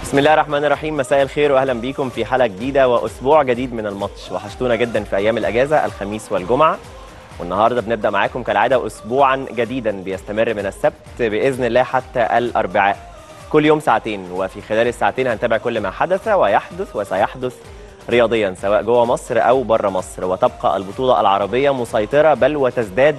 بسم الله الرحمن الرحيم مساء الخير واهلا بيكم في حلقه جديده واسبوع جديد من الماتش وحشتونا جدا في ايام الاجازه الخميس والجمعه والنهارده بنبدا معاكم كالعاده اسبوعا جديدا بيستمر من السبت باذن الله حتى الاربعاء كل يوم ساعتين وفي خلال الساعتين هنتابع كل ما حدث ويحدث وسيحدث رياضيا سواء جوه مصر او بره مصر وتبقى البطوله العربيه مسيطره بل وتزداد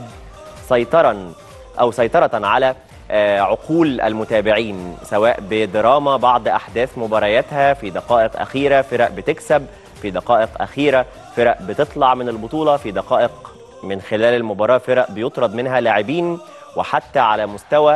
سيطرا او سيطره على آه، عقول المتابعين سواء بدراما بعض احداث مبارياتها في دقائق اخيره فرق بتكسب في دقائق اخيره فرق بتطلع من البطوله في دقائق من خلال المباراه فرق بيطرد منها لاعبين وحتى على مستوى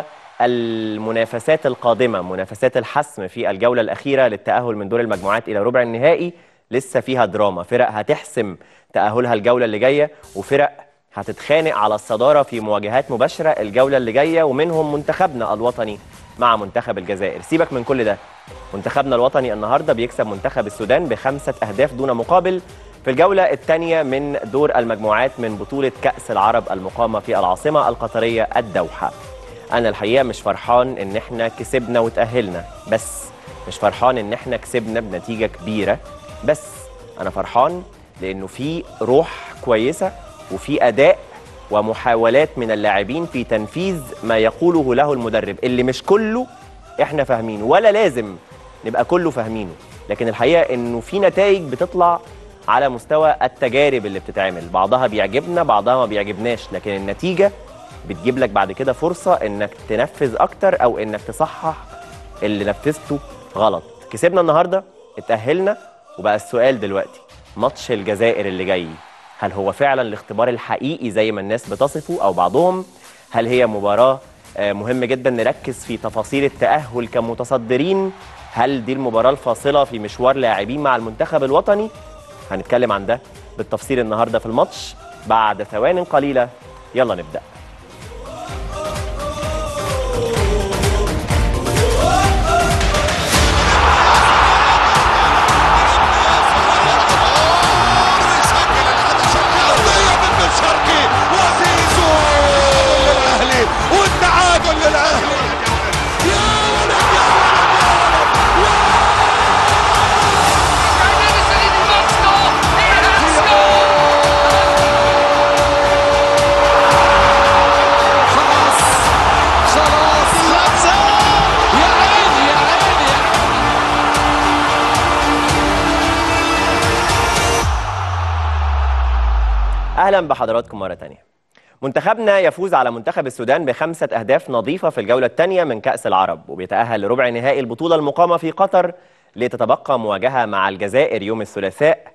المنافسات القادمه منافسات الحسم في الجوله الاخيره للتاهل من دور المجموعات الى ربع النهائي لسه فيها دراما فرق هتحسم تاهلها الجوله اللي جايه وفرق هتتخانق على الصداره في مواجهات مباشره الجوله اللي جايه ومنهم منتخبنا الوطني مع منتخب الجزائر سيبك من كل ده منتخبنا الوطني النهارده بيكسب منتخب السودان بخمسه اهداف دون مقابل في الجوله الثانيه من دور المجموعات من بطوله كاس العرب المقامه في العاصمه القطريه الدوحه انا الحقيقه مش فرحان ان احنا كسبنا وتاهلنا بس مش فرحان ان احنا كسبنا بنتيجه كبيره بس انا فرحان لانه في روح كويسه وفي اداء ومحاولات من اللاعبين في تنفيذ ما يقوله له المدرب اللي مش كله احنا فاهمينه ولا لازم نبقى كله فاهمينه لكن الحقيقه انه في نتائج بتطلع على مستوى التجارب اللي بتتعمل بعضها بيعجبنا بعضها ما بيعجبناش لكن النتيجه بتجيب لك بعد كده فرصه انك تنفذ اكتر او انك تصحح اللي نفذته غلط كسبنا النهارده اتاهلنا وبقى السؤال دلوقتي ماتش الجزائر اللي جاي هل هو فعلا الاختبار الحقيقي زي ما الناس بتصفه او بعضهم هل هي مباراه آه، مهم جدا نركز في تفاصيل التاهل كمتصدرين هل دي المباراه الفاصله في مشوار لاعبين مع المنتخب الوطني هنتكلم عن ده بالتفصيل النهارده في الماتش بعد ثوان قليله يلا نبدا قضية من بن شرقي وزيزو للأهلي والتعادل للأهلي يا ولد يا خلاص خلاص خمسة يا عيني يا عيني يا اهلا بحضراتكم مره تانية منتخبنا يفوز على منتخب السودان بخمسه اهداف نظيفه في الجوله الثانيه من كاس العرب وبيتاهل لربع نهائي البطوله المقامه في قطر لتتبقى مواجهه مع الجزائر يوم الثلاثاء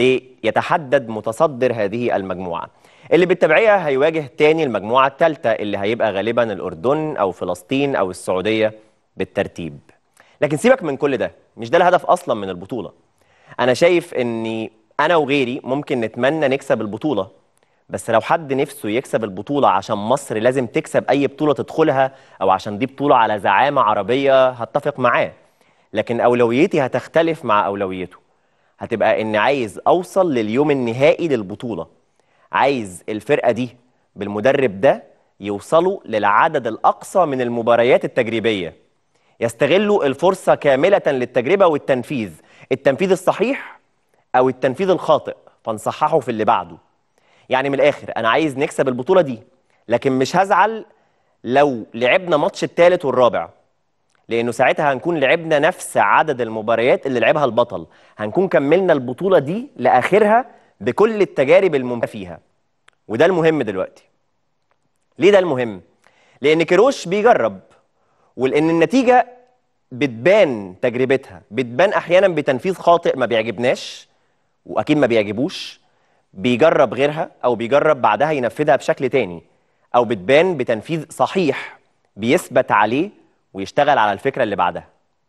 ليتحدد متصدر هذه المجموعه اللي بالتبعيه هيواجه تاني المجموعه الثالثه اللي هيبقى غالبا الاردن او فلسطين او السعوديه بالترتيب لكن سيبك من كل ده مش ده الهدف اصلا من البطوله انا شايف اني انا وغيري ممكن نتمنى نكسب البطوله بس لو حد نفسه يكسب البطوله عشان مصر لازم تكسب اي بطوله تدخلها او عشان دي بطوله على زعامه عربيه هتفق معاه لكن اولويتي هتختلف مع اولويته هتبقى اني عايز اوصل لليوم النهائي للبطوله عايز الفرقه دي بالمدرب ده يوصلوا للعدد الاقصى من المباريات التجريبيه يستغلوا الفرصة كاملة للتجربة والتنفيذ التنفيذ الصحيح أو التنفيذ الخاطئ فنصححه في اللي بعده يعني من الآخر أنا عايز نكسب البطولة دي لكن مش هزعل لو لعبنا ماتش الثالث والرابع لأنه ساعتها هنكون لعبنا نفس عدد المباريات اللي لعبها البطل هنكون كملنا البطولة دي لآخرها بكل التجارب الممتعة فيها وده المهم دلوقتي ليه ده المهم؟ لأن كيروش بيجرب ولان النتيجه بتبان تجربتها بتبان احيانا بتنفيذ خاطئ ما بيعجبناش واكيد ما بيعجبوش بيجرب غيرها او بيجرب بعدها ينفذها بشكل تاني او بتبان بتنفيذ صحيح بيثبت عليه ويشتغل على الفكره اللي بعدها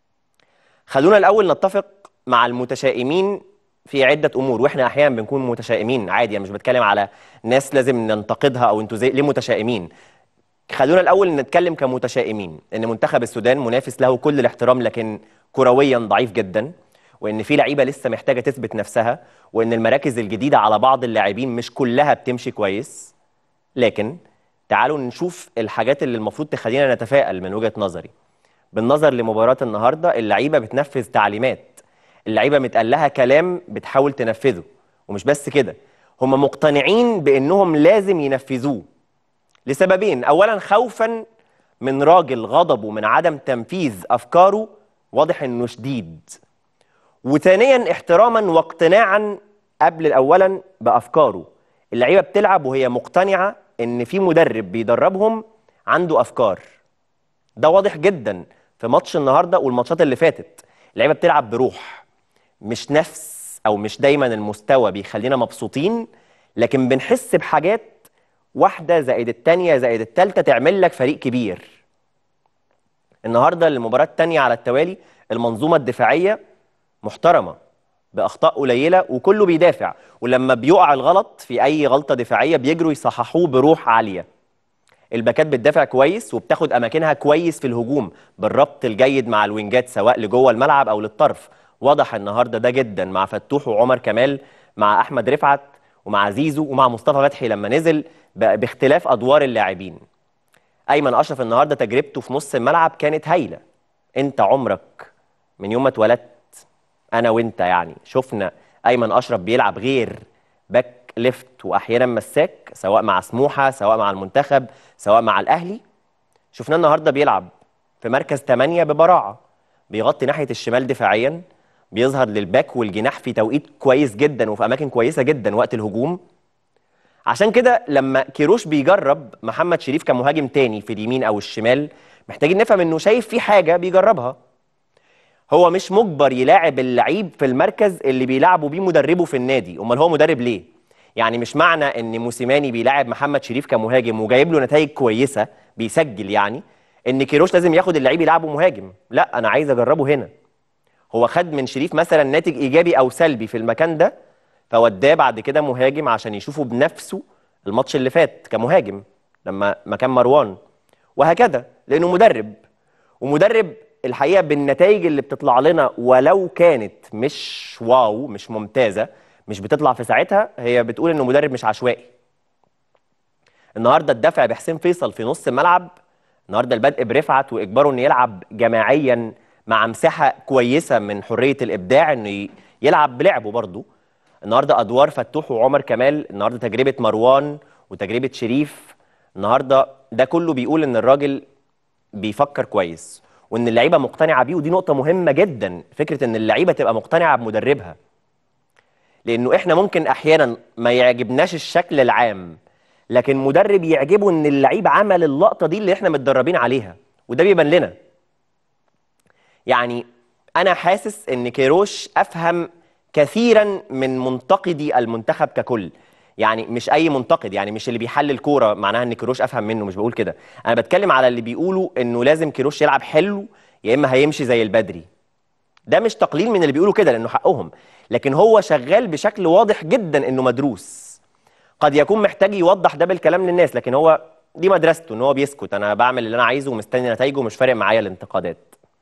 خلونا الاول نتفق مع المتشائمين في عده امور واحنا احيانا بنكون متشائمين عادي انا مش بتكلم على ناس لازم ننتقدها او انتوا زي ليه متشائمين خلونا الاول نتكلم كمتشائمين ان منتخب السودان منافس له كل الاحترام لكن كرويا ضعيف جدا وان في لعيبه لسه محتاجه تثبت نفسها وان المراكز الجديده على بعض اللاعبين مش كلها بتمشي كويس لكن تعالوا نشوف الحاجات اللي المفروض تخلينا نتفائل من وجهه نظري بالنظر لمباراه النهارده اللعيبه بتنفذ تعليمات اللعيبه متقال لها كلام بتحاول تنفذه ومش بس كده هم مقتنعين بانهم لازم ينفذوه لسببين اولا خوفا من راجل غضبه من عدم تنفيذ افكاره واضح انه شديد وثانيا احتراما واقتناعا قبل اولا بافكاره اللعيبه بتلعب وهي مقتنعه ان في مدرب بيدربهم عنده افكار ده واضح جدا في ماتش النهارده والماتشات اللي فاتت اللعيبه بتلعب بروح مش نفس او مش دايما المستوى بيخلينا مبسوطين لكن بنحس بحاجات واحده زائد التانيه زائد التالته تعمل لك فريق كبير النهارده المباراه التانيه على التوالي المنظومه الدفاعيه محترمه باخطاء قليله وكله بيدافع ولما بيقع الغلط في اي غلطه دفاعيه بيجروا يصححوه بروح عاليه الباكات بتدافع كويس وبتاخد اماكنها كويس في الهجوم بالربط الجيد مع الوينجات سواء لجوه الملعب او للطرف واضح النهارده ده جدا مع فتوح وعمر كمال مع احمد رفعت ومع زيزو ومع مصطفى فتحي لما نزل ب- باختلاف ادوار اللاعبين ايمن اشرف النهارده تجربته في نص الملعب كانت هايله انت عمرك من يوم ما اتولدت انا وانت يعني شفنا ايمن اشرف بيلعب غير باك ليفت واحيانا مساك سواء مع سموحه سواء مع المنتخب سواء مع الاهلي شفناه النهارده بيلعب في مركز 8 ببراعه بيغطي ناحيه الشمال دفاعيا بيظهر للباك والجناح في توقيت كويس جدا وفي اماكن كويسه جدا وقت الهجوم عشان كده لما كيروش بيجرب محمد شريف كمهاجم تاني في اليمين او الشمال محتاجين نفهم انه شايف في حاجه بيجربها هو مش مجبر يلاعب اللعيب في المركز اللي بيلعبوا بيه مدربه في النادي امال هو مدرب ليه يعني مش معنى ان موسيماني بيلاعب محمد شريف كمهاجم وجايب له نتائج كويسه بيسجل يعني ان كيروش لازم ياخد اللعيب يلعبه مهاجم لا انا عايز اجربه هنا هو خد من شريف مثلا ناتج ايجابي او سلبي في المكان ده فوداه بعد كده مهاجم عشان يشوفه بنفسه الماتش اللي فات كمهاجم لما مكان مروان وهكذا لانه مدرب ومدرب الحقيقه بالنتائج اللي بتطلع لنا ولو كانت مش واو مش ممتازه مش بتطلع في ساعتها هي بتقول انه مدرب مش عشوائي النهارده الدفع بحسين فيصل في نص الملعب النهارده البدء برفعت واجباره انه يلعب جماعيا مع مساحه كويسه من حريه الابداع انه ي- يلعب بلعبه برضه النهارده ادوار فتوح وعمر كمال النهارده تجربه مروان وتجربه شريف النهارده ده كله بيقول ان الراجل بيفكر كويس وان اللعيبه مقتنعه بيه ودي نقطه مهمه جدا فكره ان اللعيبه تبقى مقتنعه بمدربها لانه احنا ممكن احيانا ما يعجبناش الشكل العام لكن مدرب يعجبه ان اللعيب عمل اللقطه دي اللي احنا متدربين عليها وده بيبان لنا يعني انا حاسس ان كيروش افهم كثيرا من منتقدي المنتخب ككل يعني مش اي منتقد يعني مش اللي بيحلل كوره معناها ان كيروش افهم منه مش بقول كده انا بتكلم على اللي بيقولوا انه لازم كيروش يلعب حلو يا اما هيمشي زي البدري ده مش تقليل من اللي بيقولوا كده لانه حقهم لكن هو شغال بشكل واضح جدا انه مدروس قد يكون محتاج يوضح ده بالكلام للناس لكن هو دي مدرسته ان هو بيسكت انا بعمل اللي انا عايزه ومستني نتائجه ومش فارق معايا الانتقادات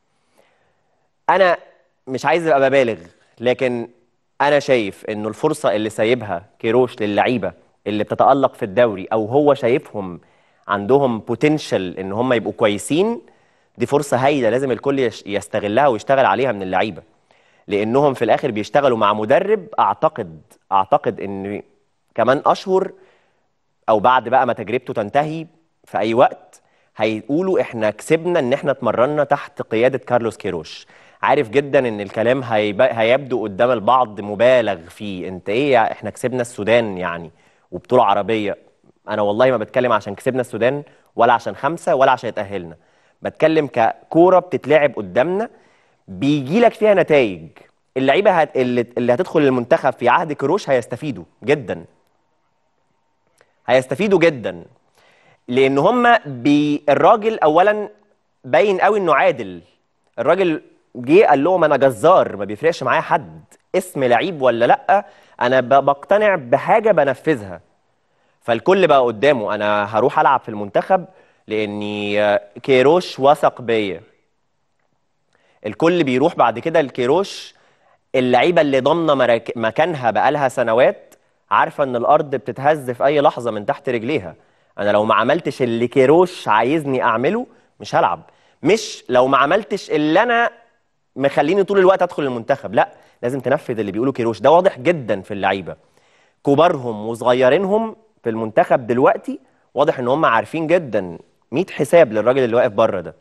انا مش عايز ابقى ببالغ لكن انا شايف انه الفرصه اللي سايبها كيروش للعيبه اللي بتتالق في الدوري او هو شايفهم عندهم بوتنشال ان هم يبقوا كويسين دي فرصه هايله لازم الكل يش- يستغلها ويشتغل عليها من اللعيبه لانهم في الاخر بيشتغلوا مع مدرب اعتقد اعتقد ان كمان اشهر او بعد بقى ما تجربته تنتهي في اي وقت هيقولوا احنا كسبنا ان احنا اتمرنا تحت قياده كارلوس كيروش عارف جدا ان الكلام هيب... هيبدو قدام البعض مبالغ فيه انت ايه يا- احنا كسبنا السودان يعني وبطوله عربيه انا والله ما بتكلم عشان كسبنا السودان ولا عشان خمسه ولا عشان يتاهلنا بتكلم ككوره بتتلعب قدامنا بيجي لك فيها نتائج اللعيبه هت... اللي... اللي هتدخل المنتخب في عهد كيروش هيستفيدوا جدا هيستفيدوا جدا لان هم بي... الراجل اولا باين قوي انه عادل الراجل جه قال لهم انا جزار ما بيفرقش معايا حد اسم لعيب ولا لا انا ب... بقتنع بحاجه بنفذها فالكل بقى قدامه انا هروح العب في المنتخب لاني آه، كيروش وثق بيا الكل بيروح بعد كده لكيروش اللعيبه اللي ضامنه مراك- مكانها بقالها سنوات عارفه ان الارض بتتهز في اي لحظه من تحت رجليها انا لو ما عملتش اللي كيروش عايزني اعمله مش هلعب مش لو ما عملتش اللي انا مخليني طول الوقت ادخل المنتخب لا لازم تنفذ اللي بيقوله كيروش ده واضح جدا في اللعيبه كبارهم وصغيرينهم في المنتخب دلوقتي واضح ان هم عارفين جدا 100 حساب للراجل اللي واقف بره ده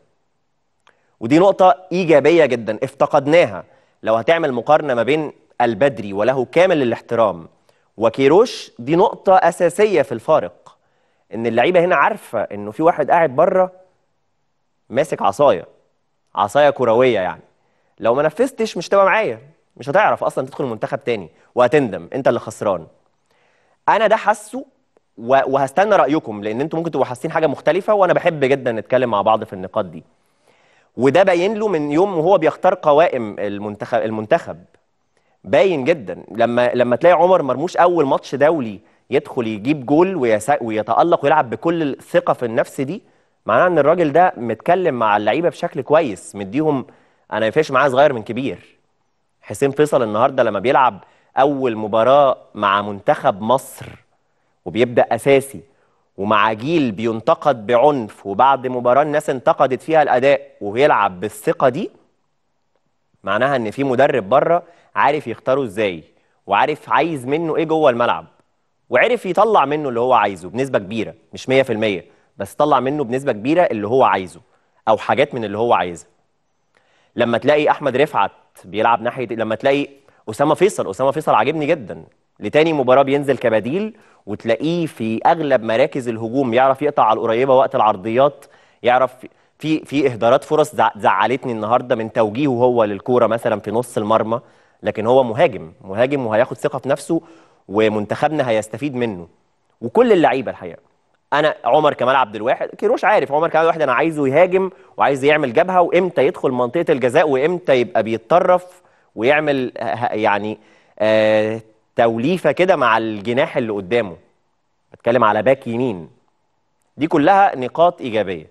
ودي نقطة إيجابية جدا افتقدناها لو هتعمل مقارنة ما بين البدري وله كامل الاحترام وكيروش دي نقطة أساسية في الفارق إن اللعيبة هنا عارفة إنه في واحد قاعد بره ماسك عصاية عصاية كروية يعني لو ما نفذتش مش تبقى معايا مش هتعرف أصلا تدخل المنتخب تاني وهتندم أنت اللي خسران أنا ده حاسه و- وهستنى رأيكم لأن أنتوا ممكن تبقوا حاسين حاجة مختلفة وأنا بحب جدا نتكلم مع بعض في النقاط دي وده باين له من يوم وهو بيختار قوائم المنتخب المنتخب باين جدا لما لما تلاقي عمر مرموش اول ماتش دولي يدخل يجيب جول ويسا- ويتالق ويلعب بكل الثقه في النفس دي معناه ان الراجل ده متكلم مع اللعيبه بشكل كويس مديهم انا ما ينفعش معاه صغير من كبير حسين فيصل النهارده لما بيلعب اول مباراه مع منتخب مصر وبيبدا اساسي ومع جيل بينتقد بعنف وبعد مباراه الناس انتقدت فيها الاداء ويلعب بالثقه دي معناها ان في مدرب بره عارف يختاره ازاي وعارف عايز منه ايه جوه الملعب وعرف يطلع منه اللي هو عايزه بنسبه كبيره مش 100% بس طلع منه بنسبه كبيره اللي هو عايزه او حاجات من اللي هو عايزها لما تلاقي احمد رفعت بيلعب ناحيه لما تلاقي اسامه فيصل اسامه فيصل عاجبني جدا لتاني مباراه بينزل كبديل وتلاقيه في اغلب مراكز الهجوم يعرف يقطع على القريبه وقت العرضيات يعرف في في اهدارات فرص زع- زعلتني النهارده من توجيهه هو للكوره مثلا في نص المرمى لكن هو مهاجم مهاجم وهياخد ثقه في نفسه ومنتخبنا هيستفيد منه وكل اللعيبه الحقيقه انا عمر كمال عبد الواحد كيروش عارف عمر كمال عبد الواحد انا عايزه يهاجم وعايز يعمل جبهه وامتى يدخل منطقه الجزاء وامتى يبقى بيتطرف ويعمل ه- ه- يعني آه توليفه كده مع الجناح اللي قدامه بتكلم على باك يمين دي كلها نقاط ايجابيه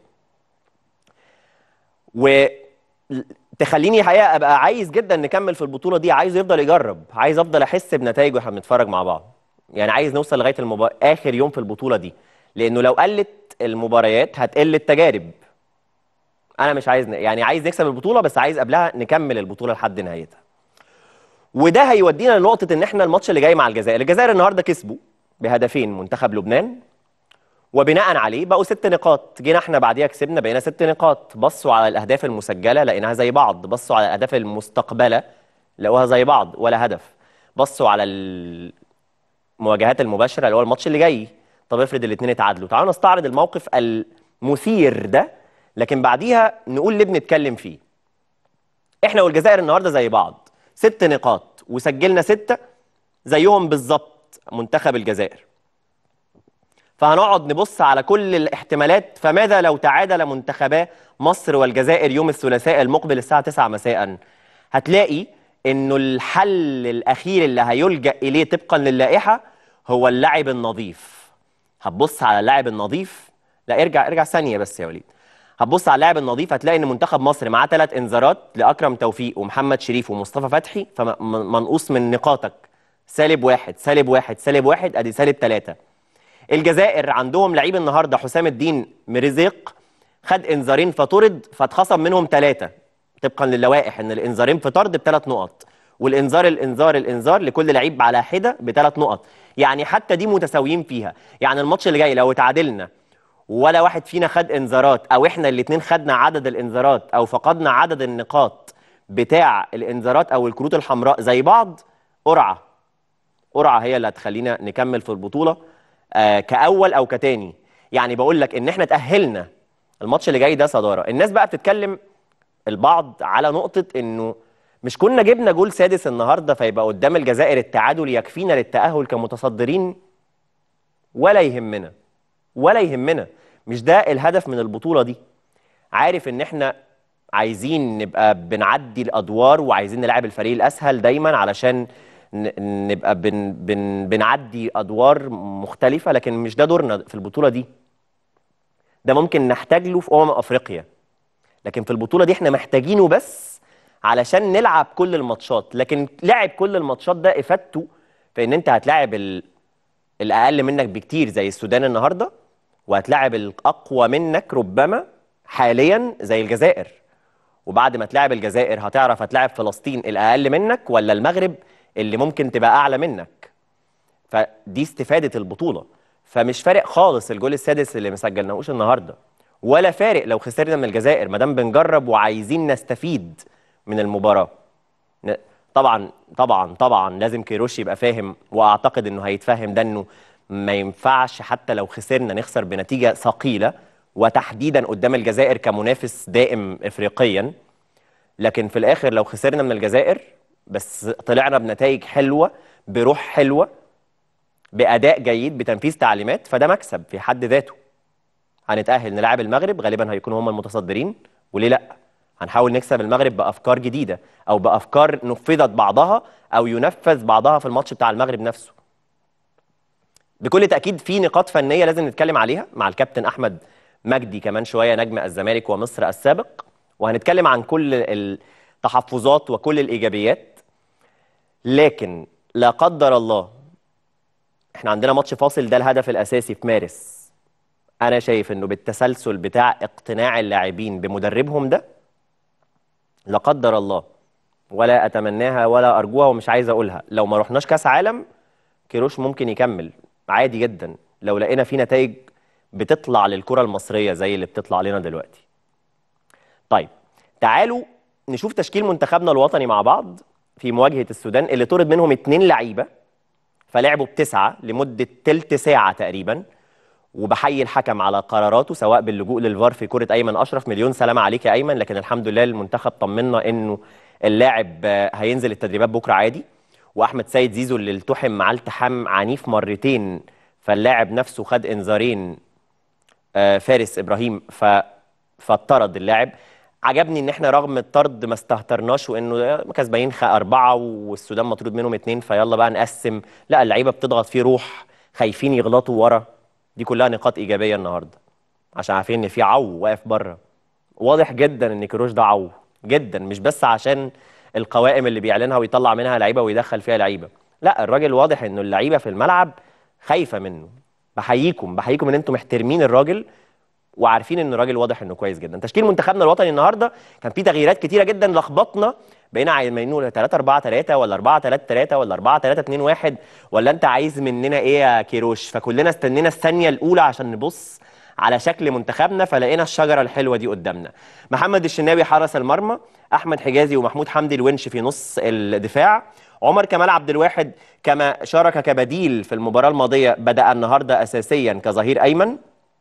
وتخليني حقيقه ابقى عايز جدا نكمل في البطوله دي عايز يفضل يجرب عايز افضل احس بنتائج واحنا بنتفرج مع بعض يعني عايز نوصل لغايه المبا... اخر يوم في البطوله دي لانه لو قلت المباريات هتقل التجارب انا مش عايز ن... يعني عايز نكسب البطوله بس عايز قبلها نكمل البطوله لحد نهايتها وده هيودينا لنقطه ان احنا الماتش اللي جاي مع الجزائر الجزائر النهارده كسبوا بهدفين منتخب لبنان وبناء عليه بقوا ست نقاط جينا احنا بعديها كسبنا بقينا ست نقاط بصوا على الاهداف المسجله لقيناها زي بعض بصوا على الاهداف المستقبله لقوها زي بعض ولا هدف بصوا على المواجهات المباشره اللي هو الماتش اللي جاي طب افرض الاثنين اتعادلوا تعالوا نستعرض الموقف المثير ده لكن بعديها نقول ليه بنتكلم فيه احنا والجزائر النهارده زي بعض ست نقاط وسجلنا ستة زيهم بالظبط منتخب الجزائر فهنقعد نبص على كل الاحتمالات فماذا لو تعادل منتخبا مصر والجزائر يوم الثلاثاء المقبل الساعة 9 مساء هتلاقي انه الحل الاخير اللي هيلجأ اليه طبقا للائحة هو اللاعب النظيف هتبص على اللاعب النظيف لا ارجع ارجع ثانية بس يا وليد هتبص على اللاعب النظيف هتلاقي ان منتخب مصر معاه ثلاث انذارات لاكرم توفيق ومحمد شريف ومصطفى فتحي فمنقوص من نقاطك سالب واحد سالب واحد سالب واحد ادي سالب ثلاثة الجزائر عندهم لعيب النهارده حسام الدين مرزيق خد انذارين فطرد فاتخصم منهم ثلاثه طبقا للوائح ان الانذارين في طرد بثلاث نقط والانذار الانذار الانذار لكل لعيب على حده بثلاث نقط يعني حتى دي متساويين فيها يعني الماتش اللي جاي لو اتعادلنا ولا واحد فينا خد انذارات او احنا الاثنين خدنا عدد الانذارات او فقدنا عدد النقاط بتاع الانذارات او الكروت الحمراء زي بعض قرعه قرعه هي اللي هتخلينا نكمل في البطوله آه كاول او كتاني يعني بقول لك ان احنا تاهلنا الماتش اللي جاي ده صداره الناس بقى بتتكلم البعض على نقطه انه مش كنا جبنا جول سادس النهارده فيبقى قدام الجزائر التعادل يكفينا للتاهل كمتصدرين ولا يهمنا ولا يهمنا مش ده الهدف من البطوله دي عارف ان احنا عايزين نبقى بنعدي الادوار وعايزين نلعب الفريق الاسهل دايما علشان ن- نبقى بن بن بنعدي ادوار مختلفه لكن مش ده دورنا في البطوله دي ده ممكن نحتاج له في امم افريقيا لكن في البطوله دي احنا محتاجينه بس علشان نلعب كل الماتشات لكن لعب كل الماتشات ده افادته في ان انت هتلاعب ال... الاقل منك بكتير زي السودان النهارده وهتلاعب الاقوى منك ربما حاليا زي الجزائر وبعد ما تلعب الجزائر هتعرف هتلاعب فلسطين الاقل منك ولا المغرب اللي ممكن تبقى اعلى منك فدي استفاده البطوله فمش فارق خالص الجول السادس اللي ما سجلناهوش النهارده ولا فارق لو خسرنا من الجزائر ما دام بنجرب وعايزين نستفيد من المباراه ن- طبعا طبعا طبعا لازم كيروش يبقى فاهم واعتقد انه هيتفهم ده انه ما ينفعش حتى لو خسرنا نخسر بنتيجه ثقيله وتحديدا قدام الجزائر كمنافس دائم افريقيا لكن في الاخر لو خسرنا من الجزائر بس طلعنا بنتائج حلوه بروح حلوه باداء جيد بتنفيذ تعليمات فده مكسب في حد ذاته هنتاهل نلعب المغرب غالبا هيكونوا هم المتصدرين وليه لا هنحاول نكسب المغرب بافكار جديده او بافكار نفذت بعضها او ينفذ بعضها في الماتش بتاع المغرب نفسه بكل تاكيد في نقاط فنيه لازم نتكلم عليها مع الكابتن احمد مجدي كمان شويه نجم الزمالك ومصر السابق وهنتكلم عن كل التحفظات وكل الايجابيات لكن لا قدر الله احنا عندنا ماتش فاصل ده الهدف الاساسي في مارس انا شايف انه بالتسلسل بتاع اقتناع اللاعبين بمدربهم ده لا قدر الله ولا اتمناها ولا ارجوها ومش عايز اقولها لو ما رحناش كاس عالم كيروش ممكن يكمل عادي جدا لو لقينا في نتائج بتطلع للكره المصريه زي اللي بتطلع لنا دلوقتي طيب تعالوا نشوف تشكيل منتخبنا الوطني مع بعض في مواجهه السودان اللي طرد منهم اتنين لعيبه فلعبوا بتسعه لمده تلت ساعه تقريبا وبحيي الحكم على قراراته سواء باللجوء للفار في كره ايمن اشرف مليون سلام عليك يا ايمن لكن الحمد لله المنتخب طمنا انه اللاعب آه، هينزل التدريبات بكره عادي واحمد سيد زيزو اللي التحم معاه التحام عنيف مرتين فاللاعب نفسه خد انذارين آه، فارس ابراهيم ف فاطرد اللاعب عجبني ان احنا رغم الطرد ما استهترناش وانه كسبانين خ- اربعه والسودان مطرود منهم اتنين فيلا بقى نقسم لا اللعيبه بتضغط فيه روح خايفين يغلطوا ورا دي كلها نقاط ايجابيه النهارده عشان عارفين ان في عو واقف بره واضح جدا ان كروش ده عو جدا مش بس عشان القوائم اللي بيعلنها ويطلع منها لعيبه ويدخل فيها لعيبه لا الراجل واضح انه اللعيبه في الملعب خايفه منه بحييكم بحييكم ان انتم محترمين الراجل وعارفين ان الراجل واضح انه كويس جدا تشكيل منتخبنا الوطني النهارده كان فيه تغييرات كتيره جدا لخبطنا بقينا عايزين نقول 3 4 3 ولا 4 3 3 ولا 4 3 2 1 ولا انت عايز مننا ايه يا كيروش فكلنا استنينا الثانيه الاولى عشان نبص على شكل منتخبنا فلقينا الشجره الحلوه دي قدامنا محمد الشناوي حرس المرمى احمد حجازي ومحمود حمدي الونش في نص الدفاع عمر كمال عبد الواحد كما شارك كبديل في المباراه الماضيه بدا النهارده اساسيا كظهير ايمن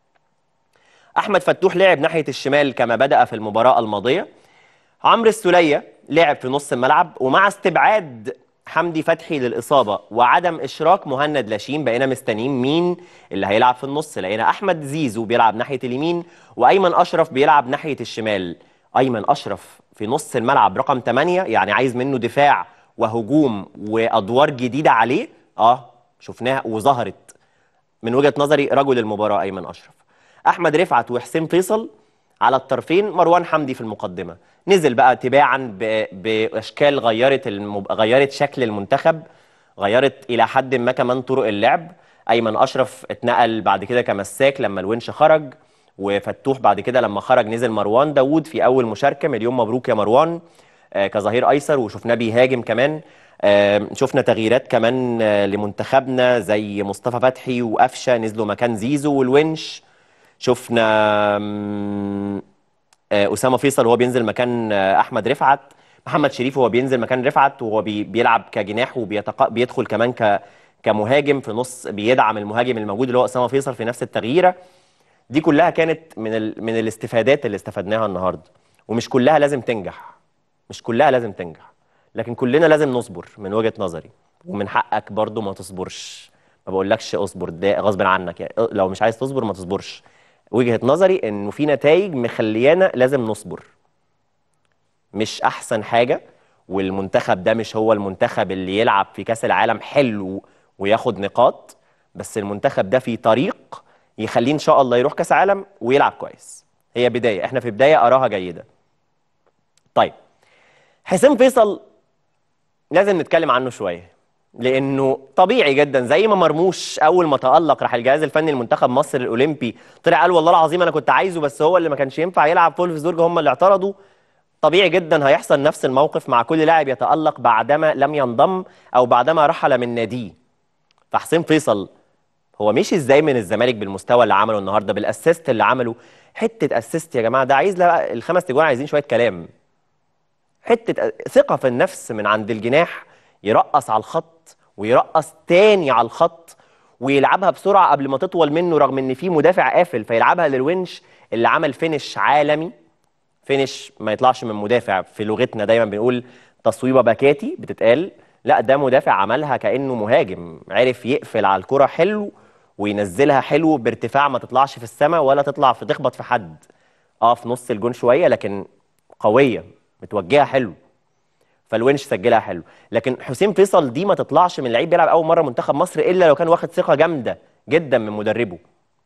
احمد فتوح لعب ناحيه الشمال كما بدا في المباراه الماضيه عمرو السوليه لعب في نص الملعب ومع استبعاد حمدي فتحي للاصابه وعدم اشراك مهند لاشين بقينا مستنيين مين اللي هيلعب في النص لقينا احمد زيزو بيلعب ناحيه اليمين وايمن اشرف بيلعب ناحيه الشمال ايمن اشرف في نص الملعب رقم 8 يعني عايز منه دفاع وهجوم وادوار جديده عليه اه شفناها وظهرت من وجهه نظري رجل المباراه ايمن اشرف احمد رفعت وحسين فيصل على الطرفين مروان حمدي في المقدمه نزل بقى تباعا ب... باشكال غيرت المب... غيرت شكل المنتخب غيرت الى حد ما كمان طرق اللعب ايمن اشرف اتنقل بعد كده كمساك لما الونش خرج وفتوح بعد كده لما خرج نزل مروان داوود في اول مشاركه مليون مبروك يا مروان آه كظهير ايسر وشفناه بيهاجم كمان آه شفنا تغييرات كمان آه لمنتخبنا زي مصطفى فتحي وقفشه نزلوا مكان زيزو والونش شفنا مم، آه، اسامه فيصل وهو بينزل مكان آه، احمد رفعت محمد شريف وهو بينزل مكان رفعت وهو بي- بيلعب كجناح وبيدخل كمان ك كمهاجم في نص بيدعم المهاجم الموجود اللي هو اسامه فيصل في نفس التغييره دي كلها كانت من ال... من الاستفادات اللي استفدناها النهارده ومش كلها لازم تنجح مش كلها لازم تنجح لكن كلنا لازم نصبر من وجهة نظري ومن حقك برضو ما تصبرش ما بقولكش اصبر ده غصب عنك يعني لو مش عايز تصبر ما تصبرش وجهة نظري انه في نتائج مخليانا لازم نصبر مش احسن حاجة والمنتخب ده مش هو المنتخب اللي يلعب في كاس العالم حلو وياخد نقاط بس المنتخب ده في طريق يخليه ان شاء الله يروح كاس عالم ويلعب كويس هي بداية احنا في بداية اراها جيدة طيب حسين فيصل لازم نتكلم عنه شويه لانه طبيعي جدا زي ما مرموش اول ما تالق راح الجهاز الفني لمنتخب مصر الاولمبي طلع قال والله العظيم انا كنت عايزه بس هو اللي ما كانش ينفع يلعب فولفسبورج هم اللي اعترضوا طبيعي جدا هيحصل نفس الموقف مع كل لاعب يتالق بعدما لم ينضم او بعدما رحل من ناديه فحسين فيصل هو مشي ازاي من الزمالك بالمستوى اللي عمله النهارده بالاسيست اللي عمله حته اسيست يا جماعه ده عايز لا الخمس تجوان عايزين شويه كلام حته ثقه في النفس من عند الجناح يرقص على الخط ويرقص تاني على الخط ويلعبها بسرعه قبل ما تطول منه رغم ان في مدافع قافل فيلعبها للونش اللي عمل فينش عالمي فينش ما يطلعش من مدافع في لغتنا دايما بنقول تصويبه باكاتي بتتقال لا ده مدافع عملها كانه مهاجم عرف يقفل على الكره حلو وينزلها حلو بارتفاع ما تطلعش في السماء ولا تطلع في تخبط في حد اه في نص الجون شويه لكن قويه متوجهه حلو فالونش سجلها حلو لكن حسين فيصل دي ما تطلعش من لعيب بيلعب اول مره منتخب مصر الا لو كان واخد ثقه جامده جدا من مدربه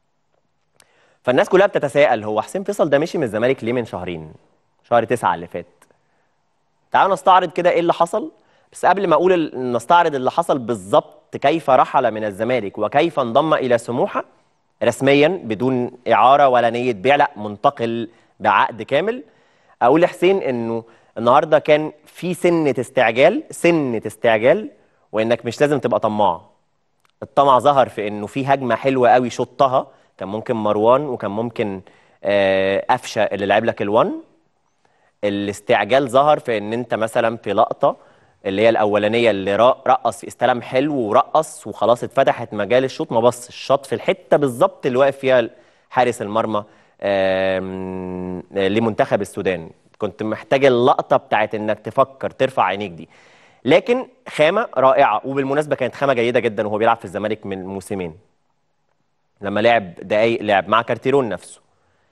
فالناس كلها بتتساءل هو حسين فيصل ده مشي من الزمالك ليه من شهرين شهر تسعة اللي فات تعالوا نستعرض كده ايه اللي حصل بس قبل ما اقول ال- نستعرض اللي حصل بالظبط كيف رحل من الزمالك وكيف انضم الى سموحه رسميا بدون اعاره ولا نيه بيع لا منتقل بعقد كامل اقول لحسين انه النهارده كان في سنه استعجال سنه استعجال وانك مش لازم تبقى طماع الطمع ظهر في انه في هجمه حلوه قوي شطها كان ممكن مروان وكان ممكن آه، قفشه اللي لعب لك الوان الاستعجال ظهر في ان انت مثلا في لقطه اللي هي الاولانيه اللي را- رقص استلم حلو ورقص وخلاص اتفتحت مجال الشوط ما بصش الشوط في الحته بالظبط اللي واقف فيها حارس المرمى آم، لمنتخب السودان كنت محتاج اللقطه بتاعت انك تفكر ترفع عينيك دي لكن خامه رائعه وبالمناسبه كانت خامه جيده جدا وهو بيلعب في الزمالك من موسمين لما لعب دقايق لعب مع كارتيرون نفسه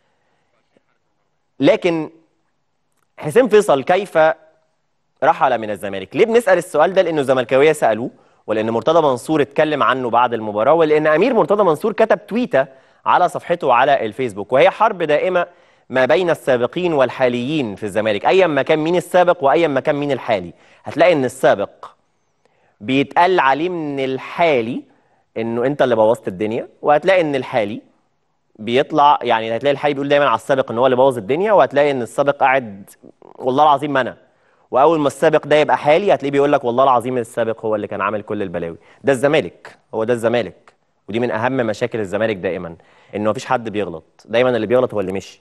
لكن حسين فيصل كيف رحل من الزمالك ليه بنسأل السؤال ده لأنه زملكاوية سألوه ولأن مرتضى منصور اتكلم عنه بعد المباراة ولأن أمير مرتضى منصور كتب تويتة على صفحته على الفيسبوك وهي حرب دائمة ما بين السابقين والحاليين في الزمالك أيا ما كان مين السابق وأيا ما كان مين الحالي هتلاقي أن السابق بيتقال عليه من الحالي انه انت اللي بوظت الدنيا وهتلاقي ان الحالي بيطلع يعني هتلاقي الحالي بيقول دايما على السابق ان هو اللي بوظ الدنيا وهتلاقي ان السابق قاعد والله العظيم ما انا واول ما السابق ده يبقى حالي هتلاقيه بيقول لك والله العظيم السابق هو اللي كان عامل كل البلاوي ده الزمالك هو ده الزمالك ودي من اهم مشاكل الزمالك دائما انه مفيش حد بيغلط دايما اللي بيغلط هو اللي مشي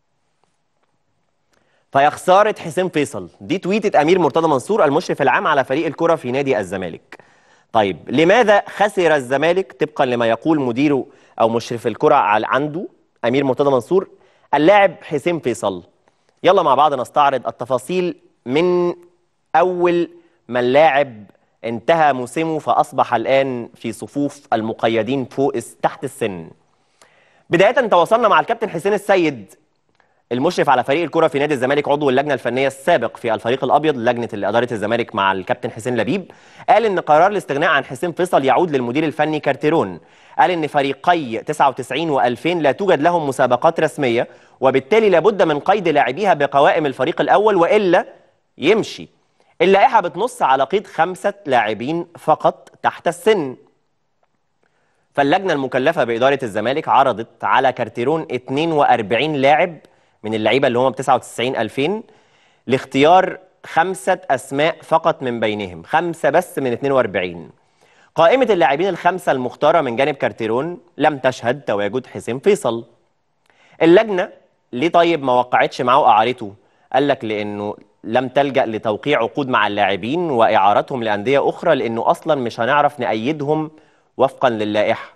فيا خساره حسين فيصل دي تويتة امير مرتضى منصور المشرف العام على فريق الكره في نادي الزمالك طيب لماذا خسر الزمالك طبقا لما يقول مديره او مشرف الكره على عنده امير مرتضى منصور اللاعب حسين فيصل يلا مع بعض نستعرض التفاصيل من اول ما اللاعب انتهى موسمه فاصبح الان في صفوف المقيدين فوق تحت السن بدايه تواصلنا مع الكابتن حسين السيد المشرف على فريق الكره في نادي الزمالك عضو اللجنه الفنيه السابق في الفريق الابيض لجنه اللي اداره الزمالك مع الكابتن حسين لبيب قال ان قرار الاستغناء عن حسين فيصل يعود للمدير الفني كارتيرون قال ان فريقي 99 و2000 لا توجد لهم مسابقات رسميه وبالتالي لابد من قيد لاعبيها بقوائم الفريق الاول والا يمشي اللائحه بتنص على قيد خمسه لاعبين فقط تحت السن فاللجنه المكلفه باداره الزمالك عرضت على كارتيرون 42 لاعب من اللعيبه اللي هم ب 99 2000 لاختيار خمسه اسماء فقط من بينهم خمسه بس من 42 قائمه اللاعبين الخمسه المختاره من جانب كارتيرون لم تشهد تواجد حسين فيصل اللجنه ليه طيب ما وقعتش معاه اعارته قال لك لانه لم تلجا لتوقيع عقود مع اللاعبين واعارتهم لانديه اخرى لانه اصلا مش هنعرف نأيدهم وفقا للائحه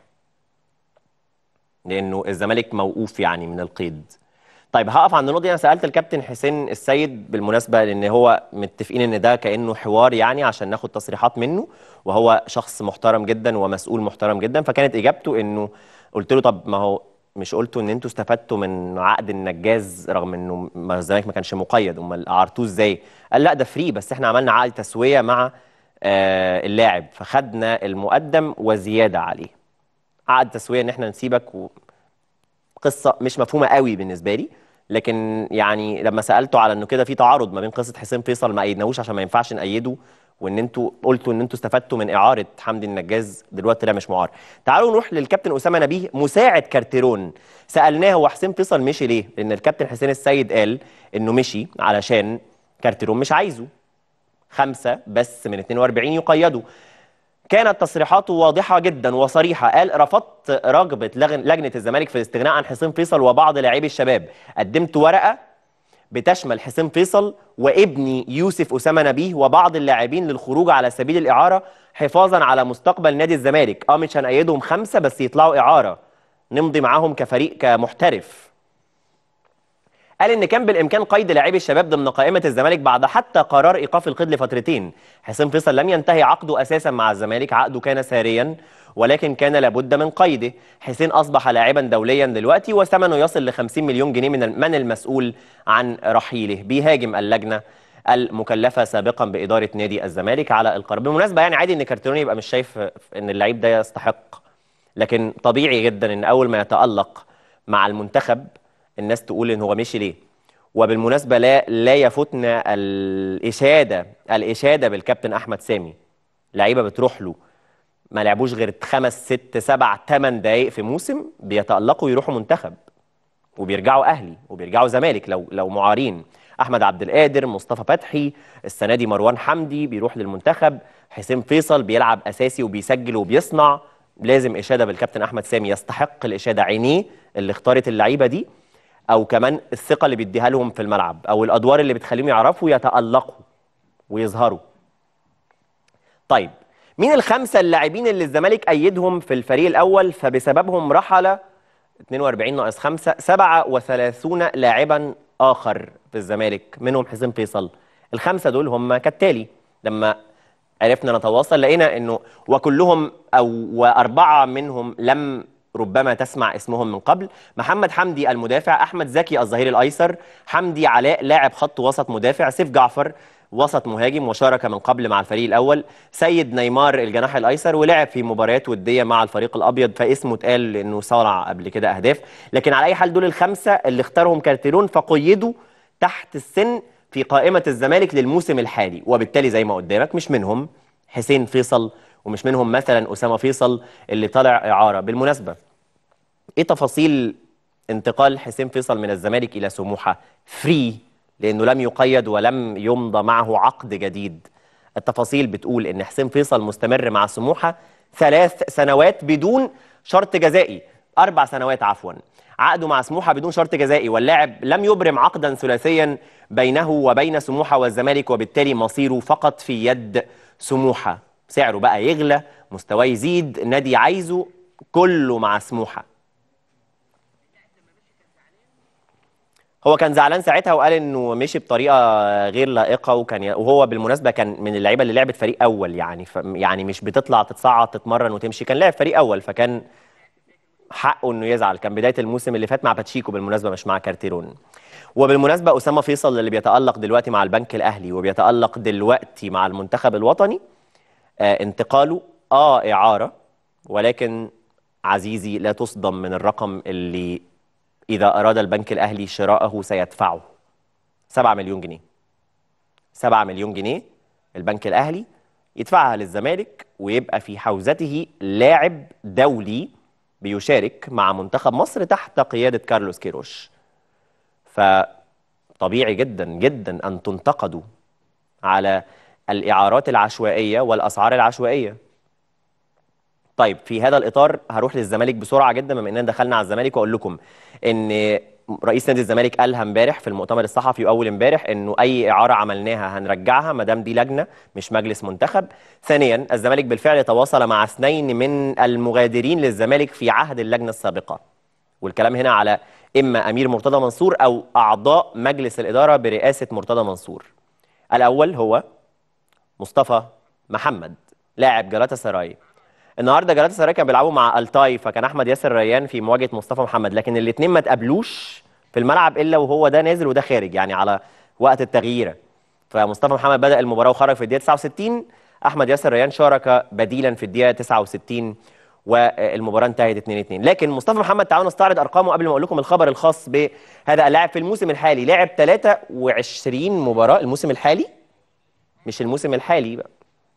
لانه الزمالك موقوف يعني من القيد طيب هقف عند النقطه دي انا سالت الكابتن حسين السيد بالمناسبه لان هو متفقين ان ده كانه حوار يعني عشان ناخد تصريحات منه وهو شخص محترم جدا ومسؤول محترم جدا فكانت اجابته انه قلت له طب ما هو مش قلتوا ان انتوا استفدتوا من عقد النجاز رغم انه ما الزمالك ما كانش مقيد امال اعرتوه ازاي؟ قال لا ده فري بس احنا عملنا عقد تسويه مع آه اللاعب فخدنا المقدم وزياده عليه. عقد تسويه ان احنا نسيبك و... قصه مش مفهومه قوي بالنسبه لي لكن يعني لما سالته على انه كده في تعارض ما بين قصه حسين فيصل ما ايدناهوش عشان ما ينفعش نأيده وان انتوا قلتوا ان انتوا استفدتوا من اعاره حمدي النجاز دلوقتي طلع مش معار تعالوا نروح للكابتن اسامه نبيه مساعد كارتيرون سالناه هو حسين فيصل مشي ليه لان الكابتن حسين السيد قال انه مشي علشان كارتيرون مش عايزه خمسة بس من 42 يقيدوا كانت تصريحاته واضحة جدا وصريحة قال رفضت رغبة لغن- لجنة الزمالك في الاستغناء عن حسين فيصل وبعض لاعبي الشباب قدمت ورقة بتشمل حسين فيصل وابني يوسف أسامة نبيه وبعض اللاعبين للخروج على سبيل الإعارة حفاظا على مستقبل نادي الزمالك اه مش هنأيدهم خمسة بس يطلعوا إعارة نمضي معاهم كفريق كمحترف قال ان كان بالامكان قيد لاعبي الشباب ضمن قائمه الزمالك بعد حتى قرار ايقاف القيد لفترتين حسين فيصل لم ينتهي عقده اساسا مع الزمالك عقده كان ساريا ولكن كان لابد من قيده حسين اصبح لاعبا دوليا دلوقتي وثمنه يصل ل 50 مليون جنيه من ال- من المسؤول عن رحيله بيهاجم اللجنه المكلفه سابقا باداره نادي الزمالك على القرار بالمناسبه يعني عادي ان كارتيرون يبقى مش شايف ان اللعيب ده يستحق لكن طبيعي جدا ان اول ما يتالق مع المنتخب الناس تقول ان هو مشي ليه وبالمناسبه لا لا يفوتنا الاشاده الاشاده بالكابتن احمد سامي لعيبه بتروح له ما لعبوش غير خمس ست سبع ثمان دقائق في موسم بيتالقوا يروحوا منتخب وبيرجعوا اهلي وبيرجعوا زمالك لو لو معارين احمد عبد القادر مصطفى فتحي السنه دي مروان حمدي بيروح للمنتخب حسين فيصل بيلعب اساسي وبيسجل وبيصنع لازم اشاده بالكابتن احمد سامي يستحق الاشاده عينيه اللي اختارت اللعيبه دي او كمان الثقه اللي بيديها لهم في الملعب او الادوار اللي بتخليهم يعرفوا يتالقوا ويظهروا طيب مين الخمسه اللاعبين اللي الزمالك ايدهم في الفريق الاول فبسببهم رحل 42 ناقص 5 37 لاعبا اخر في الزمالك منهم حسين فيصل الخمسه دول هم كالتالي لما عرفنا نتواصل لقينا انه وكلهم او واربعه منهم لم ربما تسمع اسمهم من قبل محمد حمدي المدافع احمد زكي الظهير الايسر حمدي علاء لاعب خط وسط مدافع سيف جعفر وسط مهاجم وشارك من قبل مع الفريق الاول سيد نيمار الجناح الايسر ولعب في مباريات وديه مع الفريق الابيض فاسمه اتقال لانه صنع قبل كده اهداف لكن على اي حال دول الخمسه اللي اختارهم كارتيرون فقيدوا تحت السن في قائمه الزمالك للموسم الحالي وبالتالي زي ما قدامك مش منهم حسين فيصل ومش منهم مثلا اسامه فيصل اللي طالع اعاره بالمناسبه ايه تفاصيل انتقال حسين فيصل من الزمالك الى سموحه فري لانه لم يقيد ولم يمضى معه عقد جديد التفاصيل بتقول ان حسين فيصل مستمر مع سموحه ثلاث سنوات بدون شرط جزائي اربع سنوات عفوا عقده مع سموحه بدون شرط جزائي واللاعب لم يبرم عقدا ثلاثيا بينه وبين سموحه والزمالك وبالتالي مصيره فقط في يد سموحه سعره بقى يغلى مستواه يزيد نادي عايزه كله مع سموحه هو كان زعلان ساعتها وقال انه مشي بطريقه غير لائقه وكان ي... وهو بالمناسبه كان من اللعيبه اللي لعبت فريق اول يعني ف... يعني مش بتطلع تتصعد تتمرن وتمشي كان لاعب فريق اول فكان حقه انه يزعل كان بدايه الموسم اللي فات مع باتشيكو بالمناسبه مش مع كارتيرون وبالمناسبه اسامه فيصل اللي بيتالق دلوقتي مع البنك الاهلي وبيتالق دلوقتي مع المنتخب الوطني آه انتقاله اه اعاره ولكن عزيزي لا تصدم من الرقم اللي إذا أراد البنك الأهلي شراءه سيدفعه 7 مليون جنيه 7 مليون جنيه البنك الأهلي يدفعها للزمالك ويبقى في حوزته لاعب دولي بيشارك مع منتخب مصر تحت قيادة كارلوس كيروش فطبيعي جدا جدا أن تنتقدوا على الإعارات العشوائية والأسعار العشوائية طيب في هذا الاطار هروح للزمالك بسرعه جدا بما اننا دخلنا على الزمالك واقول لكم ان رئيس نادي الزمالك قالها امبارح في المؤتمر الصحفي واول امبارح انه اي اعاره عملناها هنرجعها ما دام دي لجنه مش مجلس منتخب. ثانيا الزمالك بالفعل تواصل مع اثنين من المغادرين للزمالك في عهد اللجنه السابقه. والكلام هنا على اما امير مرتضى منصور او اعضاء مجلس الاداره برئاسه مرتضى منصور. الاول هو مصطفى محمد لاعب جلاتا سراي النهارده جلاتا سراي كانوا بيلعبوا مع التاي فكان احمد ياسر ريان في مواجهه مصطفى محمد لكن الاثنين ما تقابلوش في الملعب الا وهو ده نازل وده خارج يعني على وقت التغيير فمصطفى محمد بدا المباراه وخرج في الدقيقه 69 احمد ياسر ريان شارك بديلا في الدقيقه 69 والمباراه انتهت 2 2 لكن مصطفى محمد تعالوا نستعرض ارقامه قبل ما اقول لكم الخبر الخاص بهذا اللاعب في الموسم الحالي لعب 23 مباراه الموسم الحالي مش الموسم الحالي بقى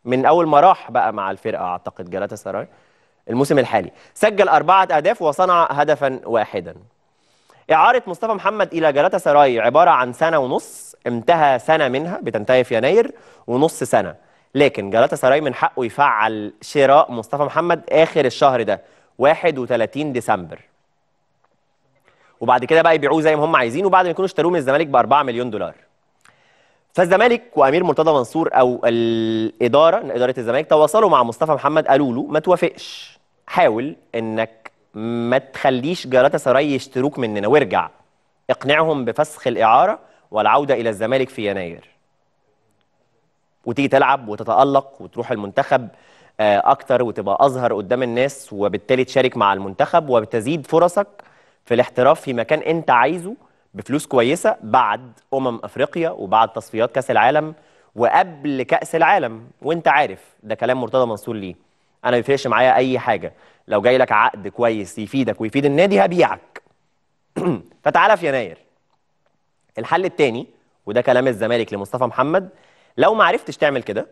من اول ما راح بقى مع الفرقه اعتقد جلاتا سراي الموسم الحالي سجل اربعه اهداف وصنع هدفا واحدا اعاره مصطفى محمد الى جلاتا سراي عباره عن سنه ونص انتهى سنه منها بتنتهي في يناير ونص سنه لكن جلاتا سراي من حقه يفعل شراء مصطفى محمد اخر الشهر ده 31 ديسمبر وبعد كده بقى يبيعوه زي ما هم عايزين وبعد ما يكونوا اشتروه من الزمالك ب 4 مليون دولار فالزمالك وامير مرتضى منصور او الاداره اداره الزمالك تواصلوا مع مصطفى محمد قالوا له ما توافقش حاول انك ما تخليش جلاتا سراي يشتروك مننا وارجع اقنعهم بفسخ الاعاره والعوده الى الزمالك في يناير وتيجي تلعب وتتالق وتروح المنتخب آه، اكتر وتبقى اظهر قدام الناس وبالتالي تشارك مع المنتخب وتزيد فرصك في الاحتراف في مكان انت عايزه بفلوس كويسه بعد امم افريقيا وبعد تصفيات كاس العالم وقبل كاس العالم وانت عارف ده كلام مرتضى منصور ليه انا ما بيفرقش معايا اي حاجه لو جاي لك عقد كويس يفيدك ويفيد النادي هبيعك فتعالى في يناير الحل الثاني وده كلام الزمالك لمصطفى محمد لو ما عرفتش تعمل كده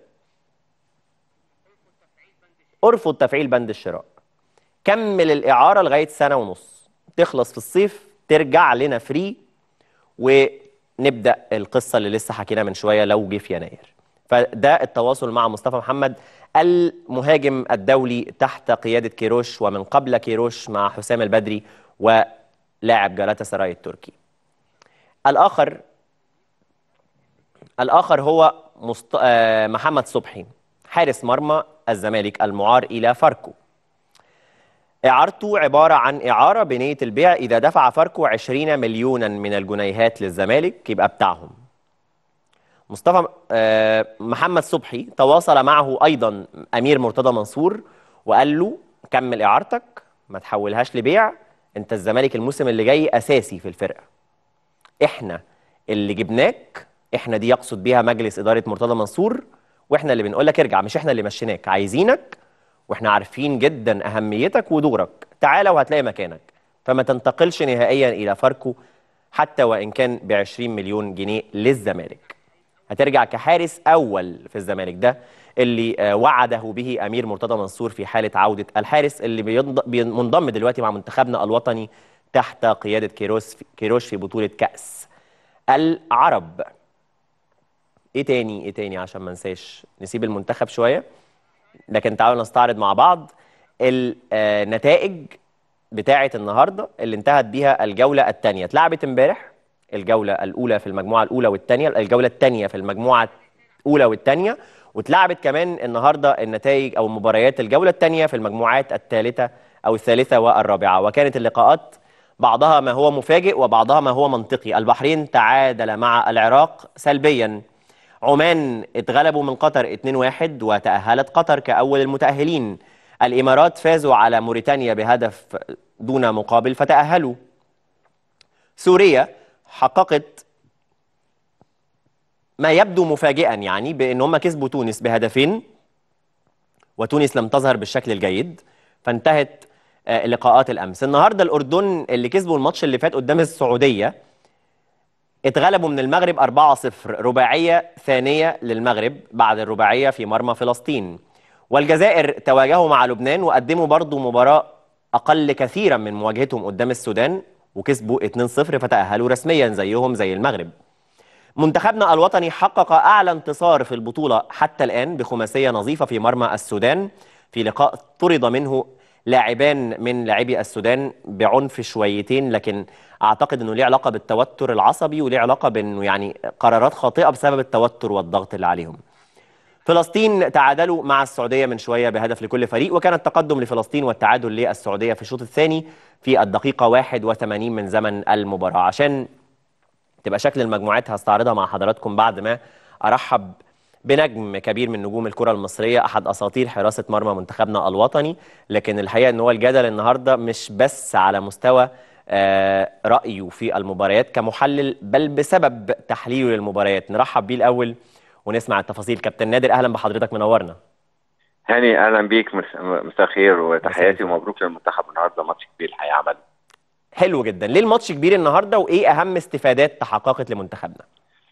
ارفض تفعيل بند الشراء كمل الاعاره لغايه سنه ونص تخلص في الصيف ترجع لنا فري ونبدا القصه اللي لسه حكينا من شويه لو جه في يناير فده التواصل مع مصطفى محمد المهاجم الدولي تحت قياده كيروش ومن قبل كيروش مع حسام البدري ولاعب جالاتا سراي التركي الاخر الاخر هو مست... آه، محمد صبحي حارس مرمى الزمالك المعار الى فاركو اعارته عباره عن اعاره بنيه البيع اذا دفع فاركو 20 مليونا من الجنيهات للزمالك يبقى بتاعهم مصطفى آه، محمد صبحي تواصل معه ايضا امير مرتضى منصور وقال له كمل اعارتك ما تحولهاش لبيع انت الزمالك الموسم اللي جاي اساسي في الفرقه احنا اللي جبناك احنا دي يقصد بيها مجلس اداره مرتضى منصور واحنا اللي بنقول لك ارجع مش احنا اللي مشيناك عايزينك واحنا عارفين جدا اهميتك ودورك تعالى وهتلاقي مكانك فما تنتقلش نهائيا الى فاركو حتى وان كان ب 20 مليون جنيه للزمالك هترجع كحارس اول في الزمالك ده اللي آه، وعده به امير مرتضى منصور في حاله عوده الحارس اللي بينض- بين- منضم دلوقتي مع منتخبنا الوطني تحت قياده كيروس كيروش في بطوله كاس العرب ايه تاني ايه تاني عشان ما انساش نسيب المنتخب شويه لكن تعالوا نستعرض مع بعض النتائج بتاعه النهارده اللي انتهت بيها الجوله الثانيه اتلعبت امبارح الجوله الاولى في المجموعه الاولى والثانيه الجوله الثانيه في المجموعه الاولى والثانيه واتلعبت كمان النهارده النتائج او مباريات الجوله الثانيه في المجموعات الثالثه او الثالثه والرابعه وكانت اللقاءات بعضها ما هو مفاجئ وبعضها ما هو منطقي البحرين تعادل مع العراق سلبيا عمان اتغلبوا من قطر 2-1 وتأهلت قطر كأول المتأهلين الإمارات فازوا على موريتانيا بهدف دون مقابل فتأهلوا سوريا حققت ما يبدو مفاجئا يعني بأن هم كسبوا تونس بهدفين وتونس لم تظهر بالشكل الجيد فانتهت آه، لقاءات الأمس النهاردة الأردن اللي كسبوا الماتش اللي فات قدام السعودية اتغلبوا من المغرب 4-0 رباعية ثانية للمغرب بعد الرباعية في مرمى فلسطين والجزائر تواجهوا مع لبنان وقدموا برضو مباراة أقل كثيرا من مواجهتهم قدام السودان وكسبوا 2-0 فتأهلوا رسميا زيهم زي المغرب منتخبنا الوطني حقق أعلى انتصار في البطولة حتى الآن بخماسية نظيفة في مرمى السودان في لقاء طرد منه لاعبان من لاعبي السودان بعنف شويتين لكن اعتقد انه ليه علاقه بالتوتر العصبي وليه علاقه بانه يعني قرارات خاطئه بسبب التوتر والضغط اللي عليهم. فلسطين تعادلوا مع السعوديه من شويه بهدف لكل فريق وكان التقدم لفلسطين والتعادل للسعوديه في الشوط الثاني في الدقيقه 81 من زمن المباراه عشان تبقى شكل المجموعات هستعرضها مع حضراتكم بعد ما ارحب بنجم كبير من نجوم الكره المصريه احد اساطير حراسه مرمى منتخبنا الوطني لكن الحقيقه ان هو الجدل النهارده مش بس على مستوى آه، رايه في المباريات كمحلل بل بسبب تحليله للمباريات نرحب بيه الاول ونسمع التفاصيل كابتن نادر اهلا بحضرتك منورنا هاني اهلا بيك مس- مساء الخير وتحياتي ومبروك للمنتخب النهارده ماتش كبير الحقيقه عمل حلو جدا ليه الماتش كبير النهارده وايه اهم استفادات تحققت لمنتخبنا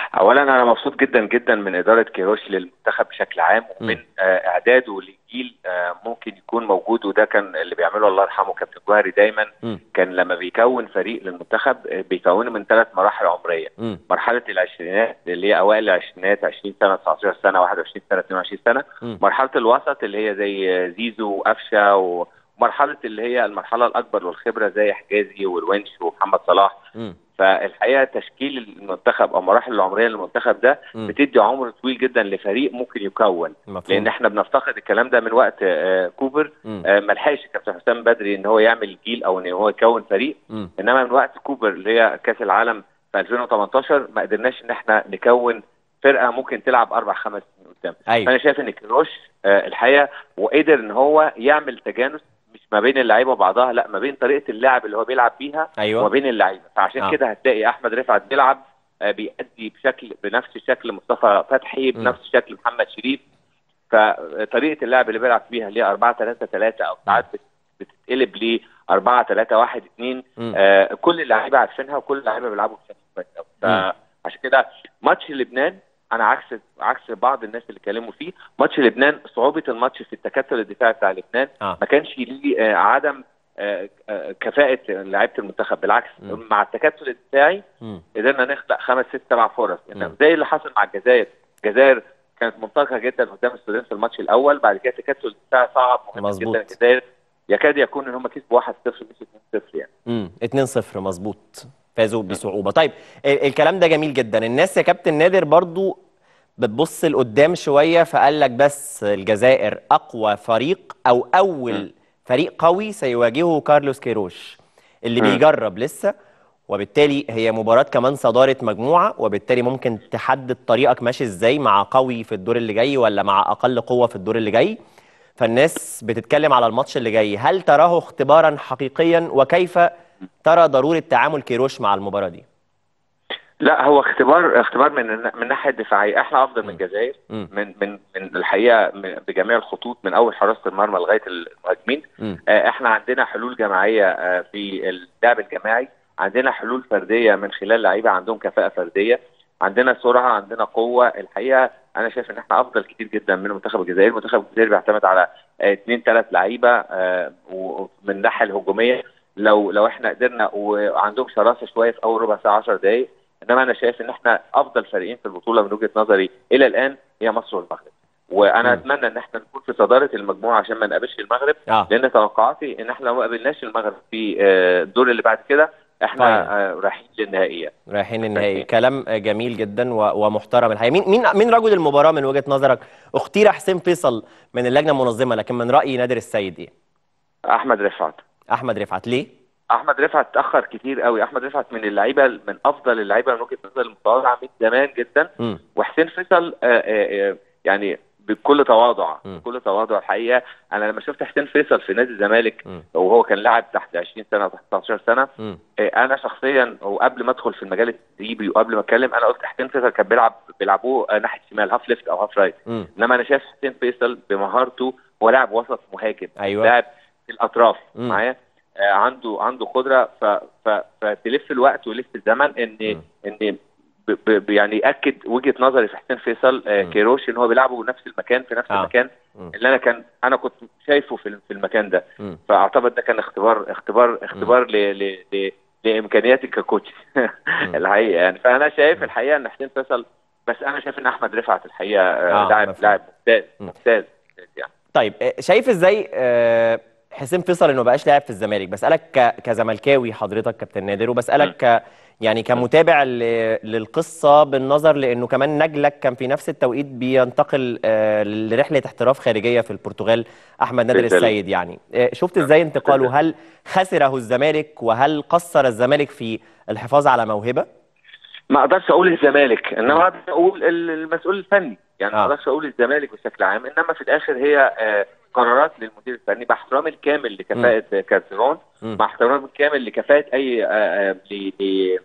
اولا انا مبسوط جدا جدا من اداره كيروش للمنتخب بشكل عام ومن آه، اعداده لجيل آه، ممكن يكون موجود وده كان اللي بيعمله الله يرحمه كابتن جوهري دايما مم. كان لما بيكون فريق للمنتخب آه، بيكونه من ثلاث مراحل عمريه مم. مرحله العشرينات اللي هي اوائل العشرينات 20 سنه 19 سنه 21 سنه 22 سنه مم. مرحله الوسط اللي هي زي زيزو وقفشه ومرحله اللي هي المرحله الاكبر والخبره زي حجازي والونش ومحمد صلاح مم. فالحقيقه تشكيل المنتخب او المراحل العمريه للمنتخب ده مم. بتدي عمر طويل جدا لفريق ممكن يكون مفهوم. لان احنا بنفتقد الكلام ده من وقت آه، كوبر مم. آه، ما لحقش كابتن حسام بدري ان هو يعمل جيل او ان هو يكون فريق مم. انما من وقت كوبر اللي هي كاس العالم في 2018 ما قدرناش ان احنا نكون فرقه ممكن تلعب اربع خمس سنين قدام ايوه فانا شايف ان كيروش آه، الحقيقه وقدر ان هو يعمل تجانس مش ما بين اللعيبه وبعضها لا ما بين طريقه اللعب اللي هو بيلعب بيها ايوه وما بين اللعيبه فعشان آه. كده هتلاقي احمد رفعت بيلعب آه، بيأدي بشكل بنفس شكل مصطفى فتحي م. بنفس شكل محمد شريف فطريقه اللعب اللي بيلعب فيها اللي هي 4 3 3 او ساعات بت- بتتقلب ل 4 3 1 2 مم. آه كل اللعيبه عارفينها وكل اللعيبه بيلعبوا بشكل كويس قوي مم. فعشان كده ماتش لبنان انا عكس عكس بعض الناس اللي اتكلموا فيه ماتش لبنان صعوبه الماتش في التكتل الدفاعي بتاع لبنان آه. ما كانش ليه آه، عدم آه، آه، كفاءه لعيبه المنتخب بالعكس مم. مع التكتل الدفاعي مم. قدرنا نخلق خمس ست سبع فرص مم. إنما زي اللي حصل مع الجزائر الجزائر كانت منطقه جدا قدام السودان في الماتش الاول بعد كده تكتل الدفاع صعب مهم مظبوط. جدا الجزائر يكاد يكون ان هم كسبوا 1-0 مش 2-0 يعني امم 2-0 مظبوط فازوا بصعوبه طيب ال- الكلام ده جميل جدا الناس يا كابتن نادر برضو بتبص لقدام شويه فقال لك بس الجزائر اقوى فريق او اول مم. فريق قوي سيواجهه كارلوس كيروش اللي مم. بيجرب لسه وبالتالي هي مباراة كمان صدارة مجموعة وبالتالي ممكن تحدد طريقك ماشي ازاي مع قوي في الدور اللي جاي ولا مع أقل قوة في الدور اللي جاي فالناس بتتكلم على الماتش اللي جاي هل تراه اختبارا حقيقيا وكيف ترى ضرورة تعامل كيروش مع المباراة دي لا هو اختبار اختبار من من الناحيه الدفاعيه احنا افضل من مم. الجزائر مم. من من من الحقيقه من بجميع الخطوط من اول حراسه المرمى لغايه المهاجمين مم. آه، احنا عندنا حلول جماعيه آه، في اللعب الجماعي عندنا حلول فرديه من خلال لعيبه عندهم كفاءه فرديه عندنا سرعه عندنا قوه الحقيقه انا شايف ان احنا افضل كتير جدا من منتخب الجزائر منتخب الجزائر بيعتمد على آه، اثنين ثلاث لعيبه آه، ومن الناحيه الهجوميه لو لو احنا قدرنا وعندهم شراسه شويه في اول ربع ساعه 10 دقائق انما انا شايف ان احنا افضل فريقين في البطوله من وجهه نظري الى الان هي مصر والمغرب وانا مم. اتمنى ان احنا نكون في صداره المجموعه عشان ما نقابلش المغرب اه لان توقعاتي ان احنا لو ما قابلناش المغرب في آه، الدور اللي بعد كده احنا طيب. آه، رايحين للنهائيه رايحين النهائي كلام جميل جدا و- ومحترم الحقيقه مين مين مين رجل المباراه من وجهه نظرك اختير حسين فيصل من اللجنه المنظمه لكن من راي نادر السيد ايه احمد رفعت احمد رفعت ليه احمد رفعت اتاخر كتير قوي احمد رفعت من اللعيبه من افضل اللعيبه من وجهه نظري المتواضعه من زمان جدا مم. وحسين فيصل آه، آه، آه، يعني بكل تواضع مم. بكل تواضع الحقيقه انا لما شفت حسين فيصل في نادي الزمالك مم. وهو كان لاعب تحت 20 سنه وتحت 19 سنه مم. آه، انا شخصيا وقبل ما ادخل في المجال التدريبي وقبل ما اتكلم انا قلت حسين فيصل كان بيلعب بيلعبوه آه، ناحيه شمال هاف ليفت او هاف رايت مم. انما انا شايف حسين فيصل بمهارته هو لاعب وسط مهاجم أيوة. لاعب في الاطراف مم. معايا آه، عنده عنده قدره ف ف فتلف الوقت ويلف الزمن ان مم. ان ب ب يعني ياكد وجهه نظري في حسين فيصل آه، مم. كيروش ان هو بيلعبوا نفس المكان في نفس آه. المكان مم. اللي انا كان انا كنت شايفه في في المكان ده مم. فاعتقد ده كان اختبار اختبار اختبار ل ل ل لامكانياتي ككوتش الحقيقه يعني فانا شايف الحقيقه ان حسين فيصل بس انا شايف ان احمد رفعت الحقيقه آه، آه لاعب مفهوم. لاعب ممتاز مم. ممتاز يعني طيب آه، شايف ازاي آه، حسين فيصل انه بقاش لاعب في الزمالك بسالك ك- كزملكاوي حضرتك كابتن نادر وبسالك ك يعني كمتابع ل- للقصه بالنظر لانه كمان نجلك كان في نفس التوقيت بينتقل آه، لرحله احتراف خارجيه في البرتغال احمد نادر بالفعل. السيد يعني آه، شفت ازاي انتقاله هل خسره الزمالك وهل قصر الزمالك في الحفاظ على موهبه ما اقدرش اقول الزمالك انما اقدر اقول ال- المسؤول الفني يعني ما آه. اقدرش اقول الزمالك بشكل عام انما في الاخر هي آه، قرارات للمدير الفني باحترامي الكامل لكفاءه كارتيرون مم. مع احترامي الكامل لكفاءه اي آه، آه، ل- ل-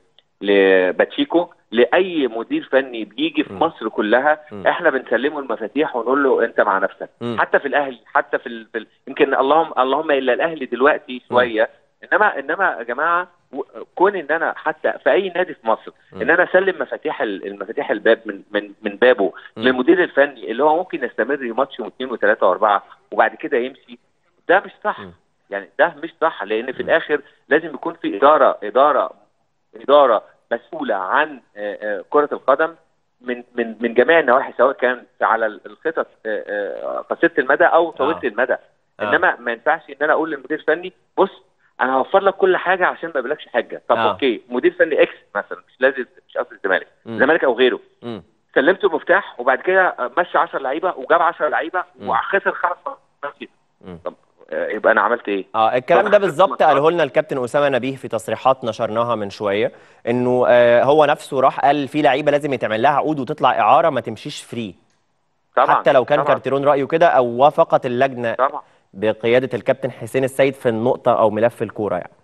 لباتشيكو لاي مدير فني بيجي في مم. مصر كلها مم. احنا بنسلمه المفاتيح ونقول له انت مع نفسك مم. حتى في الاهلي حتى في, ال... في ال... يمكن اللهم اللهم الا الاهلي دلوقتي شويه انما انما يا جماعه و- كون ان انا حتى في اي نادي في مصر مم. ان انا اسلم مفاتيح ال- المفاتيح الباب من من من بابه مم. للمدير الفني اللي هو ممكن يستمر ماتش واثنين وثلاثه واربعه وبعد كده يمشي ده مش صح مم. يعني ده مش صح لان في مم. الاخر لازم يكون في اداره اداره اداره مسؤوله عن آه، آه، كره القدم من من من جميع النواحي سواء كان على الخطط آه، آه، قصيره المدى او طويله آه. المدى آه. انما ما ينفعش ان انا اقول للمدير الفني بص انا هوفر لك كل حاجه عشان ما يقابلكش حاجه طب آه. اوكي مدير فني اكس مثلا مش لازم مش قصدي الزمالك مم. الزمالك او غيره مم. سلمته المفتاح وبعد كده مشي 10 لعيبه وجاب 10 لعيبه مم. وخسر خمس مرات مم. طب آه، يبقى انا عملت ايه؟ اه الكلام طب ده حضرتك بالظبط مطلع- قاله لنا الكابتن اسامه نبيه في تصريحات نشرناها من شويه انه آه هو نفسه راح قال في لعيبه لازم يتعمل لها عقود وتطلع اعاره ما تمشيش فري طبعا حتى لو كان طبعا كارتيرون رايه كده او وافقت اللجنه طبعا بقياده الكابتن حسين السيد في النقطه او ملف الكوره يعني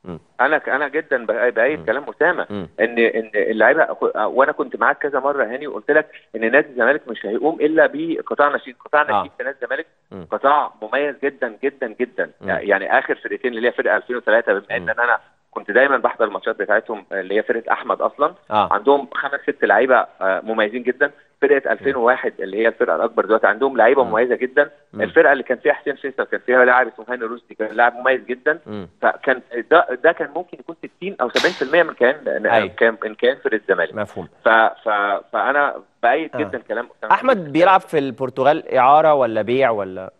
انا انا جدا بأ- بايد مم. كلام اسامه مم. ان ان اللعيبه وانا كنت معاك كذا مره هاني وقلت لك ان نادي الزمالك مش هيقوم الا بقطاع نشيد، قطاع آه. نشيد في نادي الزمالك مم. قطاع مميز جدا جدا جدا مم. يعني اخر فرقتين اللي هي فرقه 2003 بما ان مم. انا كنت دايما بحضر الماتشات بتاعتهم اللي هي فرقه احمد اصلا اه عندهم خمس ست لعيبه آه، مميزين جدا فرقه 2001 اللي هي الفرقه الاكبر دلوقتي عندهم لعيبه مم. مميزه جدا مم. الفرقه اللي كان فيها حسين فيصل كان فيها لاعب اسمه هاني رشدي كان لاعب مميز جدا مم. فكان ده ده كان ممكن يكون 60 او 70% من كيان أيوة. كان من كيان فرقه الزمالك مفهوم ف ف فانا بايد آه. جدا كلام أسامة. احمد بيلعب في البرتغال اعاره ولا بيع ولا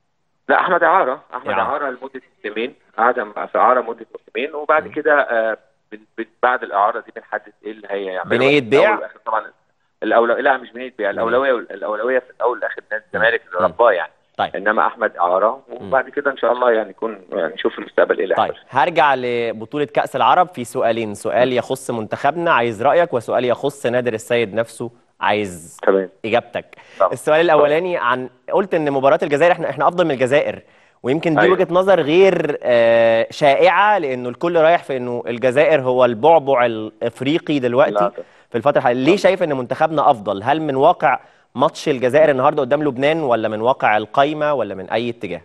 لا احمد اعاره احمد إعارة. اعاره لمده موسمين قعد مع- في اعاره مده موسمين وبعد مم. كده آه، بن- بن- بعد الاعاره دي بنحدد ايه اللي هيعمله بنية بيع؟ الأول والآخر طبعا الاولويه لا مش بنيه بيع الاولويه الاولويه في الاول والاخر نادي الزمالك اللي مم. رباه يعني طيب. انما احمد اعاره وبعد كده ان شاء الله يعني يكون يعني نشوف في المستقبل ايه اللي طيب هيحصل هرجع لبطوله كاس العرب في سؤالين سؤال يخص منتخبنا عايز رايك وسؤال يخص نادر السيد نفسه عايز تمام اجابتك طبعا. السؤال الاولاني عن قلت ان مباراه الجزائر احنا احنا افضل من الجزائر ويمكن دي أيوة. وجهه نظر غير آه، شائعه لانه الكل رايح في انه الجزائر هو البعبع الافريقي دلوقتي لا. في الفتره الحاليه ليه شايف ان منتخبنا افضل هل من واقع ماتش الجزائر النهارده قدام لبنان ولا من واقع القايمه ولا من اي اتجاه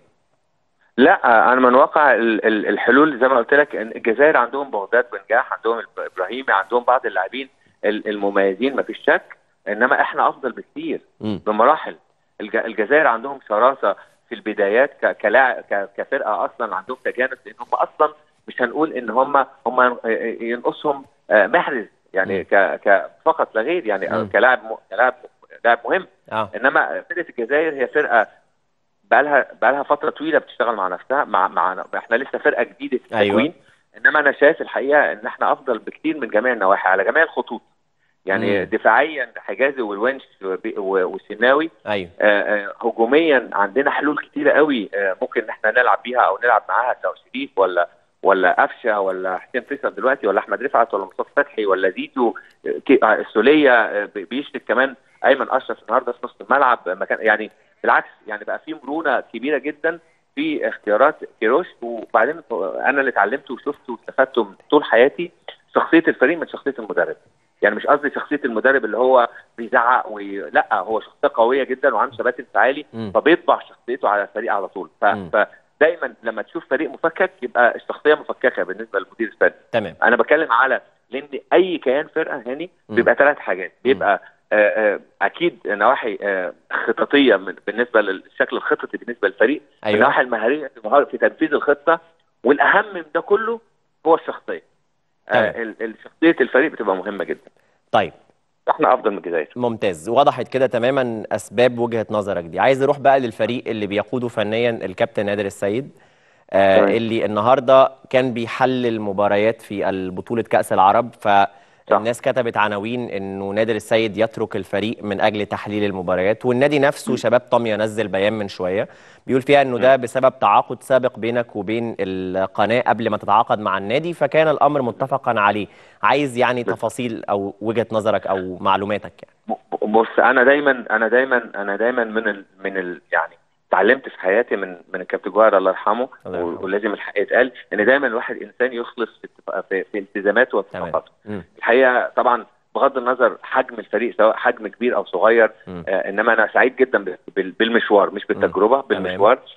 لا انا من واقع ال- ال- الحلول زي ما قلت لك ان الجزائر عندهم بغداد بنجاح عندهم الب- ابراهيمي عندهم بعض اللاعبين ال- المميزين ما فيش شك انما احنا افضل بكثير مم. بمراحل الج- الجزائر عندهم شراسه في البدايات ك- كلاعب ك- كفرقه اصلا عندهم تجانس لان هم اصلا مش هنقول ان هم هم ينقصهم آه، محرز يعني مم. ك ك فقط لا غير يعني مم. كلاعب م- كلاعب لاعب مهم اه انما فرقه الجزائر هي فرقه بقالها بقالها فتره طويله بتشتغل مع نفسها مع مع احنا لسه فرقه جديده في أيوة. التكوين انما انا شايف الحقيقه ان احنا افضل بكتير من جميع النواحي على جميع الخطوط يعني مم. دفاعيا حجازي والونش وبي- و- والسناوي ايوه آه، آه، هجوميا عندنا حلول كتيره قوي آه، ممكن ان احنا نلعب بيها او نلعب معاها سواء شريف ولا ولا قفشه ولا حسين فيصل دلوقتي ولا احمد رفعت ولا مصطفى فتحي ولا زيزو آه، كي- آه، السوليه آه، بي- بيشرك كمان ايمن اشرف النهارده في نص الملعب آه، مكان يعني بالعكس يعني بقى في مرونه كبيره جدا في اختيارات كيروش وبعدين انا اللي اتعلمته وشفته واستفدته من طول حياتي شخصيه الفريق من شخصيه المدرب يعني مش قصدي شخصيه المدرب اللي هو بيزعق وي... لا هو شخصيه قويه جدا وعنده ثبات انفعالي مم. فبيطبع شخصيته على الفريق على طول ف... مم. فدايما لما تشوف فريق مفكك يبقى الشخصيه مفككه بالنسبه للمدير الفني تمام انا بتكلم على لان اي كيان فرقه هاني مم. بيبقى ثلاث حاجات بيبقى آه آه اكيد نواحي آه خططيه من بالنسبه للشكل الخططي بالنسبه للفريق أيوة. النواحي المهاريه في مهارة في تنفيذ الخطه والاهم من ده كله هو الشخصيه تمام. آه ال- ال- شخصيه الفريق بتبقى مهمه جدا طيب احنا افضل من الجزائر ممتاز وضحت كده تماما اسباب وجهة نظرك دي عايز اروح بقى للفريق اللي بيقوده فنيا الكابتن نادر السيد آه تمام. اللي النهارده كان بيحلل مباريات في البطولة كأس العرب فالناس كتبت عناوين انه نادر السيد يترك الفريق من اجل تحليل المباريات والنادي نفسه شباب طمية نزل بيان من شوية بيقول فيها انه ده بسبب تعاقد سابق بينك وبين القناة قبل ما تتعاقد مع النادي فكان الامر متفقا عليه عايز يعني تفاصيل او وجهة نظرك او معلوماتك يعني بص انا دايما انا دايما انا دايما من ال من ال يعني اتعلمت في حياتي من من الكابتن جوهر الله يرحمه الله يرحمه. ولازم الحق يتقال ان دايما الواحد انسان يخلص في اتفاق- في, في التزاماته تمام واتفاقاته مم. الحقيقه طبعا بغض النظر حجم الفريق سواء حجم كبير او صغير مم. آه انما انا سعيد جدا بال- بال- بالمشوار مش بالتجربه بالمشوار مم.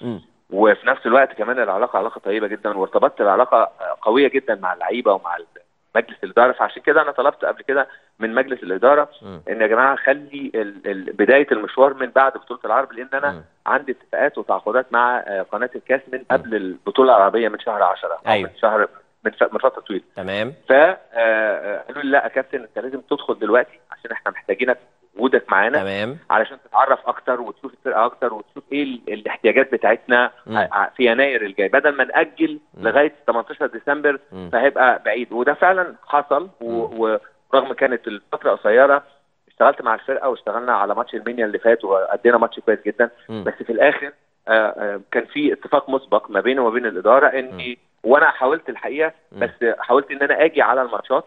وفي نفس الوقت كمان العلاقه علاقه طيبه جدا وارتبطت العلاقه قويه جدا مع اللعيبه ومع مجلس الاداره فعشان كده انا طلبت قبل كده من مجلس الاداره مم. ان يا جماعه خلي ال- ال- بدايه المشوار من بعد بطوله العرب لان انا مم. عندي اتفاقات وتعاقدات مع آه، قناه الكاس من قبل البطوله العربيه من شهر 10 او أيوة. من شهر من ف- من فتره طويله تمام فقالوا لي لا يا كابتن انت لازم تدخل دلوقتي عشان احنا محتاجينك وجودك معانا تمام علشان تتعرف اكتر وتشوف الفرقه اكتر وتشوف ايه ال- الاحتياجات بتاعتنا مم. ع- في يناير الجاي بدل ما ناجل مم. لغايه 18 ديسمبر مم. فهيبقى بعيد وده فعلا حصل و- ورغم كانت الفتره قصيره اشتغلت مع الفرقه واشتغلنا على ماتش المنيا اللي فات وادينا ماتش كويس جدا مم. بس في الاخر آه، آه، كان في اتفاق مسبق ما بيني وما بين الاداره اني وانا حاولت الحقيقه مم. بس حاولت ان انا اجي على الماتشات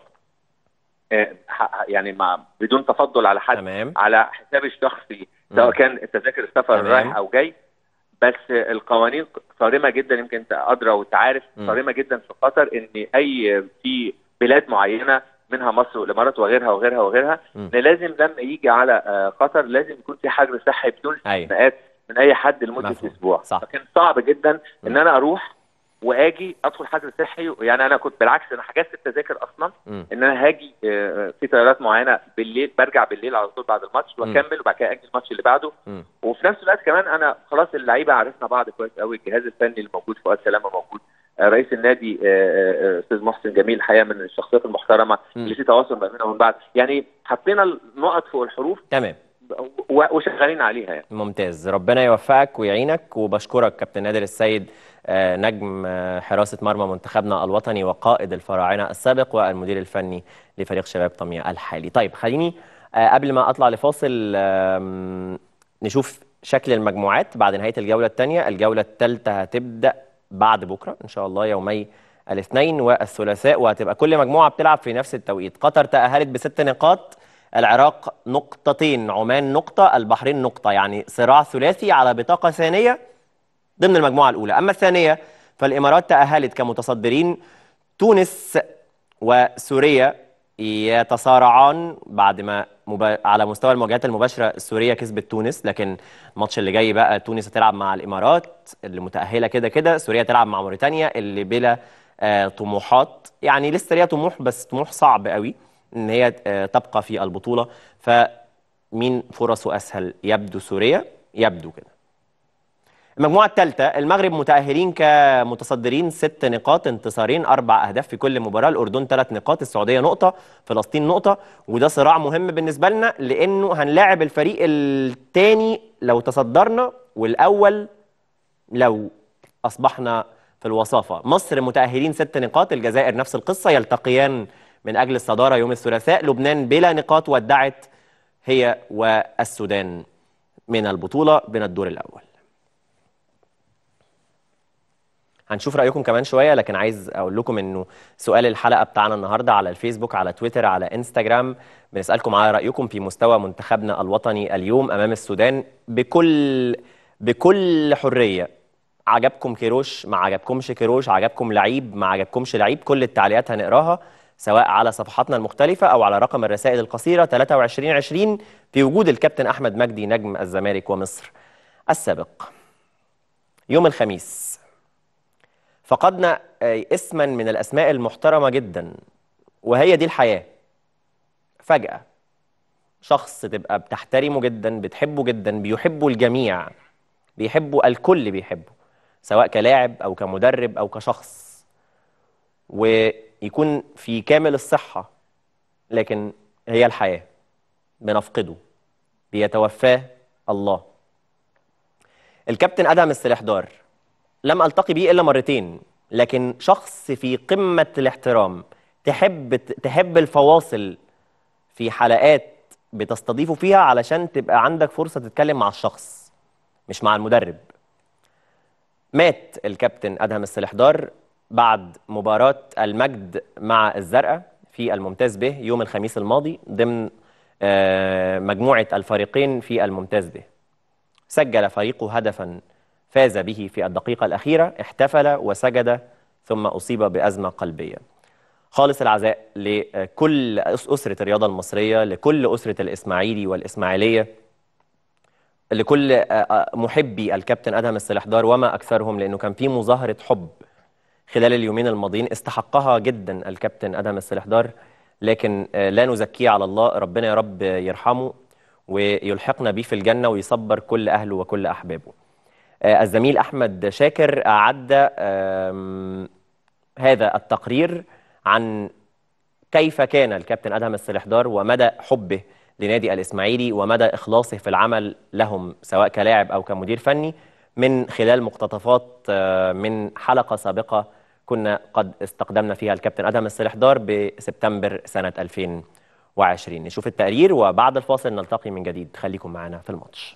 آه، ح- يعني مع بدون تفضل على حد تمام على حسابي الشخصي سواء مم. كان التذاكر السفر تمام. رايح او جاي بس القوانين صارمه جدا يمكن انت ادرى وتعرف مم. صارمه جدا في قطر ان اي في بلاد معينه منها مصر والامارات وغيرها وغيرها وغيرها مم. ان لازم لما يجي على آه، قطر لازم يكون في حجر صحي بدون أيوة. استثناءات من اي حد لمده مفهوم. اسبوع صح. فكان صعب جدا ان مم. انا اروح واجي ادخل حجر صحي يعني انا كنت بالعكس انا حجزت التذاكر اصلا مم. ان انا هاجي آه، في طيارات معينه بالليل برجع بالليل على طول بعد الماتش مم. واكمل وبعد كده اجي الماتش اللي بعده مم. وفي نفس الوقت كمان انا خلاص اللعيبه عرفنا بعض كويس قوي الجهاز الفني اللي موجود فؤاد سلامه موجود آه، رئيس النادي آه، آه، آه، استاذ محسن جميل الحقيقه من الشخصيات المحترمه مم. اللي في تواصل ما بيننا وبين بعض يعني حطينا النقط فوق الحروف تمام و- وشغالين عليها يعني ممتاز ربنا يوفقك ويعينك وبشكرك كابتن نادر السيد آه، نجم آه، حراسة مرمى منتخبنا الوطني وقائد الفراعنة السابق والمدير الفني لفريق شباب طمية الحالي طيب خليني آه، قبل ما أطلع لفاصل آم، نشوف شكل المجموعات بعد نهاية الجولة الثانية الجولة الثالثة هتبدأ بعد بكرة إن شاء الله يومي الاثنين والثلاثاء وهتبقى كل مجموعة بتلعب في نفس التوقيت قطر تأهلت بست نقاط العراق نقطتين عمان نقطة البحرين نقطة يعني صراع ثلاثي على بطاقة ثانية ضمن المجموعة الأولى أما الثانية فالإمارات تأهلت كمتصدرين تونس وسوريا يتصارعان بعد ما مبا... على مستوى المواجهات المباشرة سوريا كسبت تونس لكن الماتش اللي جاي بقى تونس هتلعب مع الإمارات اللي متأهلة كده كده سوريا تلعب مع موريتانيا اللي بلا آه طموحات يعني لسه ليها طموح بس طموح صعب قوي ان هي آه تبقى في البطولة فمين فرصه أسهل يبدو سوريا يبدو كده المجموعة الثالثة المغرب متأهلين كمتصدرين ست نقاط انتصارين أربع أهداف في كل مباراة الأردن ثلاث نقاط السعودية نقطة فلسطين نقطة وده صراع مهم بالنسبة لنا لأنه هنلاعب الفريق الثاني لو تصدرنا والأول لو أصبحنا في الوصافة مصر متأهلين ست نقاط الجزائر نفس القصة يلتقيان من أجل الصدارة يوم الثلاثاء لبنان بلا نقاط ودعت هي والسودان من البطولة من الدور الأول هنشوف رايكم كمان شويه لكن عايز اقول لكم انه سؤال الحلقه بتاعنا النهارده على الفيسبوك على تويتر على انستجرام بنسالكم على رايكم في مستوى منتخبنا الوطني اليوم امام السودان بكل بكل حريه عجبكم كيروش ما عجبكمش كيروش عجبكم لعيب ما عجبكمش لعيب كل التعليقات هنقراها سواء على صفحاتنا المختلفة أو على رقم الرسائل القصيرة 2320 في وجود الكابتن أحمد مجدي نجم الزمالك ومصر السابق يوم الخميس فقدنا آه، اسما من الاسماء المحترمه جدا وهي دي الحياه فجاه شخص تبقى بتحترمه جدا بتحبه جدا بيحبه الجميع بيحبه الكل بيحبه سواء كلاعب او كمدرب او كشخص ويكون في كامل الصحه لكن هي الحياه بنفقده بيتوفاه الله الكابتن ادهم السلحدار لم التقي بيه الا مرتين لكن شخص في قمه الاحترام تحب تحب الفواصل في حلقات بتستضيفه فيها علشان تبقى عندك فرصه تتكلم مع الشخص مش مع المدرب مات الكابتن ادهم السلحدار بعد مباراه المجد مع الزرقاء في الممتاز به يوم الخميس الماضي ضمن آه، مجموعه الفريقين في الممتاز به سجل فريقه هدفا فاز به في الدقيقة الأخيرة احتفل وسجد ثم أصيب بأزمة قلبية خالص العزاء لكل أس- أسرة الرياضة المصرية لكل أسرة الإسماعيلي والإسماعيلية لكل آه، آه، محبي الكابتن ادهم السلحدار وما اكثرهم لانه كان في مظاهره حب خلال اليومين الماضيين استحقها جدا الكابتن ادهم السلحدار لكن آه، لا نزكيه على الله ربنا يا رب يرحمه ويلحقنا بيه في الجنه ويصبر كل اهله وكل احبابه. آه، الزميل احمد شاكر اعد آم، هذا التقرير عن كيف كان الكابتن ادهم السلحدار ومدى حبه لنادي الاسماعيلي ومدى اخلاصه في العمل لهم سواء كلاعب او كمدير فني من خلال مقتطفات آه، من حلقه سابقه كنا قد استقدمنا فيها الكابتن ادهم السلحدار بسبتمبر سنه 2020 نشوف التقرير وبعد الفاصل نلتقي من جديد خليكم معنا في الماتش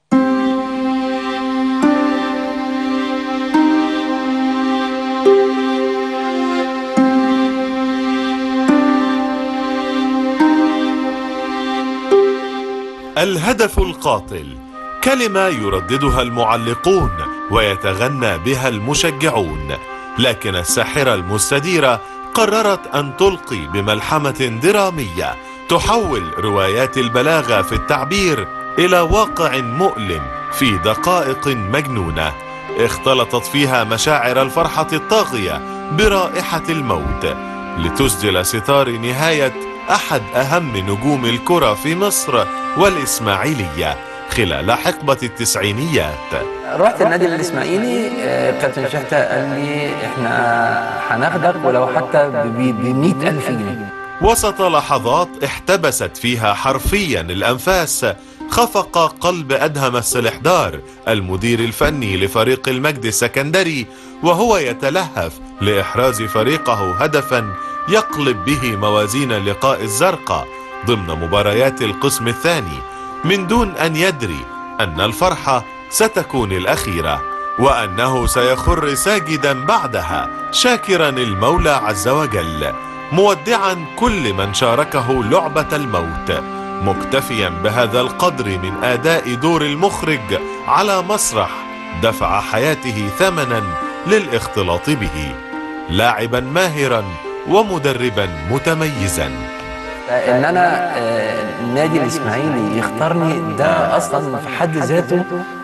الهدف القاتل كلمة يرددها المعلقون ويتغنى بها المشجعون لكن الساحرة المستديرة قررت أن تلقي بملحمة درامية تحول روايات البلاغة في التعبير إلى واقع مؤلم في دقائق مجنونة اختلطت فيها مشاعر الفرحة الطاغية برائحة الموت لتسجل ستار نهاية أحد أهم نجوم الكرة في مصر والإسماعيلية خلال حقبة التسعينيات رحت النادي الاسماعيلي آه، كابتن شحتة قال لي احنا هناخدك ولو حتى ب 100000 جنيه وسط لحظات احتبست فيها حرفيا الأنفاس خفق قلب أدهم السلحدار المدير الفني لفريق المجد السكندري وهو يتلهف لإحراز فريقه هدفا يقلب به موازين اللقاء الزرقاء ضمن مباريات القسم الثاني من دون أن يدري أن الفرحة ستكون الأخيرة وأنه سيخر ساجدا بعدها شاكرا المولى عز وجل مودعا كل من شاركه لعبة الموت مكتفيا بهذا القدر من اداء دور المخرج على مسرح دفع حياته ثمنا للاختلاط به لاعبا ماهرا ومدربا متميزا ان انا آه، النادي الاسماعيلي يختارني ده اصلا في حد ذاته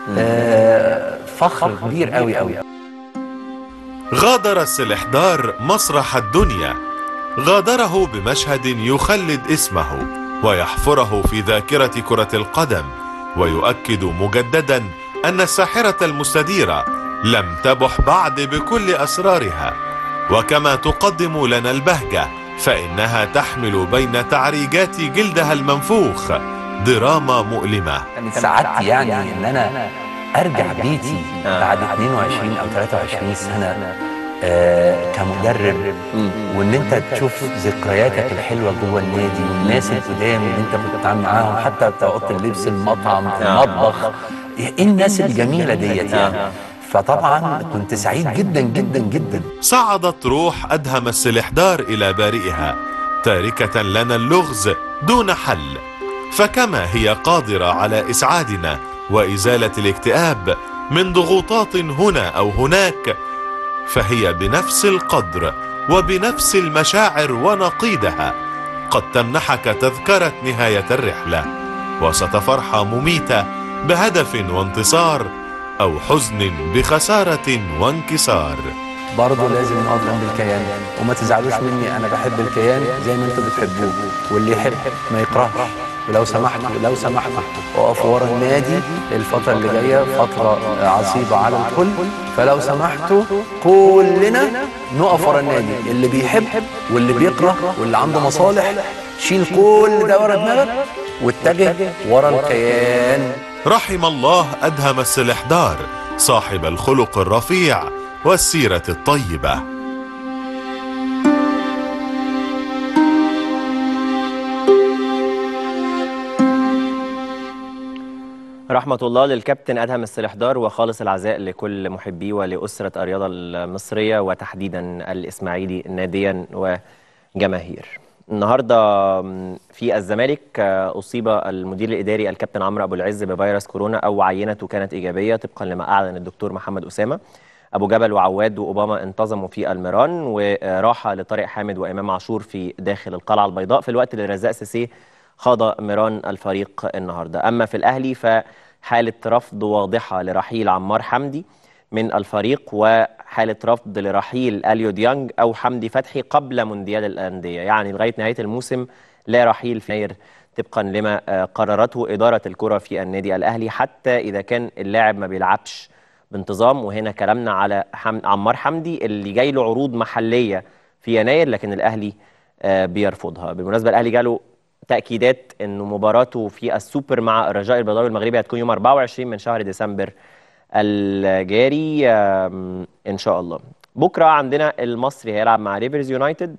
آه، فخر كبير قوي قوي غادر السلحدار مسرح الدنيا غادره بمشهد يخلد اسمه ويحفره في ذاكرة كرة القدم ويؤكد مجددا أن الساحرة المستديرة لم تبح بعد بكل أسرارها وكما تقدم لنا البهجة فإنها تحمل بين تعريجات جلدها المنفوخ دراما مؤلمة كانت سعادتي يعني ان انا ارجع بيتي بعد 22 او 23 سنه آه كمدرب وان انت تشوف ذكرياتك الحلوه جوه النادي والناس القدام اللي انت كنت بتتعامل معاهم حتى بتوع اوضه اللبس المطعم في المطبخ ايه الناس الجميله ديت يعني فطبعا كنت سعيد جدا جدا جدا صعدت روح أدهم السلحدار إلى بارئها تاركة لنا اللغز دون حل فكما هي قادرة على إسعادنا وإزالة الاكتئاب من ضغوطات هنا أو هناك فهي بنفس القدر وبنفس المشاعر ونقيضها قد تمنحك تذكرة نهاية الرحلة وسط فرحة مميتة بهدف وانتصار أو حزن بخسارة وانكسار برضه لازم نقف جنب الكيان وما تزعلوش مني انا بحب الكيان زي ما انتوا بتحبوه واللي يحب ما يكرهش ولو سمحتوا لو سمحتوا اقفوا ورا النادي الفترة اللي جاية فترة عصيبة على الكل فلو سمحتوا كلنا نقف ورا النادي اللي بيحب واللي بيكره واللي عنده مصالح شيل كل ده ورا دماغك واتجه ورا الكيان رحم الله أدهم السلحدار صاحب الخلق الرفيع والسيرة الطيبة رحمة الله للكابتن أدهم السلحدار وخالص العزاء لكل محبيه ولأسرة الرياضة المصرية وتحديدا الإسماعيلي ناديا وجماهير النهاردة في الزمالك أصيب المدير الإداري الكابتن عمرو أبو العز بفيروس كورونا أو عينته كانت إيجابية طبقا لما أعلن الدكتور محمد أسامة أبو جبل وعواد وأوباما انتظموا في الميران وراحة لطارق حامد وإمام عاشور في داخل القلعة البيضاء في الوقت اللي رزاق سيسي خاض ميران الفريق النهارده اما في الاهلي حاله رفض واضحه لرحيل عمار حمدي من الفريق وحاله رفض لرحيل اليو ديانج او حمدي فتحي قبل مونديال الانديه يعني لغايه نهايه الموسم لا رحيل في يناير طبقا لما آه، قررته اداره الكره في النادي الاهلي حتى اذا كان اللاعب ما بيلعبش بانتظام وهنا كلامنا على حم... عمار حمدي اللي جاي له عروض محليه في يناير لكن الاهلي آه، بيرفضها بالمناسبه الاهلي جاله تاكيدات انه مباراته في السوبر مع الرجاء البيضاوي المغربي هتكون يوم 24 من شهر ديسمبر الجاري آم، ان شاء الله بكره عندنا المصري هيلعب مع ريفرز يونايتد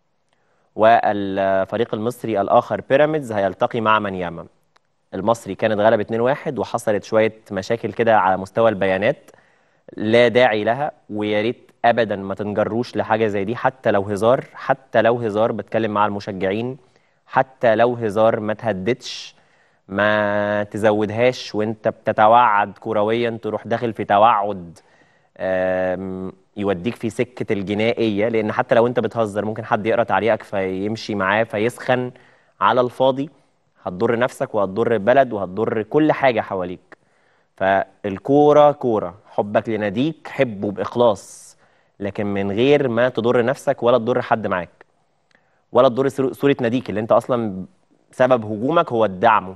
والفريق المصري الاخر بيراميدز هيلتقي مع منياما المصري كانت غلبة 2-1 وحصلت شوية مشاكل كده على مستوى البيانات لا داعي لها ويا ريت ابدا ما تنجروش لحاجة زي دي حتى لو هزار حتى لو هزار بتكلم مع المشجعين حتى لو هزار ما تهددش ما تزودهاش وانت بتتوعد كرويا تروح داخل في توعد آم، يوديك في سكة الجنائية لأن حتى لو أنت بتهزر ممكن حد يقرأ تعليقك فيمشي معاه فيسخن على الفاضي هتضر نفسك وهتضر البلد وهتضر كل حاجة حواليك فالكورة كورة حبك لناديك حبه بإخلاص لكن من غير ما تضر نفسك ولا تضر حد معاك ولا تضر سر- صورة ناديك اللي أنت أصلا سبب هجومك هو الدعم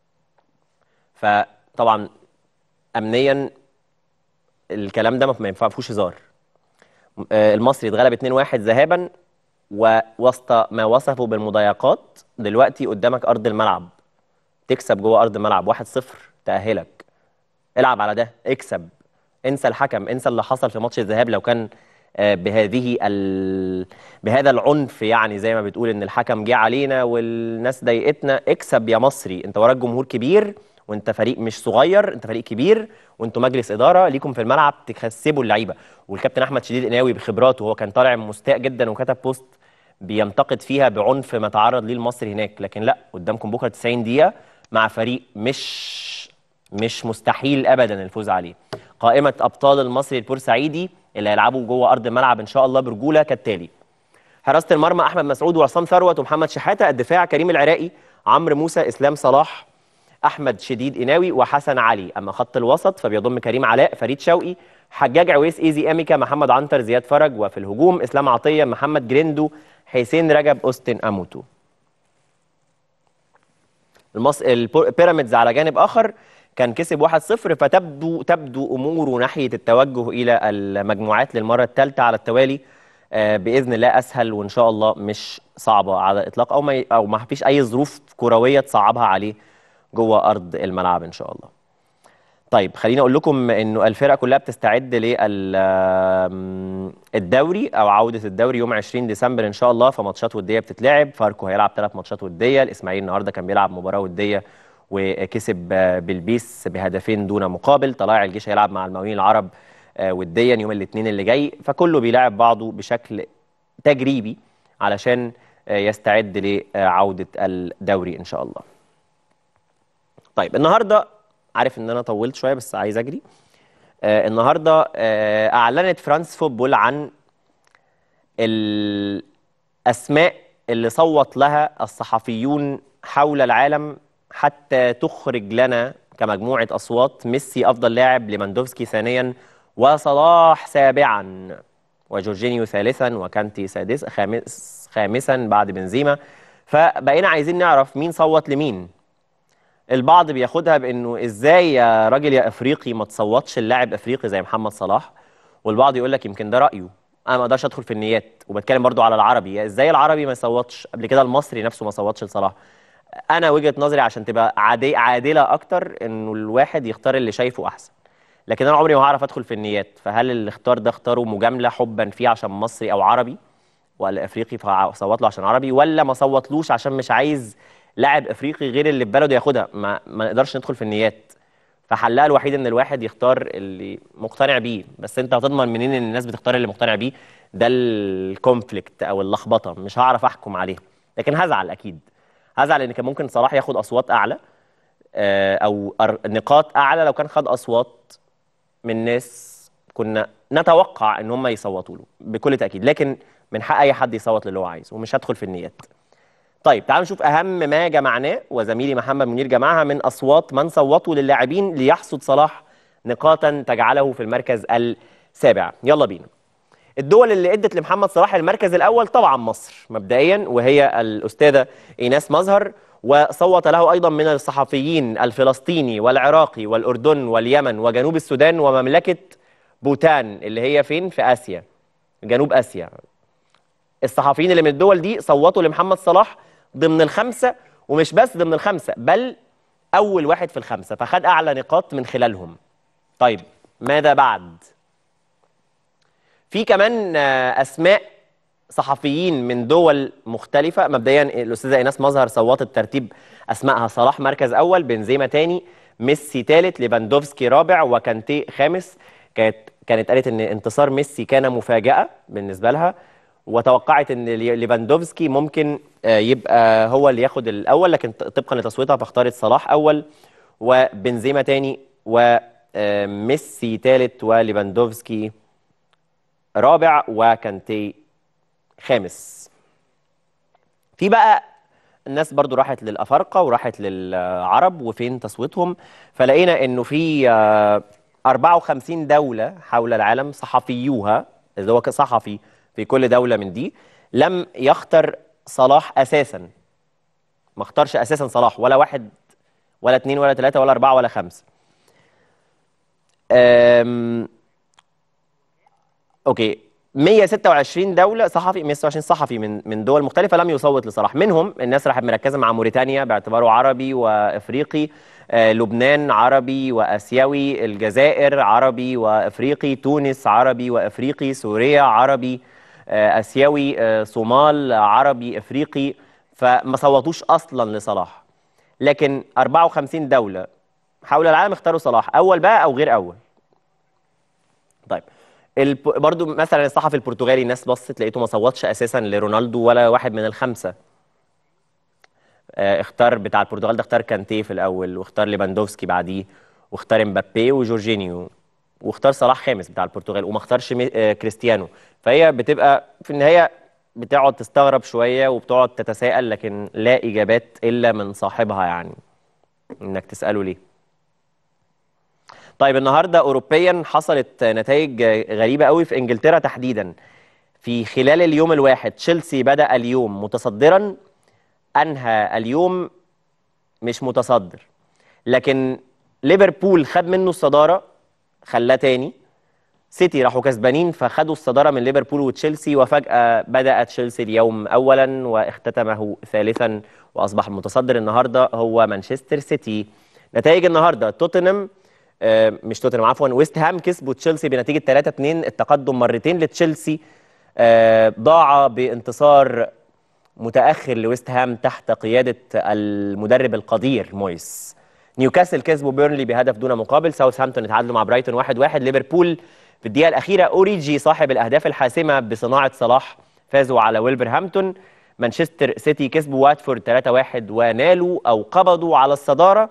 فطبعا أمنيا الكلام ده ما ينفع فيهوش هزار آه، المصري اتغلب 2-1 ذهابا ووسط ما وصفه بالمضايقات دلوقتي قدامك ارض الملعب تكسب جوه ارض الملعب 1-0 تاهلك العب على ده اكسب انسى الحكم انسى اللي حصل في ماتش الذهاب لو كان آه، بهذه ال... بهذا العنف يعني زي ما بتقول ان الحكم جه علينا والناس ضايقتنا اكسب يا مصري انت وراك جمهور كبير وانت فريق مش صغير انت فريق كبير وانتوا مجلس اداره ليكم في الملعب تكسبوا اللعيبه والكابتن احمد شديد قناوي بخبراته هو كان طالع مستاء جدا وكتب بوست بينتقد فيها بعنف ما تعرض ليه المصري هناك لكن لا قدامكم بكره 90 دقيقه مع فريق مش مش مستحيل ابدا الفوز عليه قائمه ابطال المصري البورسعيدي اللي هيلعبوا جوه ارض الملعب ان شاء الله برجوله كالتالي حراسه المرمى احمد مسعود وعصام ثروت ومحمد شحاته الدفاع كريم العراقي عمرو موسى اسلام صلاح احمد شديد قناوي وحسن علي اما خط الوسط فبيضم كريم علاء فريد شوقي حجاج عويس ايزي اميكا محمد عنتر زياد فرج وفي الهجوم اسلام عطيه محمد جريندو حسين رجب اوستن اموتو المص... البو- بيراميدز على جانب اخر كان كسب 1-0 فتبدو تبدو اموره ناحيه التوجه الى المجموعات للمره الثالثه على التوالي آه، باذن الله اسهل وان شاء الله مش صعبه على الاطلاق او ما ي- او ما فيش اي ظروف كرويه تصعبها عليه جوه ارض الملعب ان شاء الله. طيب خليني اقول لكم انه الفرق كلها بتستعد للدوري او عوده الدوري يوم 20 ديسمبر ان شاء الله فماتشات وديه بتتلعب فاركو هيلعب ثلاث ماتشات وديه الاسماعيلي النهارده كان بيلعب مباراه وديه وكسب آه، بلبيس بهدفين دون مقابل طلائع الجيش هيلعب مع المقاولين العرب آه، وديا يوم الاثنين اللي جاي فكله بيلاعب بعضه بشكل تجريبي علشان آه، يستعد لعوده الدوري ان شاء الله طيب النهارده عارف ان انا طولت شويه بس عايز اجري آه النهارده آه اعلنت فرانس فوتبول عن الاسماء اللي صوت لها الصحفيون حول العالم حتى تخرج لنا كمجموعه اصوات ميسي افضل لاعب ليفاندوفسكي ثانيا وصلاح سابعا وجورجينيو ثالثا وكانتي سادس خامس خامسا بعد بنزيما فبقينا عايزين نعرف مين صوت لمين البعض بياخدها بانه ازاي يا راجل يا افريقي ما تصوتش اللاعب افريقي زي محمد صلاح والبعض يقول لك يمكن ده رايه انا ما اقدرش ادخل في النيات وبتكلم برضو على العربي ازاي العربي ما يصوتش قبل كده المصري نفسه ما صوتش لصلاح انا وجهة نظري عشان تبقى عادي عادله اكتر انه الواحد يختار اللي شايفه احسن لكن انا عمري ما هعرف ادخل في النيات فهل الاختيار ده اختاره مجامله حبا فيه عشان مصري او عربي ولا افريقي فصوت له عشان عربي ولا ما صوتلوش عشان مش عايز لاعب افريقي غير اللي في بلده ياخدها ما, ما نقدرش ندخل في النيات فحلها الوحيد ان الواحد يختار اللي مقتنع بيه بس انت هتضمن منين ان الناس بتختار اللي مقتنع بيه ده الكونفليكت او اللخبطه مش هعرف احكم عليها لكن هزعل اكيد هزعل ان كان ممكن صلاح ياخد اصوات اعلى آه، او أر- نقاط اعلى لو كان خد اصوات من ناس كنا نتوقع ان هم يصوتوا له بكل تاكيد لكن من حق اي حد يصوت للي هو عايزه ومش هدخل في النيات طيب تعالوا نشوف اهم ما جمعناه وزميلي محمد منير جمعها من اصوات من صوتوا للاعبين ليحصد صلاح نقاطا تجعله في المركز السابع يلا بينا الدول اللي ادت لمحمد صلاح المركز الاول طبعا مصر مبدئيا وهي الاستاذه ايناس مظهر وصوت له ايضا من الصحفيين الفلسطيني والعراقي والاردن واليمن وجنوب السودان ومملكه بوتان اللي هي فين في اسيا جنوب اسيا الصحفيين اللي من الدول دي صوتوا لمحمد صلاح ضمن الخمسه ومش بس ضمن الخمسه بل اول واحد في الخمسه فخد اعلى نقاط من خلالهم طيب ماذا بعد في كمان آه، اسماء صحفيين من دول مختلفة مبدئيا الأستاذة إيناس مظهر صوتت ترتيب أسمائها صلاح مركز أول بنزيما تاني ميسي ثالث ليفاندوفسكي رابع وكانتي خامس كانت كانت قالت إن انتصار ميسي كان مفاجأة بالنسبة لها وتوقعت إن لي- ليفاندوفسكي ممكن آه، يبقى هو اللي ياخد الأول لكن ط- طبقا لتصويتها فاختارت صلاح أول وبنزيما تاني وميسي ثالث وليفاندوفسكي رابع وكانتي خامس في بقى الناس برضو راحت للأفارقة وراحت للعرب وفين تصويتهم فلقينا انه في آه، 54 دولة حول العالم صحفيوها اللي هو صحفي في كل دولة من دي لم يختر صلاح أساسا ما اختارش أساسا صلاح ولا واحد ولا اتنين ولا تلاتة ولا أربعة ولا خمسة أم... اوكي 126 دوله صحفي 126 صحفي من من دول مختلفه لم يصوت لصلاح منهم الناس راحت مركزه مع موريتانيا باعتباره عربي وافريقي آه لبنان عربي واسيوي الجزائر عربي وافريقي تونس عربي وافريقي سوريا عربي آه اسيوي آه صومال عربي افريقي فما صوتوش اصلا لصلاح لكن 54 دوله حول العالم اختاروا صلاح اول بقى او غير اول طيب الب... برضو مثلا الصحفي البرتغالي الناس بصت لقيته ما صوتش اساسا لرونالدو ولا واحد من الخمسه آه، اختار بتاع البرتغال ده اختار كانتيه في الاول واختار ليفاندوفسكي بعديه واختار امبابي وجورجينيو واختار صلاح خامس بتاع البرتغال وما اختارش مي... آه، كريستيانو فهي بتبقى في النهايه بتقعد تستغرب شويه وبتقعد تتساءل لكن لا اجابات الا من صاحبها يعني انك تساله ليه طيب النهارده اوروبيا حصلت نتائج غريبه قوي في انجلترا تحديدا في خلال اليوم الواحد تشيلسي بدا اليوم متصدرا انهى اليوم مش متصدر لكن ليفربول خد منه الصداره خلاه تاني سيتي راحوا كسبانين فخدوا الصداره من ليفربول وتشيلسي وفجاه بدا تشيلسي اليوم اولا واختتمه ثالثا واصبح المتصدر النهارده هو مانشستر سيتي نتائج النهارده توتنهام آه، مش توتنهام عفوا ويست هام كسبوا تشيلسي بنتيجه 3 2 التقدم مرتين لتشيلسي آه، ضاع بانتصار متاخر لويست هام تحت قياده المدرب القدير مويس نيوكاسل كسبوا بيرنلي بهدف دون مقابل ساوثهامبتون اتعادلوا مع برايتون 1 1 ليفربول في الدقيقه الاخيره اوريجي صاحب الاهداف الحاسمه بصناعه صلاح فازوا على ويلفرهامبتون مانشستر سيتي كسبوا واتفورد 3 1 ونالوا او قبضوا على الصداره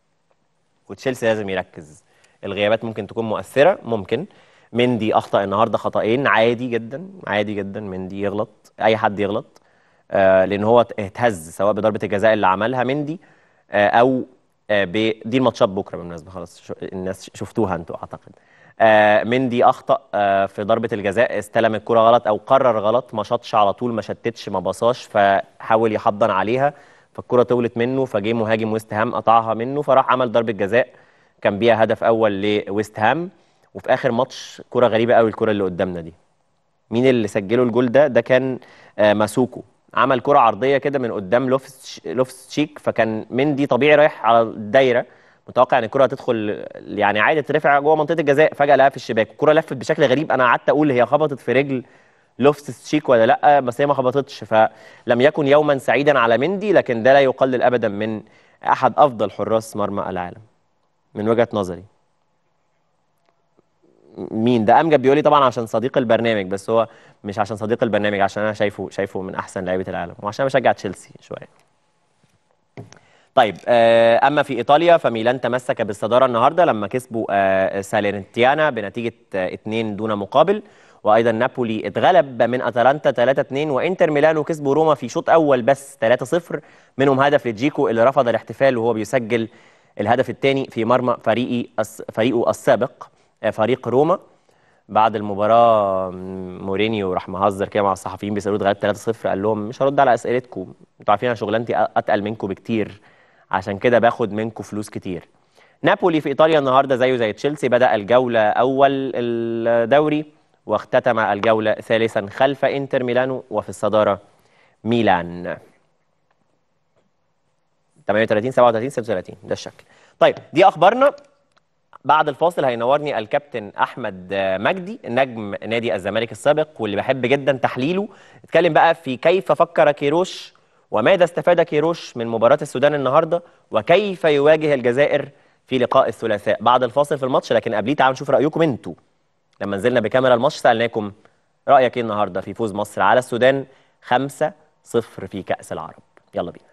وتشيلسي لازم يركز الغيابات ممكن تكون مؤثره ممكن مندي اخطا النهارده خطأين عادي جدا عادي جدا مندي يغلط اي حد يغلط آه لان هو اتهز سواء بضربه الجزاء اللي عملها مندي آه او آه ب... دي الماتشات بكره بالمناسبه خلاص شو... الناس شفتوها انتوا اعتقد آه مندي اخطا آه في ضربه الجزاء استلم الكره غلط او قرر غلط ما شاطش على طول ما شتتش ما باصاش فحاول يحضن عليها فالكره طولت منه فجه مهاجم ويست هام قطعها منه فراح عمل ضربه جزاء كان بيها هدف اول لويست هام وفي اخر ماتش كره غريبه قوي الكره اللي قدامنا دي مين اللي سجله الجول ده ده كان آه ماسوكو عمل كره عرضيه كده من قدام لوفس لوفس تشيك فكان مندي طبيعي رايح على الدايره متوقع ان الكره هتدخل يعني عادي ترفع جوه منطقه الجزاء فجاه لقاها في الشباك الكره لفت بشكل غريب انا قعدت اقول هي خبطت في رجل لوفس تشيك ولا لا بس هي ما خبطتش فلم يكن يوما سعيدا على مندي لكن ده لا يقلل ابدا من احد افضل حراس مرمى العالم من وجهه نظري مين ده امجد بيقول لي طبعا عشان صديق البرنامج بس هو مش عشان صديق البرنامج عشان انا شايفه شايفه من احسن لعيبه العالم وعشان بشجع تشيلسي شويه طيب آه، اما في ايطاليا فميلان تمسك بالصداره النهارده لما كسبوا آه، ساليرنتيانا بنتيجه 2 دون مقابل وايضا نابولي اتغلب من اتلانتا 3-2 وانتر ميلانو كسبوا روما في شوط اول بس 3-0 منهم هدف لجيكو اللي رفض الاحتفال وهو بيسجل الهدف الثاني في مرمى فريقي الس- فريقه السابق آه، فريق روما بعد المباراة مورينيو راح مهزر كده مع الصحفيين بيسألوه اتغلبت 3-0 قال لهم مش هرد على أسئلتكم انتوا عارفين انا شغلانتي أتقل منكم بكتير عشان كده باخد منكم فلوس كتير نابولي في إيطاليا النهاردة زيه زي تشيلسي بدأ الجولة أول الدوري واختتم الجولة ثالثا خلف إنتر ميلانو وفي الصدارة ميلان 38 37 36 ده الشكل طيب دي أخبارنا بعد الفاصل هينورني الكابتن احمد مجدي نجم نادي الزمالك السابق واللي بحب جدا تحليله اتكلم بقى في كيف فكر كيروش وماذا استفاد كيروش من مباراه السودان النهارده وكيف يواجه الجزائر في لقاء الثلاثاء بعد الفاصل في الماتش لكن قبليه تعالوا نشوف رايكم انتوا لما نزلنا بكاميرا الماتش سالناكم رايك ايه النهارده في فوز مصر على السودان 5 0 في كاس العرب يلا بينا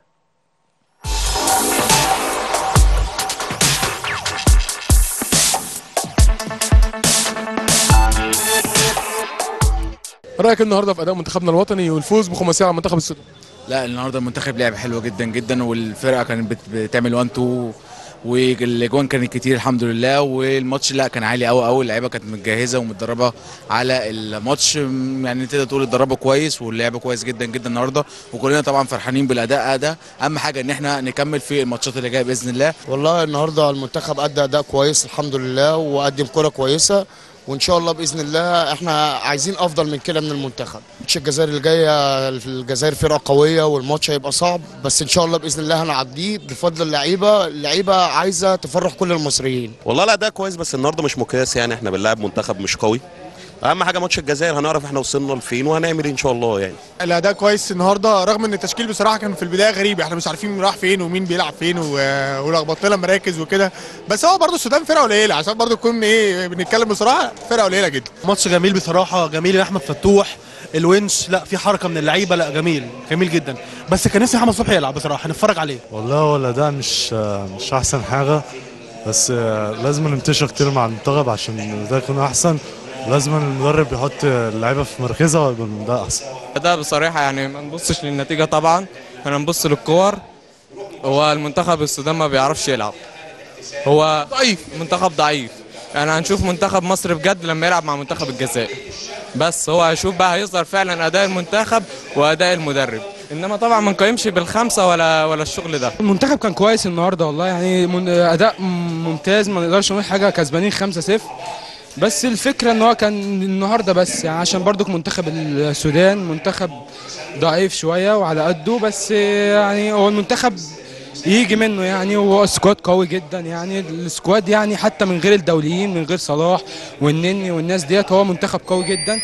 رايك النهارده في اداء منتخبنا الوطني والفوز بخماسيه على منتخب السودان لا النهارده المنتخب لعب حلو جدا جدا والفرقه كانت بت- بتعمل 1 2 والاجوان كانت كتير الحمد لله والماتش لا كان عالي قوي قوي اللعيبه كانت متجهزه ومتدربه على الماتش م، يعني تقدر تقول اتدربوا كويس واللعب كويس جدا جدا النهارده وكلنا طبعا فرحانين بالاداء ده اهم حاجه ان احنا نكمل في الماتشات اللي جايه باذن الله والله النهارده المنتخب ادى اداء كويس الحمد لله وقدم كره كويسه وان شاء الله باذن الله احنا عايزين افضل من كده من المنتخب ماتش الجزائر اللي جايه الجزائر فرقه قويه والماتش هيبقى صعب بس ان شاء الله باذن الله هنعديه بفضل اللعيبه اللعيبه عايزه تفرح كل المصريين والله لا ده كويس بس النهارده مش مقياس يعني احنا بنلعب منتخب مش قوي اهم حاجه ماتش الجزائر هنعرف احنا وصلنا لفين وهنعمل ايه ان شاء الله يعني الاداء كويس النهارده رغم ان التشكيل بصراحه كان في البدايه غريب احنا مش عارفين راح فين ومين بيلعب فين و- ولخبط لنا مراكز وكده بس هو برضه السودان فرقه قليله عشان برضه نكون ايه بنتكلم بصراحه فرقه قليله جدا ماتش جميل بصراحه جميل يا احمد فتوح الونش لا في حركه من اللعيبه لا جميل جميل جدا بس كان نفسي محمد صبحي يلعب بصراحه نتفرج عليه والله هو الاداء مش مش احسن حاجه بس لازم ننتشر كتير مع المنتخب عشان ده يكون احسن لازم المدرب يحط اللعيبه في مركزها ويبقى ده احسن ده بصراحة يعني ما نبصش للنتيجة طبعا احنا نبص للكور هو المنتخب السودان ما بيعرفش يلعب هو ضعيف منتخب ضعيف يعني هنشوف منتخب مصر بجد لما يلعب مع منتخب الجزائر بس هو هيشوف بقى هيظهر فعلا اداء المنتخب واداء المدرب انما طبعا ما نقيمش بالخمسه ولا ولا الشغل ده المنتخب كان كويس النهارده والله يعني من اداء ممتاز ما نقدرش نقول حاجه كسبانين 5-0 بس الفكره ان هو كان النهارده بس يعني عشان برضك منتخب السودان منتخب ضعيف شويه وعلى قده بس يعني هو المنتخب يجي منه يعني هو سكواد قوي جدا يعني السكواد يعني حتى من غير الدوليين من غير صلاح والنني والناس ديت هو منتخب قوي جدا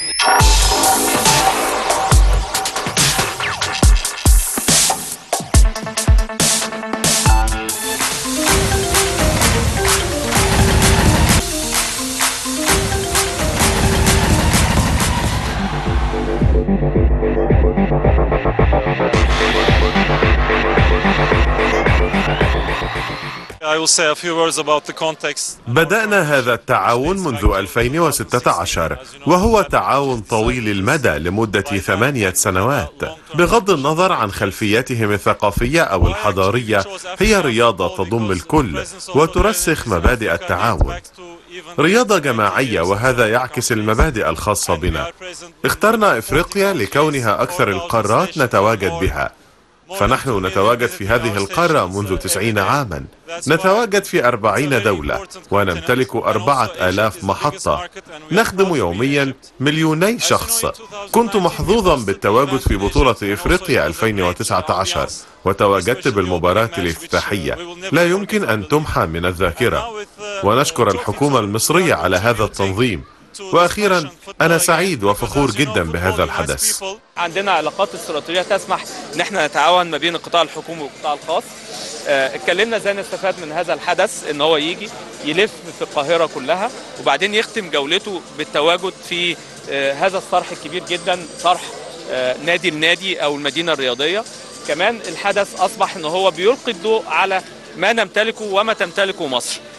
I will say a few words about the context. بدأنا هذا التعاون منذ 2016 وهو تعاون طويل المدى لمدة ثمانية سنوات بغض النظر عن خلفياتهم الثقافية أو الحضارية هي رياضة تضم الكل وترسخ مبادئ التعاون رياضة جماعية وهذا يعكس المبادئ الخاصة بنا اخترنا إفريقيا لكونها أكثر القارات نتواجد بها فنحن نتواجد في هذه القارة منذ تسعين عاما نتواجد في أربعين دولة ونمتلك أربعة آلاف محطة نخدم يوميا مليوني شخص كنت محظوظا بالتواجد في بطولة إفريقيا 2019 وتواجدت بالمباراة الافتتاحية لا يمكن أن تمحى من الذاكرة ونشكر الحكومة المصرية على هذا التنظيم واخيرا انا سعيد وفخور جدا بهذا الحدث عندنا علاقات استراتيجيه تسمح ان احنا نتعاون ما بين القطاع الحكومي والقطاع الخاص آه، اتكلمنا ازاي نستفاد من هذا الحدث ان هو يجي يلف في القاهره كلها وبعدين يختم جولته بالتواجد في آه، هذا الصرح الكبير جدا صرح آه، نادي النادي او المدينه الرياضيه كمان الحدث اصبح ان هو بيلقي الضوء على ما نمتلكه وما تمتلكه مصر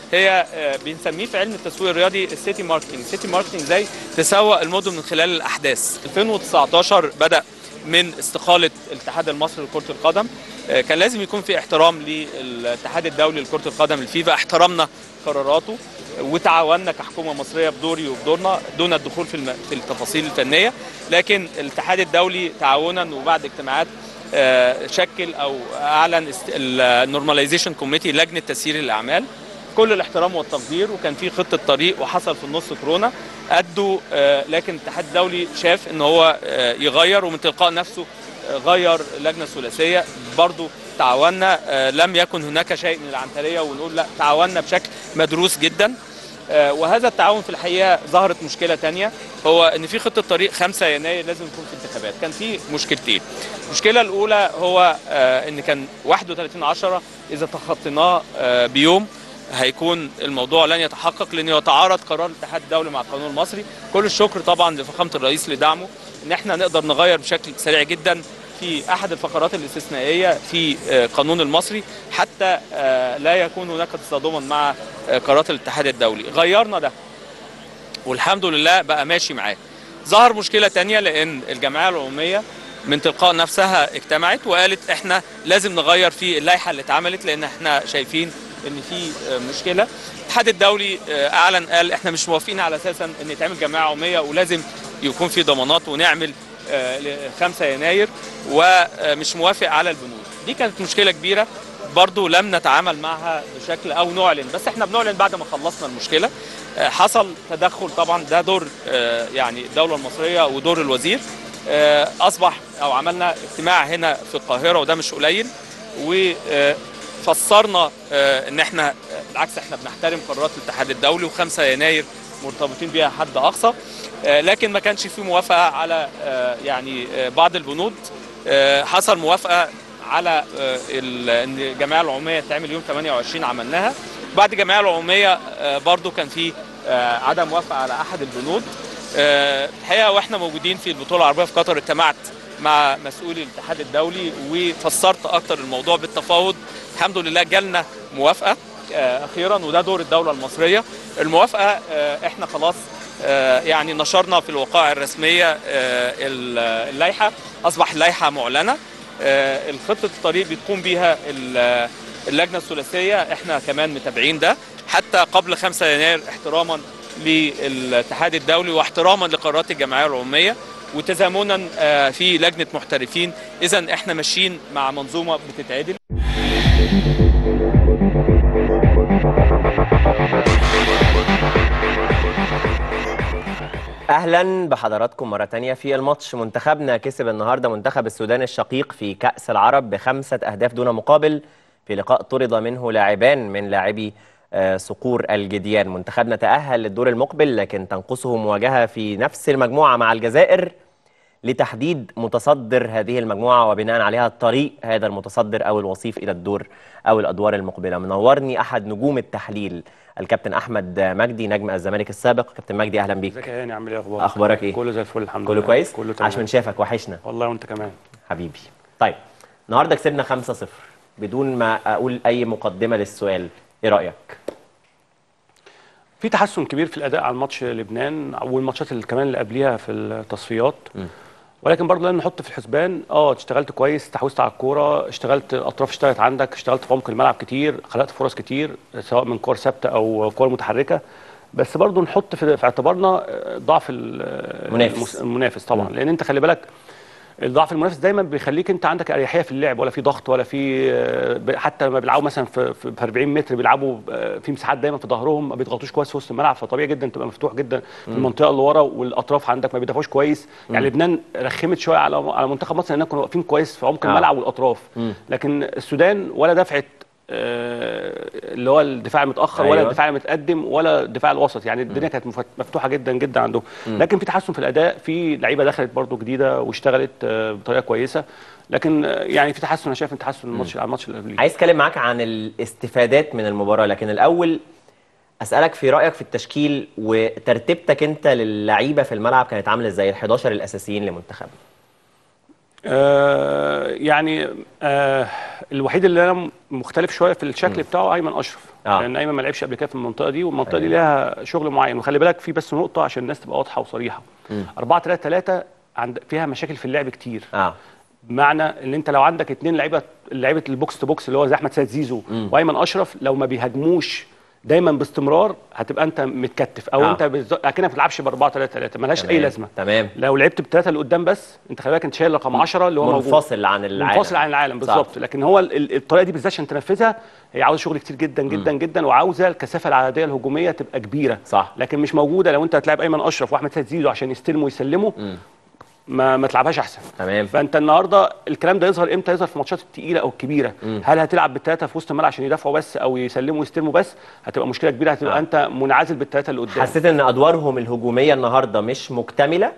هي آه، بنسميه في علم التسويق الرياضي السيتي ماركتنج السيتي ماركتنج زي تسوق المدن من خلال الاحداث 2019 بدا من استقاله الاتحاد المصري لكره القدم آه، كان لازم يكون في احترام للاتحاد الدولي لكره القدم الفيفا احترمنا قراراته وتعاوننا كحكومه مصريه بدوري وبدورنا دون الدخول في الم- في التفاصيل الفنيه لكن الاتحاد الدولي تعاونا وبعد اجتماعات آه، شكل او اعلن النورماليزيشن كوميتي لجنه تسيير الاعمال كل الاحترام والتقدير وكان في خطه طريق وحصل في النص كورونا ادوا آه، لكن الاتحاد الدولي شاف ان هو آه، يغير ومن تلقاء نفسه آه، غير لجنه ثلاثيه برضو تعاوننا آه، لم يكن هناك شيء من العنتريه ونقول لا تعاوننا بشكل مدروس جدا آه، وهذا التعاون في الحقيقه ظهرت مشكله تانية هو ان في خطه طريق 5 يناير لازم يكون في انتخابات كان في مشكلتين المشكله الاولى هو آه، ان كان 31 10 اذا تخطيناه آه، بيوم هيكون الموضوع لن يتحقق لانه يتعارض قرار الاتحاد الدولي مع القانون المصري كل الشكر طبعا لفخامه الرئيس لدعمه ان احنا نقدر نغير بشكل سريع جدا في احد الفقرات الاستثنائيه في آه، القانون المصري حتى آه، لا يكون هناك تصادما مع آه، قرارات الاتحاد الدولي غيرنا ده والحمد لله بقى ماشي معاه ظهر مشكله تانية لان الجمعيه العموميه من تلقاء نفسها اجتمعت وقالت احنا لازم نغير في اللائحه اللي اتعملت لان احنا شايفين ان في آه، مشكله الاتحاد الدولي آه، اعلن قال احنا مش موافقين على اساسا ان يتعمل جمعيه عموميه ولازم يكون في ضمانات ونعمل آه، ل 5 يناير ومش موافق على البنود دي كانت مشكله كبيره برضو لم نتعامل معها بشكل او نعلن بس احنا بنعلن بعد ما خلصنا المشكله آه، حصل تدخل طبعا ده دور آه، يعني الدوله المصريه ودور الوزير آه، اصبح او عملنا اجتماع هنا في القاهره وده مش قليل وفسرنا ان احنا آه، بالعكس احنا بنحترم قرارات الاتحاد الدولي و5 يناير مرتبطين بيها حد اقصى آه، لكن ما كانش في موافقه على آه، يعني آه، بعض البنود آه، حصل موافقه على آه، ال- ان الجمعيه العموميه تعمل يوم 28 عملناها بعد الجمعيه العموميه آه، برضو كان في آه، عدم موافقه على احد البنود آه، الحقيقه واحنا موجودين في البطوله العربيه في قطر اجتمعت مع مسؤولي الاتحاد الدولي وفسرت اكتر الموضوع بالتفاوض الحمد لله جالنا موافقه آه، اخيرا وده دور الدوله المصريه الموافقه آه، احنا خلاص آه، يعني نشرنا في الوقائع الرسميه آه، ال- اللائحه اصبح اللائحه معلنه آه، الخطه الطريق بتقوم بيها ال- اللجنه الثلاثيه احنا كمان متابعين ده حتى قبل 5 يناير احتراما للاتحاد الدولي واحتراما لقرارات الجمعيه العموميه وتزامنا آه، في لجنه محترفين اذا احنا ماشيين مع منظومه بتتعدل اهلا بحضراتكم مره تانية في الماتش منتخبنا كسب النهارده منتخب السودان الشقيق في كاس العرب بخمسه اهداف دون مقابل في لقاء طرد منه لاعبان من لاعبي آه، صقور الجديان منتخبنا تاهل للدور المقبل لكن تنقصه مواجهه في نفس المجموعه مع الجزائر لتحديد متصدر هذه المجموعه وبناء عليها طريق هذا المتصدر او الوصيف الى الدور او الادوار المقبله منورني احد نجوم التحليل الكابتن احمد مجدي نجم الزمالك السابق كابتن مجدي اهلا بيك ازيك يا هاني عامل ايه اخبارك اخبارك ايه كله زي الفل الحمد كله لله كويس كله تمام عاش من شافك وحشنا والله وانت كمان حبيبي طيب النهارده كسبنا 5-0 بدون ما اقول اي مقدمه للسؤال ايه رايك في تحسن كبير في الاداء على ماتش لبنان والماتشات اللي كمان اللي قبليها في التصفيات ولكن برضه لازم نحط في الحسبان اه اشتغلت كويس استحوذت على الكوره اشتغلت الاطراف اشتغلت عندك اشتغلت في عمق الملعب كتير خلقت فرص كتير سواء من كور ثابته او كور متحركه بس برضه نحط في, في اعتبارنا آه، ضعف ال- منافس. المس- المنافس طبعا مم. لان انت خلي بالك الضعف المنافس دايما بيخليك انت عندك اريحيه في اللعب ولا في ضغط ولا في آه، ب- حتى لما بيلعبوا مثلا في في في 40 متر بيلعبوا آه، في مساحات دايما في ظهرهم ما بيضغطوش كويس في وسط الملعب فطبيعي جدا تبقى مفتوح جدا في مم. المنطقه اللي ورا والاطراف عندك ما بيدافعوش كويس يعني مم. لبنان رخمت شويه على على منتخب مصر لانهم كانوا واقفين كويس في عمق آه. الملعب والاطراف مم. لكن السودان ولا دفعت آه، اللي هو الدفاع المتاخر ولا أيوة. الدفاع المتقدم ولا الدفاع الوسط يعني الدنيا كانت مفت- مفتوحه جدا جدا عندهم مم. لكن في تحسن في الاداء في لعيبه دخلت برضو جديده واشتغلت آه، بطريقه كويسه لكن آه، يعني في تحسن انا شايف ان تحسن الماتش على الماتش اللي قبليه عايز اتكلم معاك عن الاستفادات من المباراه لكن الاول اسالك في رايك في التشكيل وترتيبتك انت للعيبه في الملعب كانت عامله ازاي ال11 الاساسيين لمنتخبنا آه، يعني آه، الوحيد اللي انا مختلف شويه في الشكل مم. بتاعه ايمن اشرف آه. لان ايمن ما لعبش قبل كده في المنطقه دي والمنطقه دي أيوة. ليها شغل معين وخلي بالك في بس نقطه عشان الناس تبقى واضحه وصريحه مم. 4 3 3 عند فيها مشاكل في اللعب كتير اه بمعنى ان انت لو عندك اتنين لعيبه لعيبه البوكس تو بوكس اللي هو زي احمد سيد زيزو مم. وايمن اشرف لو ما بيهاجموش دايما باستمرار هتبقى انت متكتف او آه. آه. انت بز... اكنك ما بتلعبش ب 4 3 3 ملهاش اي تمام. لازمه تمام لو لعبت بالثلاثه اللي قدام بس انت خلي بالك انت شايل رقم 10 اللي هو موجود منفصل عن العالم منفصل عن العالم صح. بالظبط لكن هو ال- ال- الطريقه دي بالذات عشان تنفذها هي عاوزه شغل كتير جدا جدا جدا وعاوزه الكثافه العدديه الهجوميه تبقى كبيره صح لكن مش موجوده لو انت هتلاعب ايمن اشرف واحمد سيد زيزو عشان يستلموا ويسلموا ما ما تلعبهاش احسن تمام فانت النهارده الكلام ده يظهر امتى يظهر في الماتشات الثقيله او الكبيره مم. هل هتلعب بالثلاثه في وسط الملعب عشان يدافعوا بس او يسلموا ويستلموا بس هتبقى مشكله كبيره هتبقى آه. آه. انت منعزل بالثلاثه اللي قدام حسيت ان ادوارهم الهجوميه النهارده مش مكتمله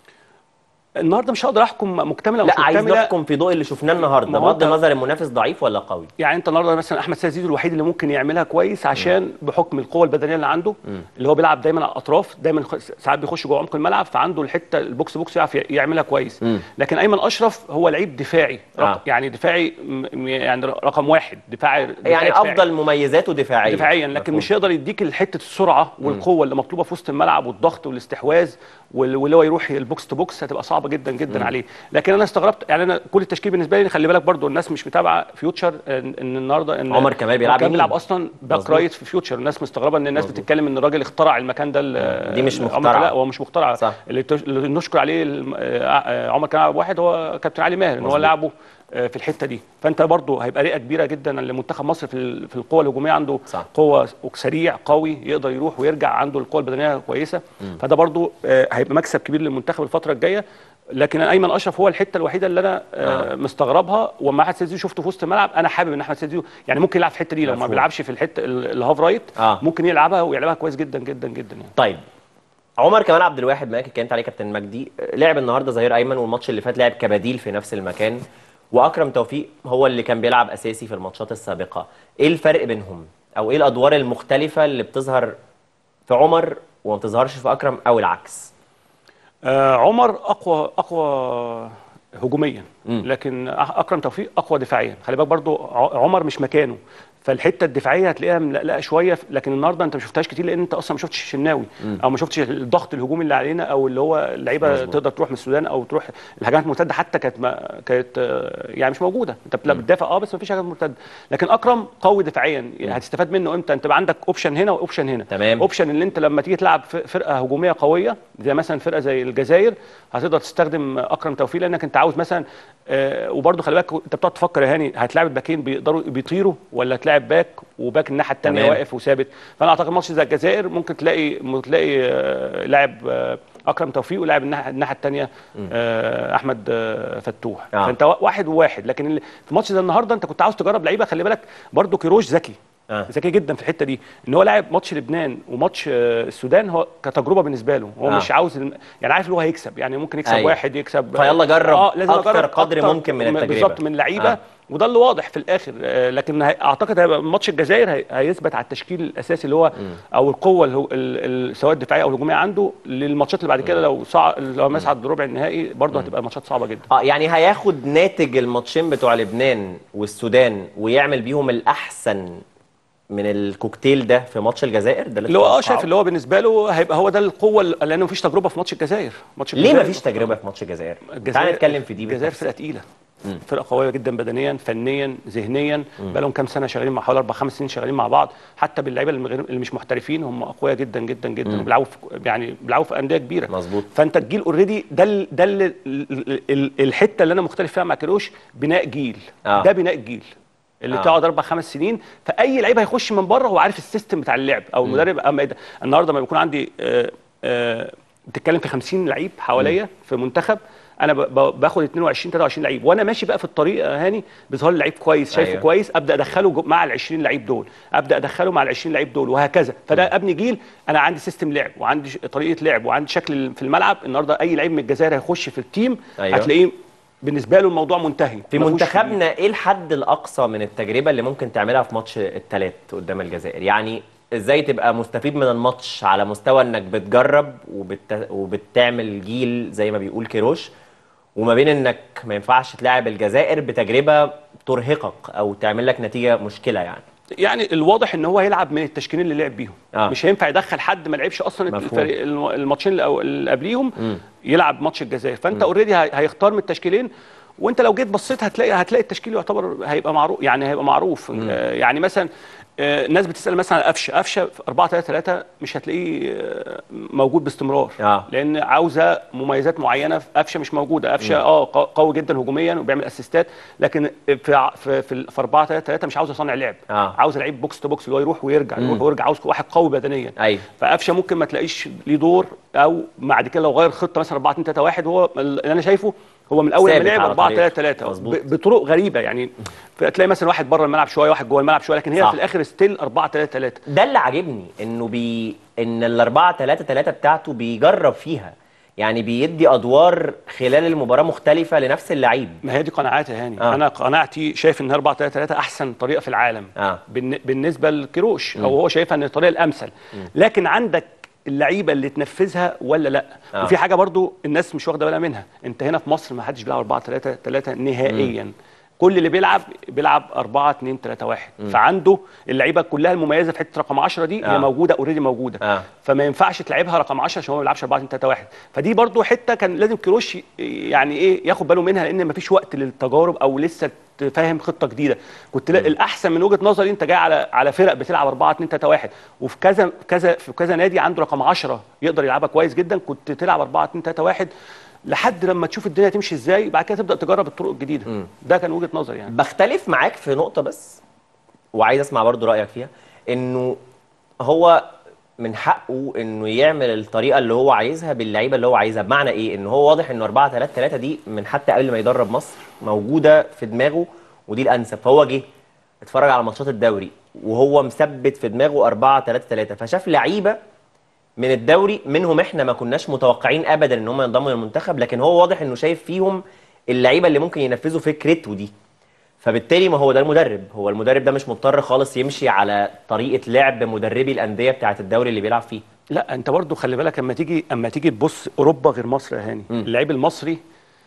النهارده مش هقدر احكم مكتمله لا ومش عايز مكتمله نحكم في ضوء اللي شفناه النهارده ما هو بغض أنت- النظر المنافس ضعيف ولا قوي يعني انت النهارده مثلا احمد سيد زيزو الوحيد اللي ممكن يعملها كويس عشان بحكم القوه البدنيه اللي عنده مم. اللي هو بيلعب دايما على الاطراف دايما يخ- ساعات بيخش جوه عمق الملعب فعنده الحته البوكس بوكس يعرف ي- يعملها كويس مم. لكن ايمن اشرف هو لعيب دفاعي رق... آه. يعني دفاعي م- م- يعني رقم واحد دفاعي دفاعي يعني دفاعي. افضل مميزاته دفاعيا دفاعيا لكن مفهوم. مش يقدر يديك حته السرعه والقوه اللي مطلوبه في وسط الملعب والضغط والاستحواذ وال- واللي هو يروح البوكس تو بوكس هتبقى صعبه جدا جدا مم. عليه لكن انا استغربت يعني انا كل التشكيل بالنسبه لي خلي بالك برضو الناس مش متابعه فيوتشر ان إن النهارده ان عمر كمال بيلعب عمر كمال يمين. بيلعب اصلا باك مظبوط. رايت في فيوتشر الناس مستغربه ان الناس مظبوط. بتتكلم ان الراجل اخترع المكان ده ال- دي مش عمر مخترعة. كمال- لا هو مش مخترع صح. اللي, تش... اللي نشكر عليه الم- آه، عمر كمال واحد هو كابتن علي ماهر ان هو مظبوط. لعبه آه، في الحته دي فانت برضو هيبقى رئه كبيره جدا لمنتخب مصر في ال- في القوه الهجوميه عنده صح. قوه سريع قوي يقدر يروح ويرجع عنده القوه البدنيه كويسه مم. فده برضو آه، هيبقى مكسب كبير للمنتخب الفتره الجايه لكن ايمن اشرف هو الحته الوحيده اللي انا آه. آه. مستغربها وما احمد سيد زيزو شفته في وسط الملعب انا حابب ان احمد سيد زيزو يعني ممكن يلعب في الحته دي لو ما مفهوم. بيلعبش في الحته ال- الهاف رايت آه. ممكن يلعبها ويلعبها كويس جدا جدا جدا يعني طيب عمر كمال عبد الواحد معاك اتكلمت عليه كابتن مجدي لعب النهارده ظهير ايمن والماتش اللي فات لعب كبديل في نفس المكان واكرم توفيق هو اللي كان بيلعب اساسي في الماتشات السابقه ايه الفرق بينهم او ايه الادوار المختلفه اللي بتظهر في عمر وما بتظهرش في اكرم او العكس آه عمر اقوى اقوى هجوميا مم. لكن أح- اكرم توفيق اقوى دفاعيا خلي بالك برضو ع- عمر مش مكانه فالحته الدفاعيه هتلاقيها ملقلقه شويه لكن النهارده انت ما شفتهاش كتير لان انت اصلا ما شفتش الشناوي مم. او ما شفتش الضغط الهجومي اللي علينا او اللي هو اللعيبه مظبوط. تقدر تروح من السودان او تروح الهجمات المرتده حتى كانت ما كانت آه، يعني مش موجوده انت بت- بتدافع اه بس ما فيش هجمات مرتده لكن اكرم قوي دفاعيا هتستفاد منه امتى انت بقى عندك اوبشن هنا واوبشن هنا تمام. اوبشن اللي انت لما تيجي تلعب ف- فرقه هجوميه قويه زي مثلا فرقه زي الجزائر هتقدر تستخدم اكرم توفيق لانك انت عاوز مثلا آه وبرده خلي بالك انت بتقعد تفكر يا هاني هتلاعب الباكين بيقدروا بيطيروا ولا تلاعب باك وباك الناحيه الثانيه تمام. واقف وثابت فانا اعتقد ماتش زي الجزائر ممكن تلاقي ممكن تلاقي آه لاعب آه اكرم توفيق ولاعب الناحيه الناحيه الثانيه آه احمد آه فتوح آه. فانت وا- واحد وواحد لكن اللي- في ماتش زي النهارده انت كنت عاوز تجرب لعيبه خلي بالك برده كيروش ذكي آه. ذكي جدا في الحته دي ان هو لاعب ماتش لبنان وماتش آه، السودان هو كتجربه بالنسبه له هو آه. مش عاوز الم- يعني عارف اللي هو هيكسب يعني ممكن يكسب أيوة. واحد يكسب فيلا جرب لازم أكتر أجرب قدر أكتر ممكن من التجربة. بالظبط من لعيبه آه. آه. وده اللي واضح في الاخر آه، لكن هي- اعتقد هيبقى ماتش الجزائر هي- هيثبت على التشكيل الاساسي اللي هو او القوه اللي هو ال- ال- سواء الدفاعيه او الهجوميه عنده للماتشات اللي بعد كده لو صع... لو مسعد ربع النهائي برضه هتبقى ماتشات صعبه جدا اه يعني هياخد ناتج الماتشين بتوع لبنان والسودان ويعمل بيهم الاحسن من الكوكتيل ده في ماتش الجزائر ده اللي هو اه تتوقعه؟ شايف اللي هو بالنسبه له هيبقى هو ده القوه اللي- لانه مفيش تجربه في ماتش الجزائر ماتش ليه الجزائر مفيش تجربه في ماتش الجزائر؟ الجزائر تعال نتكلم في دي الجزائر بالتفصيل. فرقه تقيله مم. فرقه قويه جدا بدنيا فنيا ذهنيا بقى لهم كام سنه شغالين مع حوالي اربع خمس سنين شغالين مع بعض حتى باللعيبه اللي غير- اللي مش محترفين هم اقوياء جدا جدا جدا مم. وبيلعبوا في يعني بيلعبوا في انديه كبيره مظبوط فانت الجيل اوريدي ده ال- ده ال- ال- ال- الحته اللي انا مختلف فيها مع كيروش بناء جيل آه. ده بناء الجيل اللي آه. تقعد اربع خمس سنين فاي لعيب هيخش من بره هو عارف السيستم بتاع اللعب او المدرب اما إيه ده؟ النهارده لما بيكون عندي آه، آه، بتتكلم في 50 لعيب حواليا في منتخب انا ب- ب- باخد 22 23 لعيب وانا ماشي بقى في الطريق يا هاني بيظهر لي لعيب كويس شايفه أيوة. أيوه. كويس ابدا ادخله جو- مع ال 20 لعيب دول ابدا ادخله مع ال 20 لعيب دول وهكذا فده ابني جيل انا عندي سيستم لعب وعندي ش- طريقه لعب وعندي شكل في الملعب النهارده اي لعيب من الجزائر هيخش في التيم أيوة. هتلاقيه بالنسبه له الموضوع منتهي في ما فيهوش منتخبنا ايه الحد الاقصى من التجربه اللي ممكن تعملها في ماتش الثلاث قدام الجزائر يعني ازاي تبقى مستفيد من الماتش على مستوى انك بتجرب وبت... وبتعمل جيل زي ما بيقول كيروش وما بين انك ما ينفعش تلاعب الجزائر بتجربه ترهقك او تعمل لك نتيجه مشكله يعني يعني الواضح ان هو هيلعب من التشكيلين اللي لعب بيهم آه. مش هينفع يدخل حد ما لعبش اصلا مفهوم. الفريق الم- الماتشين اللي أو- اللي قبليهم مم. يلعب ماتش الجزائر فانت مم. اوريدي هيختار من التشكيلين وانت لو جيت بصيت هتلاقي هتلاقي التشكيل يعتبر هيبقى معروف يعني هيبقى معروف آه يعني مثلا آه الناس بتسال مثلا على قفشه قفشه في 4 3 3 مش هتلاقيه آه موجود باستمرار آه. لان عاوزه مميزات معينه في قفشه مش موجوده قفشه مم. اه ق- قوي جدا هجوميا وبيعمل اسيستات لكن في ع- في في, في 4 3 3 مش عاوز يصنع لعب آه. عاوز لعيب بوكس تو بوكس اللي هو يروح ويرجع مم. يروح ويرجع عاوز واحد قوي بدنيا ايوه فقفشه ممكن ما تلاقيش ليه دور او بعد كده لو غير خطه مثلا 4 2 3 1 هو اللي انا شايفه هو من اول ما ثابت لعب على 4 طريقته. 3 3 مظبوط. ب- بطرق غريبه يعني تلاقي مثلا واحد بره الملعب شويه واحد جوه الملعب شويه لكن هي صح. في الاخر ستيل 4 3 3 ده اللي عاجبني انه بي ان الأربعة تلاتة تلاتة بتاعته بيجرب فيها يعني بيدي ادوار خلال المباراه مختلفه لنفس اللعيب ما هي دي قناعاتي يا هاني آه. آه. انا قناعتي شايف ان 4 3 3 احسن طريقه في العالم آه. بالن- بالنسبه لكيروش مم. او هو شايفها ان الطريقه الامثل مم. لكن عندك اللعيبه اللي تنفذها ولا لا آه. وفي حاجه برضو الناس مش واخده بالها منها انت هنا في مصر ما حدش بيلعب 4 3 3 نهائيا كل اللي بيلعب بيلعب 4 2 3 1 مم. فعنده اللعيبه كلها المميزه في حته رقم 10 دي آه. هي موجوده اوريدي موجوده آه. فما ينفعش تلعبها رقم 10 عشان هو ما بيلعبش 4 2 3 1 فدي برضو حته كان لازم كيروش ي- يعني ايه ياخد باله منها لان ما فيش وقت للتجارب او لسه تفهم خطه جديده كنت لا الاحسن من وجهه نظري انت جاي على على فرق بتلعب 4 2 3 1 وفي كذا كذا في كذا نادي عنده رقم 10 يقدر يلعبها كويس جدا كنت تلعب 4 2 3 1 لحد لما تشوف الدنيا تمشي ازاي بعد كده تبدا تجرب الطرق الجديده ده كان وجهه نظري يعني بختلف معاك في نقطة بس وعايز اسمع برضو رأيك فيها انه هو من حقه انه يعمل الطريقة اللي هو عايزها باللعيبة اللي هو عايزها بمعنى ايه انه هو واضح انه 4 3 3 دي من حتى قبل ما يدرب مصر موجودة في دماغه ودي الانسب فهو جه اتفرج على ماتشات الدوري وهو مثبت في دماغه 4 3 3 فشاف لعيبة من الدوري منهم احنا ما كناش متوقعين ابدا ان هم ينضموا للمنتخب لكن هو واضح انه شايف فيهم اللعيبه اللي ممكن ينفذوا فكرته دي فبالتالي ما هو ده المدرب هو المدرب ده مش مضطر خالص يمشي على طريقه لعب مدربي الانديه بتاعه الدوري اللي بيلعب فيه لا انت برضو خلي بالك اما تيجي اما تيجي تبص اوروبا غير مصر يا هاني اللعيب المصري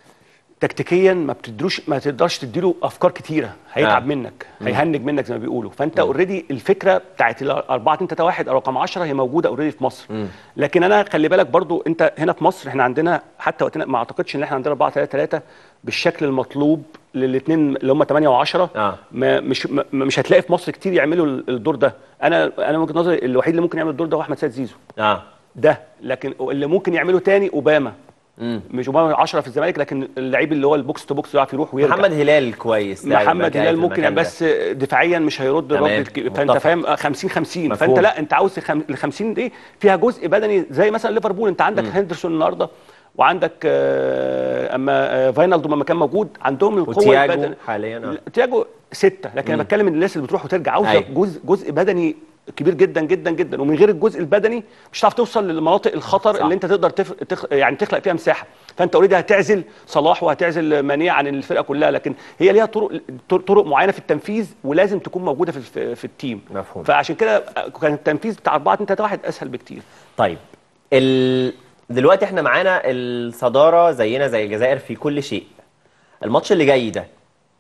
تكتيكيا ما بتدروش ما تقدرش تديله افكار كتيره هيتعب آه. آه. منك مم. هيهنج منك زي ما بيقولوا فانت اوريدي الفكره بتاعت ال 4 2 3 1 او رقم 10 هي موجوده اوريدي في مصر مم. لكن انا خلي بالك برضو انت هنا في مصر احنا عندنا حتى وقتنا ما اعتقدش ان احنا عندنا 4 3 3 بالشكل المطلوب للاثنين اللي هم 8 و10 آه. ما مش ما مش هتلاقي في مصر كتير يعملوا ال- الدور ده انا انا من وجهه نظري الوحيد اللي ممكن يعمل الدور ده هو احمد سيد زيزو اه ده لكن اللي ممكن يعمله تاني اوباما مم. مش اوباما 10 في الزمالك لكن اللعيب اللي هو البوكس تو بوكس يعرف يروح ويرجع محمد هلال كويس لاعب محمد باك هلال في ممكن المكان ده. بس دفاعيا مش هيرد تمام، الرد الك- فانت متفق. فاهم 50 50 مفهوم. فانت لا انت عاوز الخم- ال 50 دي فيها جزء بدني زي مثلا ليفربول انت عندك مم. هندرسون النهارده وعندك آه، اما آه، فاينالدو لما كان موجود عندهم القوه وتياجو البدنيه حاليا آه. تياجو ستة لكن مم. انا بتكلم ان الناس اللي بتروح وترجع عاوزه أيوة. جزء جزء بدني كبير جدا جدا جدا ومن غير الجزء البدني مش هتعرف توصل للمناطق الخطر صح. اللي انت تقدر تف... تخ... يعني تخلق فيها مساحه فانت اوريدي هتعزل صلاح وهتعزل ماني عن الفرقه كلها لكن هي ليها طرق طرق معينه في التنفيذ ولازم تكون موجوده في في, في التيم مفهوم. فعشان كده كان التنفيذ بتاع 4 2 3 1 اسهل بكتير طيب ال... دلوقتي احنا معانا الصداره زينا زي الجزائر في كل شيء الماتش اللي جاي ده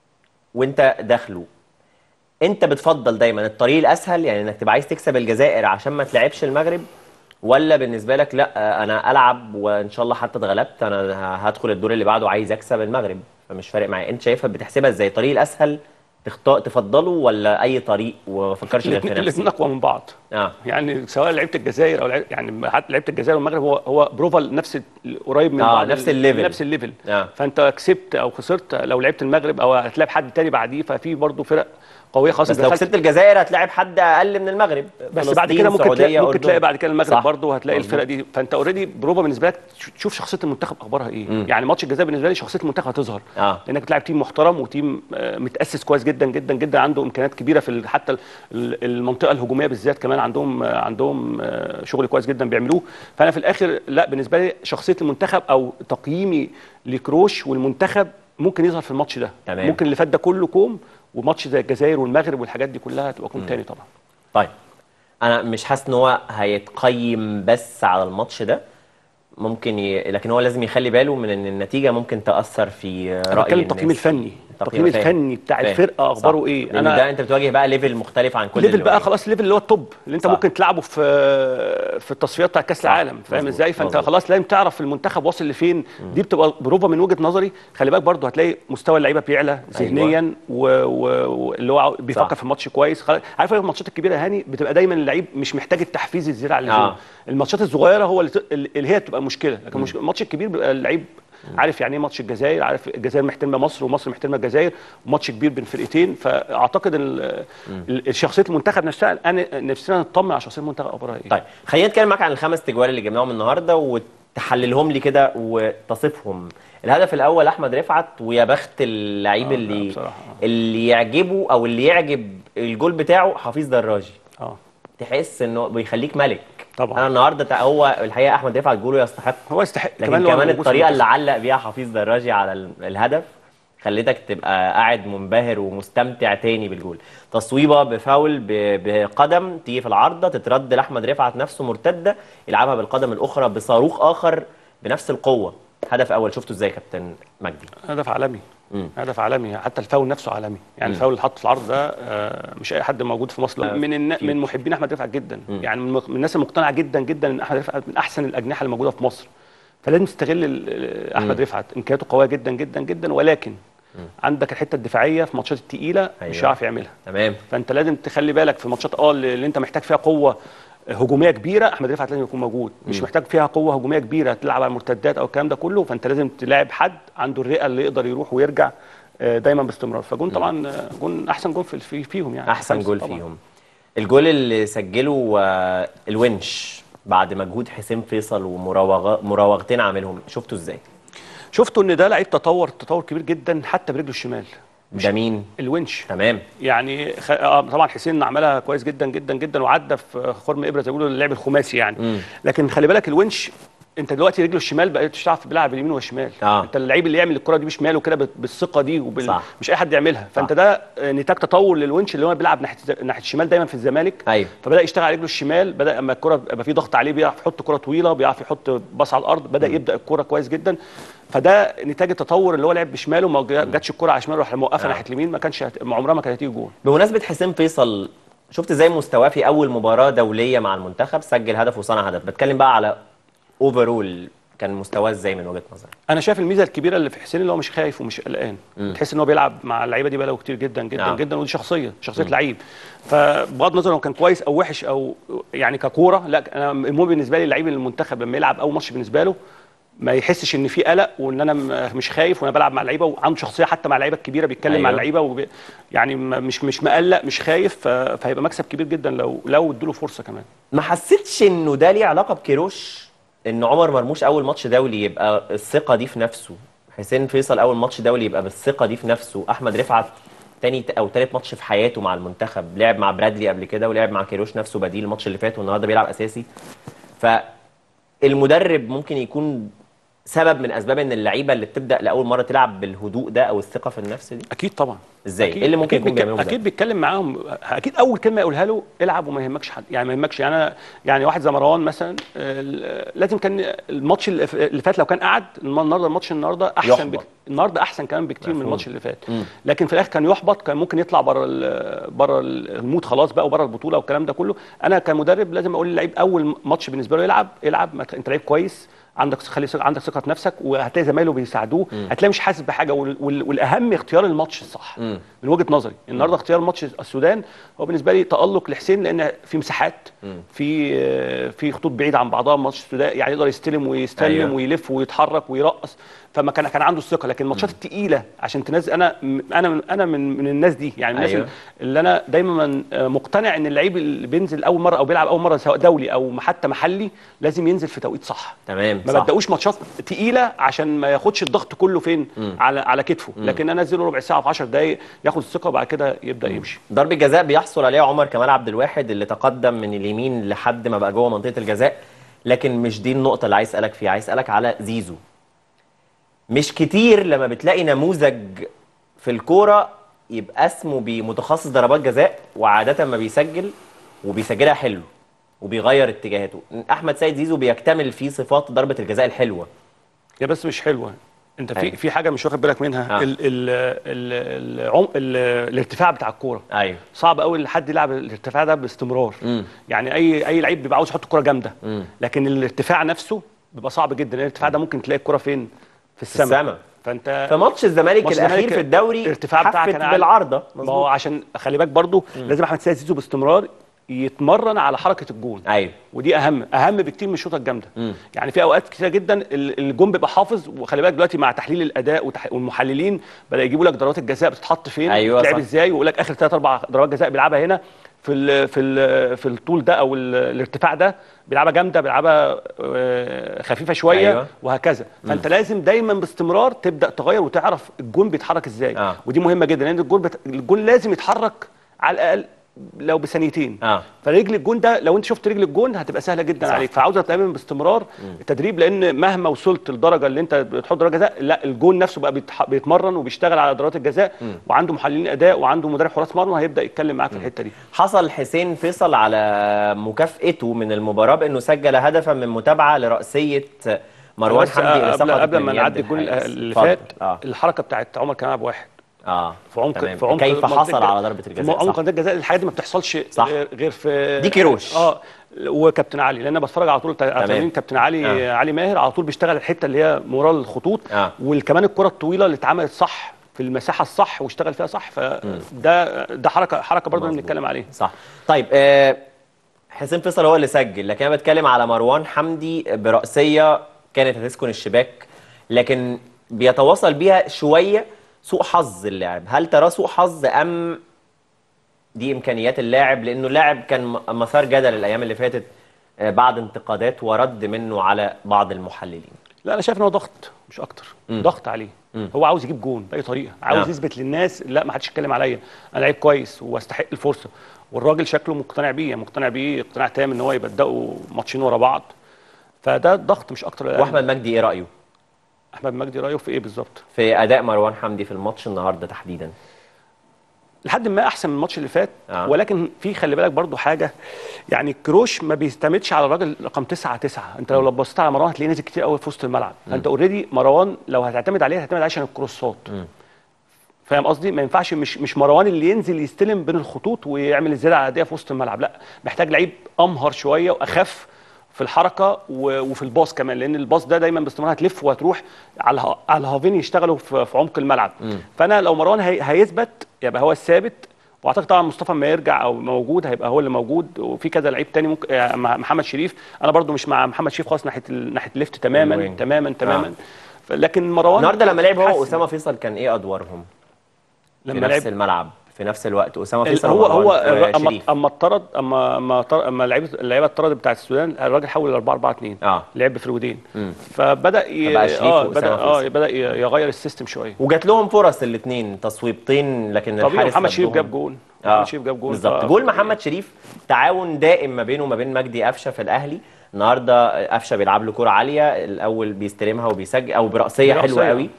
وانت داخله انت بتفضل دايما الطريق الاسهل يعني انك تبقى عايز تكسب الجزائر عشان ما تلعبش المغرب ولا بالنسبه لك لا انا العب وان شاء الله حتى اتغلبت انا ه- هدخل الدور اللي بعده عايز اكسب المغرب فمش فارق معايا انت شايفها بتحسبها ازاي الطريق الاسهل تختار تفضله ولا اي طريق وما فكرش غير في الاثنين نفسي اقوى من بعض اه يعني سواء لعيبه الجزائر او لعيبة يعني حتى لعيبه الجزائر والمغرب هو هو بروفا نفس ال- قريب من آه، بعض نفس الليفل. نفس الليفل اه فانت كسبت او خسرت لو لعبت المغرب او هتلاعب حد تاني بعديه ففي برضه فرق قويه خاصه بس لو كسبت الجزائر هتلاعب حد اقل من المغرب بس بعد فلسطين، كده ممكن تلاقي سعودية، ممكن أردن. تلاقي بعد كده المغرب صح. برضه وهتلاقي مظبوط. الفرق دي فانت اوريدي بروفا بالنسبه لك تشوف شخصيه المنتخب اخبارها ايه مم. يعني ماتش الجزائر بالنسبه لي شخصيه المنتخب هتظهر اه لانك بتلعب تيم محترم وتيم آه، متاسس كويس جدا جدا جدا عنده امكانيات كبيره في ال- حتى ال- ال- المنطقه الهجوميه بالذات كمان عندهم آه، عندهم آه، شغل كويس جدا بيعملوه فانا في الاخر لا بالنسبه لي شخصيه المنتخب او تقييمي لكروش والمنتخب ممكن يظهر في الماتش ده تمام. ممكن اللي فات ده كله كوم وماتش زي الجزائر والمغرب والحاجات دي كلها هتبقى كوم تاني طبعا طيب انا مش حاسس ان هو هيتقيم بس على الماتش ده ممكن ي... لكن هو لازم يخلي باله من ان النتيجه ممكن تاثر في انا راي بتكلم الناس التقييم الفني التقييم فاهم. الفني بتاع فاهم. الفرقه اخباره صح. ايه لأن ده انت بتواجه بقى ليفل مختلف عن كل ليفل اللي بقى واجهه. خلاص ليفل اللي هو التوب اللي انت صح. ممكن تلعبه في في التصفيات بتاع كاس العالم فاهم مظبوط. ازاي فانت مظبوط. خلاص لازم تعرف المنتخب واصل لفين دي بتبقى بروفه من وجهه نظري خلي بالك برضو هتلاقي مستوى اللعيبه بيعلى ذهنيا واللي و... اللي هو بيفكر صح. في الماتش كويس خلاص عارف ايه الماتشات الكبيره يا هاني بتبقى دايما اللعيب مش محتاج التحفيز الزياده على اللزوم آه. الماتشات الصغيره هو اللي, ت... اللي هي بتبقى مشكله لكن مش... الماتش الكبير بيبقى اللعيب عارف يعني ايه ماتش الجزائر عارف الجزائر محترمه مصر ومصر محترمه الجزائر وماتش كبير بين فرقتين فاعتقد ال- ال- شخصيه المنتخب نفسها انا نفسنا نطمن على شخصيه المنتخب اخبارها ايه طيب خلينا نتكلم معاك عن الخمس تجوال اللي جبناهم النهارده وتحللهم لي كده وتصفهم الهدف الاول احمد رفعت ويا بخت اللعيب اللي اللي يعجبه او اللي يعجب الجول بتاعه حفيظ دراجي اه تحس انه بيخليك ملك طبعا انا النهارده تع- هو الحقيقه احمد رفعت جوله يستحق هو يستحق لكن كمان كمان, لو هو موجود في الطريقه اللي المنتخب. علق بيها حفيظ دراجي على ال- الهدف خليتك تبقى قاعد منبهر ومستمتع تاني بالجول تصويبه بفاول ب- بقدم تيجي في العارضه تترد لاحمد رفعت نفسه مرتده يلعبها بالقدم الاخرى بصاروخ اخر بنفس القوه هدف اول شفته ازاي يا كابتن مجدي هدف عالمي مم. هدف عالمي حتى الفاول نفسه عالمي يعني مم. الفاول اللي حط في العرض ده آه، مش اي حد موجود في مصر آه، من النا... كتير. من محبين احمد رفعت جدا مم. يعني من من الناس المقتنعه جدا جدا ان احمد رفعت من احسن الاجنحه اللي موجوده في مصر فلازم تستغل ال- احمد مم. رفعت امكانياته قويه جدا جدا جدا ولكن عندك الحته الدفاعيه في ماتشات التقيله مش أيوة. هيعرف يعملها تمام فانت لازم تخلي بالك في ماتشات اه اللي اللي انت محتاج فيها قوه هجوميه كبيره احمد رفعت لازم يكون موجود مش مم. محتاج فيها قوه هجوميه كبيره تلعب على المرتدات او الكلام ده كله فانت لازم تلاعب حد عنده الرئه اللي يقدر يروح ويرجع آه، دايما باستمرار فجون طبعا آه، جون احسن جون في في- فيهم يعني احسن خمسة جول طبعاً. فيهم الجول اللي سجله آه، الونش بعد مجهود حسين فيصل ومراوغه مراوغتين عاملهم شفته ازاي شفتوا ان ده لعيب تطور تطور كبير جدا حتى برجله الشمال ده مين الونش تمام يعني خ... آه، طبعا حسين عملها كويس جدا جدا جدا وعدى في خرم ابره زي ما بيقولوا اللعب الخماسي يعني مم. لكن خلي بالك الونش انت دلوقتي رجله الشمال بقيت تعرف بيلعب باليمين والشمال آه. انت اللعيب اللي يعمل الكره دي بشماله كده بال- بالثقه دي وبال... صح. مش اي حد يعملها فانت ده آه، نتاج تطور للونش اللي هو بيلعب ناحيه ناحيه الشمال دايما في الزمالك ايوه فبدا يشتغل على رجله الشمال بدا اما الكره يبقى في ضغط عليه بيعرف يحط كره طويله بيعرف يحط باص على الارض بدا يبدا الكره كويس جدا فده نتاج التطور اللي هو لعب بشماله ما جاتش الكره على شماله راح موقفها آه. ناحيه اليمين ما كانش هت... عمرها ما كانت هتيجي جول بمناسبه حسين فيصل شفت ازاي مستواه في اول مباراه دوليه مع المنتخب سجل هدف وصنع هدف بتكلم بقى على اوفرول كان مستواه ازاي من وجهه نظرك انا شايف الميزه الكبيره اللي في حسين اللي هو مش خايف ومش قلقان مم. تحس ان هو بيلعب مع اللعيبه دي بقاله كتير جدا جدا آه. جدا ودي شخصيه شخصيه مم. لعيب فبغض النظر هو كان كويس او وحش او يعني ككوره لا انا المهم بالنسبه لي اللعيب المنتخب لما يلعب اول ماتش بالنسبه له ما يحسش ان في قلق وان انا م- مش خايف وانا بلعب مع اللعيبه وعنده شخصيه حتى مع اللعيبه الكبيره بيتكلم أيوة. مع اللعيبه وب... يعني م- مش مش مقلق مش خايف ف... فهيبقى مكسب كبير جدا لو لو ادوا له فرصه كمان ما حسيتش انه ده ليه علاقه بكيروش ان عمر مرموش اول ماتش دولي يبقى الثقه دي في نفسه حسين فيصل اول ماتش دولي يبقى بالثقه دي في نفسه احمد رفعت تاني او تالت ماتش في حياته مع المنتخب لعب مع برادلي قبل كده ولعب مع كيروش نفسه بديل الماتش اللي فات والنهارده بيلعب اساسي فالمدرب ممكن يكون سبب من اسباب ان اللعيبه اللي بتبدا لاول مره تلعب بالهدوء ده او الثقه في النمس دي اكيد طبعا ازاي أكيد ايه اللي ممكن أكيد يكون بيتك- بيعمله اكيد بيتكلم معاهم اكيد اول كلمه يقولها له العب وما يهمكش حد يعني ما يهمكش يعني انا يعني واحد زي مروان مثلا آه، لازم كان الماتش اللي ف- اللي فات لو كان قعد النهارده الماتش النهارده احسن يحبط. بك النهارده احسن كمان بكتير من مفهوم. الماتش اللي فات مم. لكن في الاخر كان يحبط كان ممكن يطلع بره ال- بره المود خلاص بقى وبره البطوله والكلام ده كله انا كمدرب لازم اقول للعيب اول ماتش بالنسبه له يلعب العب ما ت- انت لعيب كويس عندك خلي ثقة- عندك ثقه في نفسك وهتلاقي زمايله بيساعدوه مم. هتلاقي مش حاسس بحاجه وال- وال- والاهم اختيار الماتش الصح مم. من وجهه نظري النهارده اختيار ماتش السودان هو بالنسبه لي تالق لحسين لان في مساحات مم. في آه، في خطوط بعيده عن بعضها ماتش السودان يعني يقدر يستلم ويستلم أيوة. أيوة. ويلف ويتحرك ويرقص فما كان كان عنده الثقه لكن الماتشات الثقيله عشان تنزل انا انا من انا من من الناس دي يعني من الناس أيوة. اللي انا دايما آه، مقتنع ان اللعيب اللي بينزل اول مره او بيلعب اول مره سواء دولي او حتى محلي لازم ينزل في توقيت صح تمام ما صح. بدأوش ماتشات تقيله عشان ما ياخدش الضغط كله فين مم. على على كتفه مم. لكن انا انزله ربع ساعه في 10 دقائق ياخد الثقه وبعد كده يبدا يمشي ضربة جزاء بيحصل عليها عمر كمال عبد الواحد اللي تقدم من اليمين لحد ما بقى جوه منطقة الجزاء لكن مش دي النقطة اللي عايز اسألك فيها عايز اسألك على زيزو مش كتير لما بتلاقي نموذج في الكورة يبقى اسمه بمتخصص ضربات جزاء وعادة ما بيسجل وبيسجلها حلو وبيغير اتجاهاته احمد سيد زيزو بيكتمل فيه صفات ضربة الجزاء الحلوة هي بس مش حلوه انت في أيوة. في حاجه مش واخد بالك منها آه. ال ال ال العم ال الارتفاع بتاع الكوره ايوه صعب قوي ان حد يلعب الارتفاع ده باستمرار مم. يعني اي اي لعيب بيبقى عاوز يحط الكوره جامده مم. لكن الارتفاع نفسه بيبقى صعب جدا الارتفاع ده ممكن تلاقي الكوره فين في السماء السما. فانت في ماتش الزمالك ماتش الاخير الزمالك في الدوري الارتفاع بتاعك حفت كان عالي. بالعارضه ما هو عشان خلي بالك برضو لازم احمد سيد زيزو باستمرار يتمرن على حركه الجون ايوه ودي اهم اهم بكتير من الشوطه الجامده مم. يعني في اوقات كتيره جدا ال- الجون بيبقى حافظ وخلي بالك دلوقتي مع تحليل الاداء وتح... والمحللين بدا يجيبوا لك ضربات الجزاء بتتحط فين أيوة بتلعب صح. ازاي ويقول لك اخر ثلاث اربع ضربات جزاء بيلعبها هنا في ال في ال في الطول ده او ال- الارتفاع ده بيلعبها جامده بيلعبها آه، خفيفه شويه أيوة. وهكذا فانت لازم دايما باستمرار تبدا تغير وتعرف الجون بيتحرك ازاي آه. ودي مهمه جدا لان الجون بت... الجون لازم يتحرك على الاقل لو بثانيتين اه فرجل الجون ده لو انت شفت رجل الجون هتبقى سهله جدا صح. عليك فعاوزه دايما باستمرار التدريب لان مهما وصلت للدرجه اللي انت بتحط ضربه جزاء لا الجون نفسه بقى بيتح- بيتمرن وبيشتغل على ضربات الجزاء وعنده محللين اداء وعنده مدرب حراس مرمى هيبدا يتكلم معاك في الحته دي حصل حسين فيصل على مكافئته من المباراه بانه سجل هدفا من متابعه لراسيه مروان بس حمدي اللي قبل, سقطت قبل من ما يد نعدي الجول الحارس. اللي اتفضل. فات اه الحركه بتاعت عمر كان لاعب واحد اه في عمق تمام. في عمق كيف منطقة حصل الج- على ضربه في الجزاء عمق صح. منطقه الجزاء الحاجات دي ما بتحصلش صح. غير- غير في دي كيروش. اه وكابتن علي لان انا بتفرج على طول على تمام. تمرين كابتن علي آه. آه. علي ماهر على طول بيشتغل الحته اللي هي ورا الخطوط آه. وكمان الكره الطويله اللي اتعملت صح في المساحه الصح واشتغل فيها صح فده ده حركه حركه برضه مظبوط. بنتكلم عليها صح طيب آه حسين فيصل هو اللي سجل لكن انا بتكلم على مروان حمدي براسيه كانت هتسكن الشباك لكن بيتواصل بيها شويه سوء حظ اللاعب هل ترى سوء حظ ام دي امكانيات اللاعب لانه اللاعب كان م- مثار جدل الايام اللي فاتت آه، بعد انتقادات ورد منه على بعض المحللين لا انا شايف ان هو ضغط مش اكتر مم. ضغط عليه مم. هو عاوز يجيب جون باي طريقه عاوز آه. يثبت للناس لا ما حدش يتكلم عليا انا لعيب كويس واستحق الفرصه والراجل شكله مقتنع بيه مقتنع بيه اقتناع تام ان هو يبداوا ماتشين ورا بعض فده ضغط مش اكتر ولا واحمد مجدي ايه رايه احمد مجدي رايه في ايه بالظبط في اداء مروان حمدي في الماتش النهارده تحديدا لحد ما احسن من الماتش اللي فات آه. ولكن في خلي بالك برضو حاجه يعني كروش ما بيستمدش على الراجل رقم 9 9 انت لو بصيت على مروان هتلاقيه نازل كتير قوي في وسط الملعب فانت اوريدي مروان لو هتعتمد عليه هتعتمد عليه عشان الكروسات فاهم قصدي ما ينفعش مش مش مروان اللي ينزل يستلم بين الخطوط ويعمل الزياده العاديه في وسط الملعب لا محتاج لعيب امهر شويه واخف في الحركه و- وفي الباص كمان لان الباص ده دايما باستمرار هتلف وهتروح على الها- على الهافين يشتغلوا في في عمق الملعب فانا لو مروان هي هيثبت يبقى هو الثابت واعتقد طبعا مصطفى ما يرجع او موجود هيبقى هو اللي موجود وفي كذا لعيب تاني ممكن آه، مع محمد شريف انا برضو مش مع محمد شريف خالص ناحيه ال- ناحيه الليفت تماما الوينج. تماما تماما آه. ف- لكن مروان النهارده لما لعب هو حسن. واسامه فيصل كان ايه ادوارهم في لما نفس لعب الملعب في نفس الوقت اسامه ال- فيصل هو هو ومروان اما شريف اما اطرد اما اما طر- اما لعيبه اللعيبه اتطرد بتاعت السودان الراجل حول ل 4 4 2 اه لعب بفرودين مم. فبدا ي... فبقى شريف اه وأسامة بدا اه فيصل. بدا ي- يغير السيستم شويه وجات لهم فرص الاثنين تصويبتين لكن طبيعي الحارس محمد شريف ردهم. جاب جون اه محمد شريف جاب جون بالظبط ف- جول محمد شريف تعاون دائم ما بينه وما بين مجدي قفشه في الاهلي النهارده قفشه بيلعب له كوره عاليه الاول بيستلمها وبيسجل او براسيه برأسية. حلوه قوي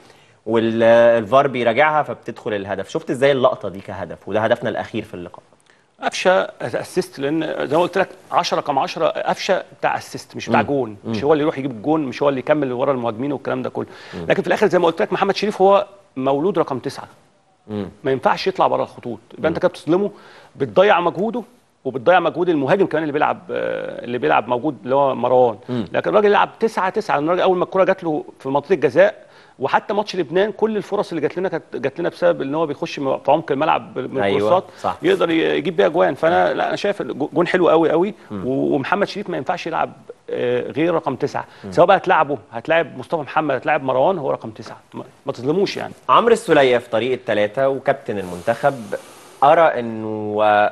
والفار بيراجعها فبتدخل الهدف شفت ازاي اللقطه دي كهدف وده هدفنا الاخير في اللقاء قفشه اسيست لان زي ما قلت لك 10 رقم 10 قفشه بتاع اسيست مش بتاع مم. جون مم. مش هو اللي يروح يجيب الجون مش هو اللي يكمل ورا المهاجمين والكلام ده كله لكن في الاخر زي ما قلت لك محمد شريف هو مولود رقم تسعة مم. ما ينفعش يطلع بره الخطوط يبقى انت كده بتظلمه بتضيع مجهوده وبتضيع مجهود المهاجم كمان اللي بيلعب آه، اللي بيلعب موجود اللي هو مروان مم. لكن الراجل يلعب 9 9 الراجل اول ما الكره جات له في منطقه الجزاء وحتى ماتش لبنان كل الفرص اللي جات لنا كانت جات لنا بسبب ان هو بيخش م- في عمق الملعب من أيوة، الكورسات صح. يقدر ي- يجيب بيها اجوان فانا لا انا شايف جون حلو قوي قوي و- ومحمد شريف ما ينفعش يلعب آه، غير رقم تسعة سواء بقى هتلعبه هتلاعب مصطفى محمد هتلاعب مروان هو رقم تسعة ما- ما تظلموش يعني عمرو السوليه في طريقه ثلاثه وكابتن المنتخب ارى انه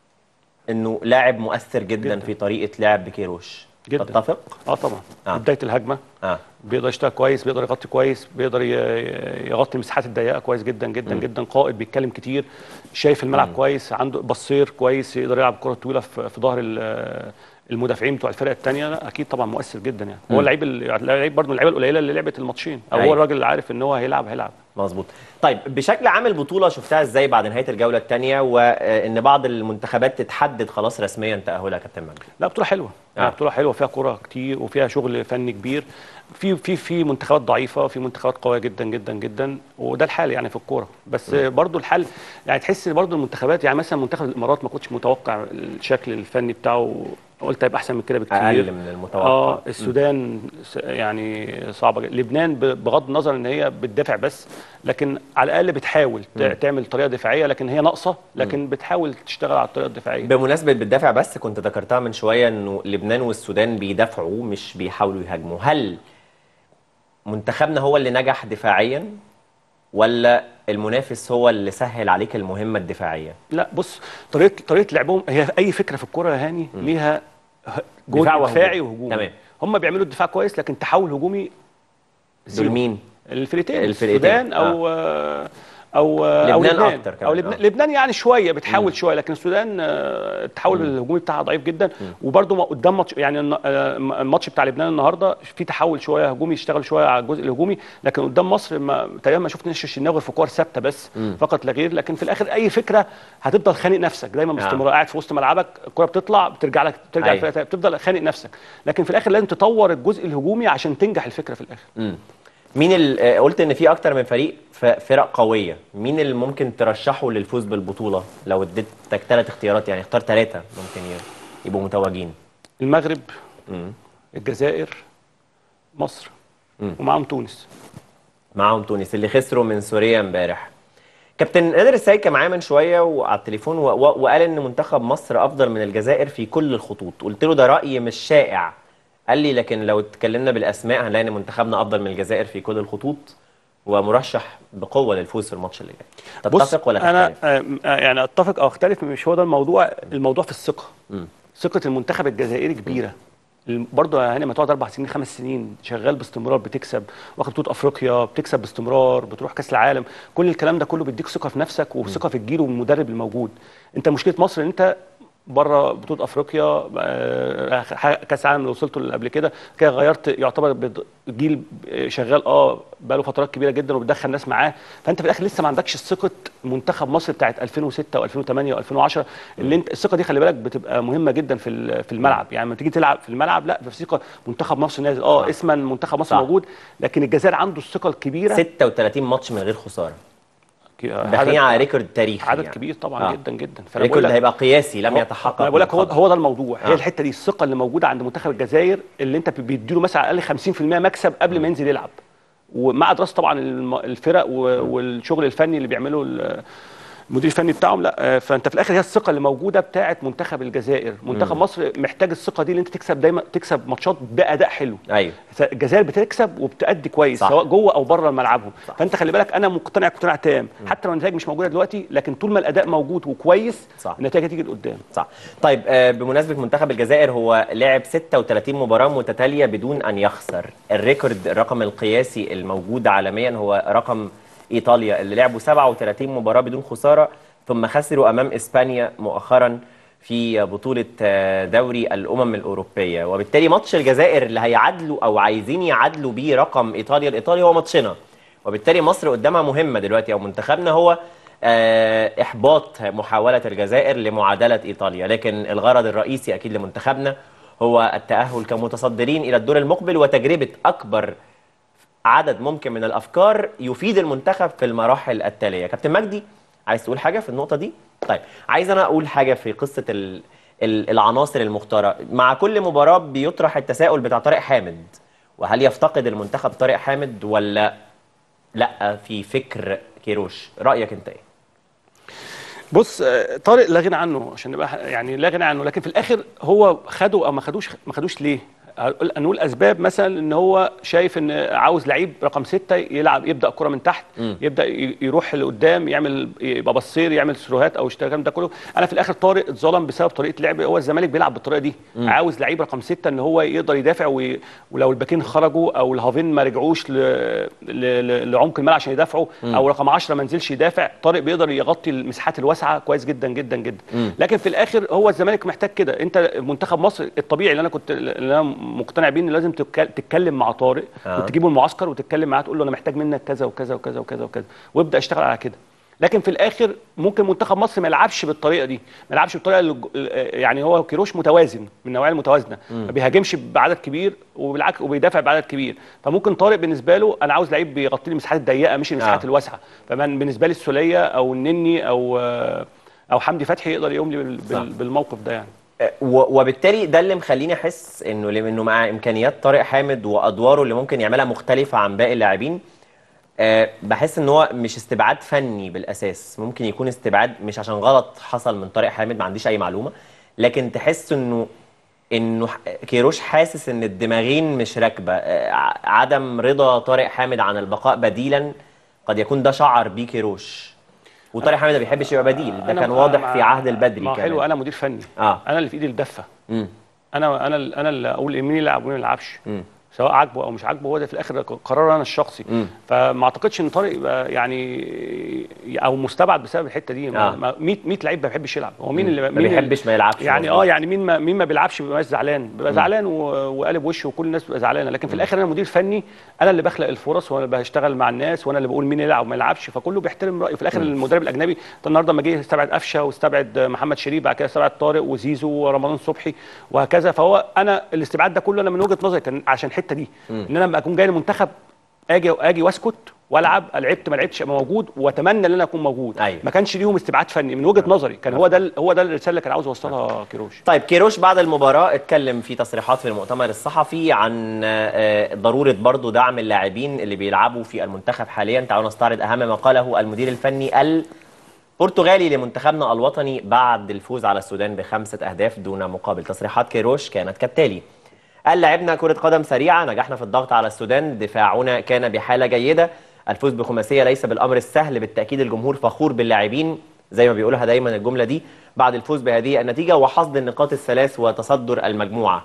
انه لاعب مؤثر جدا, جداً. في طريقه لعب كيروش جداً. تتفق اه طبعا آه. آه. بدايه الهجمه اه بيقدر يشتغل كويس بيقدر يغطي كويس بيقدر ي- يغطي المساحات الضيقه كويس جدا جدا مم. جدا قائد بيتكلم كتير شايف الملعب كويس عنده بصير كويس يقدر يلعب كره طويله في في ظهر ال- المدافعين بتوع الفرق الثانيه لا اكيد طبعا مؤثر جدا يعني مم. هو اللعيب ال- اللعيب برضه من اللعيبه القليله اللي لعبت الماتشين او أيوة. هو الراجل اللي عارف ان هو هيلعب هيلعب مظبوط طيب بشكل عام البطوله شفتها ازاي بعد نهايه الجوله الثانيه وان بعض المنتخبات تتحدد خلاص رسميا تاهلها يا كابتن مجدي لا بطوله حلوه آه. آه. بطوله حلوه فيها كوره كتير وفيها شغل فني كبير في في في منتخبات ضعيفه في منتخبات قويه جدا جدا جدا وده الحال يعني في الكوره بس م. برضو الحل يعني تحس برضو المنتخبات يعني مثلا منتخب الامارات ما كنتش متوقع الشكل الفني بتاعه قلت هيبقى احسن من كده بكتير أقل من المتوقع. اه م. السودان س- يعني صعبه جدا لبنان ب- بغض النظر ان هي بتدافع بس لكن على الاقل بتحاول ت- م. تعمل طريقه دفاعيه لكن هي ناقصه لكن بتحاول تشتغل على الطريقه الدفاعيه بمناسبه بتدافع بس كنت ذكرتها من شويه انه لبنان والسودان بيدافعوا مش بيحاولوا يهاجموا هل منتخبنا هو اللي نجح دفاعيا ولا المنافس هو اللي سهل عليك المهمه الدفاعيه لا بص طريقه طريقه لعبهم هي اي فكره في الكوره يا هاني ليها ه- جهد دفاع وهجوم. دفاعي وهجومي تمام. هم بيعملوا الدفاع كويس لكن تحول هجومي دول زيرو. مين الفريقين الفرقتين. السودان او آه. او او لبنان لبنان أكتر كمان، او لبنان, آه. لبنان يعني شويه بتحاول شويه لكن السودان آه، التحول الهجومي بتاعها ضعيف جدا وبرده قدام ماتش يعني الن- آه، الماتش بتاع لبنان النهارده في تحول شويه هجومي يشتغل شويه على الجزء الهجومي لكن قدام مصر ما تقريبا ما شفناش الشناوي غير في كور ثابته بس مم. فقط لا غير لكن في الاخر اي فكره هتفضل خانق نفسك دايما آه. باستمرار قاعد في وسط ملعبك الكره بتطلع بترجع لك بترجع أيوة. الفرقه بتفضل خانق نفسك لكن في الاخر لازم تطور الجزء الهجومي عشان تنجح الفكره في الاخر مم. مين ال- آه، قلت ان في اكتر من فريق ف- فرق قويه مين اللي ممكن ترشحه للفوز بالبطوله لو اديتك ثلاث اختيارات يعني اختار ثلاثه ممكن ي- يبقوا متوجين المغرب مم. الجزائر مصر مم. ومعاهم تونس معاهم تونس اللي خسروا من سوريا امبارح كابتن نادر السيد كان معايا من شويه وعلى التليفون و- و- وقال ان منتخب مصر افضل من الجزائر في كل الخطوط قلت له ده راي مش شائع قال لي لكن لو اتكلمنا بالاسماء هنلاقي ان منتخبنا افضل من الجزائر في كل الخطوط ومرشح بقوه للفوز في الماتش اللي جاي بص تتفق ولا انا تختلف آه، آه، يعني اتفق او اختلف مش هو ده الموضوع الموضوع في الثقه مم. ثقه المنتخب الجزائري كبيره الم- برضه يا هاني ما تقعد اربع سنين خمس سنين شغال باستمرار بتكسب واخد بطوله افريقيا بتكسب باستمرار بتروح كاس العالم كل الكلام ده كله بيديك ثقه في نفسك وثقه في الجيل والمدرب الموجود انت مشكله مصر ان انت بره بطوله افريقيا آه، ح- كاس العالم اللي وصلته اللي قبل كده كده غيرت يعتبر بد- جيل شغال اه بقاله فترات كبيره جدا وبتدخل ناس معاه فانت في الاخر لسه ما عندكش ثقه منتخب مصر بتاعت 2006 و2008 و2010 اللي انت الثقه دي خلي بالك بتبقى مهمه جدا في ال- في الملعب يعني لما تيجي تلعب في الملعب لا في ثقه منتخب مصر نازل اه اسما منتخب مصر صح. موجود لكن الجزائر عنده الثقه الكبيره 36 ماتش من غير خساره عدد- داخلين على ريكورد تاريخي عدد يعني. كبير طبعا آه. آه. جدا جدا فأنا بقول ريكورد لك- هيبقى قياسي لم هو- يتحقق انا بقول لك هو من قبل. هو ده الموضوع آه. هي الحته دي الثقه اللي موجوده عند منتخب الجزائر اللي انت بيديله مثلا على الاقل 50% مكسب قبل ما ينزل يلعب ومع دراسه طبعا الم- الفرق و- والشغل الفني اللي بيعمله ال- المدير الفني بتاعهم لا آه، فانت في الاخر هي الثقه اللي موجوده بتاعه منتخب الجزائر منتخب مم. مصر محتاج الثقه دي اللي انت تكسب دايما تكسب ماتشات باداء حلو ايوه الجزائر بتكسب وبتأدي كويس صح. سواء جوه او بره ملعبهم فانت خلي بالك انا مقتنع اقتناع تام حتى لو النتائج مش موجوده دلوقتي لكن طول ما الاداء موجود وكويس صح. النتائج هتيجي لقدام صح طيب آه، بمناسبه منتخب الجزائر هو لعب 36 مباراه متتاليه بدون ان يخسر الريكورد الرقم القياسي الموجود عالميا هو رقم ايطاليا اللي لعبوا 37 مباراه بدون خساره ثم خسروا امام اسبانيا مؤخرا في بطولة آه، دوري الأمم الأوروبية وبالتالي ماتش الجزائر اللي هيعادلوا أو عايزين يعادلوا بيه رقم إيطاليا الإيطالي هو ماتشنا وبالتالي مصر قدامها مهمة دلوقتي أو منتخبنا هو آه، إحباط محاولة الجزائر لمعادلة إيطاليا لكن الغرض الرئيسي أكيد لمنتخبنا هو التأهل كمتصدرين إلى الدور المقبل وتجربة أكبر عدد ممكن من الافكار يفيد المنتخب في المراحل التاليه كابتن مجدي عايز تقول حاجه في النقطه دي طيب عايز انا اقول حاجه في قصه ال... ال- العناصر المختاره مع كل مباراه بيطرح التساؤل بتاع طارق حامد وهل يفتقد المنتخب طارق حامد ولا لا في فكر كيروش رايك انت ايه بص آه، طارق لا غنى عنه عشان نبقى ح- يعني لا غنى عنه لكن في الاخر هو خده او ما خدوش ما خدوش ليه هنقول نقول اسباب مثلا ان هو شايف ان عاوز لعيب رقم ستة يلعب يبدا كره من تحت مم. يبدا ي- يروح لقدام يعمل يبقى بصير يعمل سروهات او الكلام ده كله انا في الاخر طارق اتظلم بسبب طريقه لعب هو الزمالك بيلعب بالطريقه دي مم. عاوز لعيب رقم ستة ان هو يقدر يدافع وي... ولو الباكين خرجوا او الهافين ما رجعوش ل... ل... ل... لعمق الملعب عشان يدافعوا مم. او رقم 10 ما نزلش يدافع طارق بيقدر يغطي المساحات الواسعه كويس جدا جدا جدا مم. لكن في الاخر هو الزمالك محتاج كده انت منتخب مصر الطبيعي اللي انا كنت اللي انا مقتنع بيه ان لازم تتك- تتكلم مع طارق آه. وتجيبه المعسكر وتتكلم معاه تقول له انا محتاج منك كذا وكذا وكذا وكذا وكذا وابدا اشتغل على كده لكن في الاخر ممكن منتخب مصر ما يلعبش بالطريقه دي ما يلعبش بالطريقه اللي يعني هو كيروش متوازن من النوعيه المتوازنه مم. ما بيهاجمش بعدد كبير وبالعكس وبيدافع بعدد كبير فممكن طارق بالنسبه له انا عاوز لعيب بيغطي لي المساحات الضيقه مش المساحات آه. الواسعه فمن بالنسبه لي السوليه او النني او او حمدي فتحي يقدر يقوم لي بال- بال- بالموقف ده يعني و- وبالتالي ده اللي مخليني احس انه انه مع امكانيات طارق حامد وادواره اللي ممكن يعملها مختلفه عن باقي اللاعبين آه، بحس ان هو مش استبعاد فني بالاساس ممكن يكون استبعاد مش عشان غلط حصل من طارق حامد ما عنديش اي معلومه لكن تحس انه انه ح- كيروش حاسس ان الدماغين مش راكبه آه، ع- عدم رضا طارق حامد عن البقاء بديلا قد يكون ده شعر بيه كيروش وطارق حامد ما بيحبش يبقى بديل ده أنا- كان أنا واضح مع- في عهد البدري ما هو كمان حلو انا مدير فني اه انا اللي في ايدي الدفه مم. انا انا انا اللي اقول مين يلعب ومين ما يلعبش مم. سواء عاجبه او مش عاجبه هو ده في الاخر قرار انا الشخصي مم. فما اعتقدش ان طارق يبقى يعني او مستبعد بسبب الحته دي آه. 100 100 لعيب ما بيحبش يلعب هو مين مم. اللي ما مين اللي- بيحبش ما يلعبش يعني مظبوط. اه يعني مين ما مين ما بيلعبش بيبقى زعلان بيبقى مم. زعلان و- وقالب وشه وكل الناس بتبقى زعلانه لكن في الاخر انا مدير فني انا اللي بخلق الفرص وانا اللي بشتغل مع الناس وانا اللي بقول مين يلعب وما يلعبش فكله بيحترم رايه في الاخر مم. المدرب الاجنبي أنت النهارده لما جه استبعد قفشه واستبعد محمد شريف بعد كده استبعد طارق وزيزو ورمضان صبحي وهكذا فهو انا الاستبعاد ده كله انا من وجهه نظري كان عشان الحته دي مم. ان انا لما اكون جاي المنتخب اجي اجي واسكت والعب لعبت ما لعبتش ابقى موجود واتمنى ان انا اكون موجود أيوة. ما كانش ليهم استبعاد فني من وجهه نظري كان هو ده ال- هو ده الرساله اللي كان عاوز يوصلها كيروش طيب كيروش بعد المباراة اتكلم في تصريحات في المؤتمر الصحفي عن آه، ضرورة برضو دعم اللاعبين اللي بيلعبوا في المنتخب حاليا تعالوا نستعرض أهم ما قاله المدير الفني البرتغالي لمنتخبنا الوطني بعد الفوز على السودان بخمسة أهداف دون مقابل تصريحات كيروش كانت كالتالي قال لعبنا كرة قدم سريعة نجحنا في الضغط على السودان دفاعنا كان بحالة جيدة الفوز بخماسية ليس بالأمر السهل بالتأكيد الجمهور فخور باللاعبين زي ما بيقولها دايما الجملة دي بعد الفوز بهذه النتيجة وحصد النقاط الثلاث وتصدر المجموعة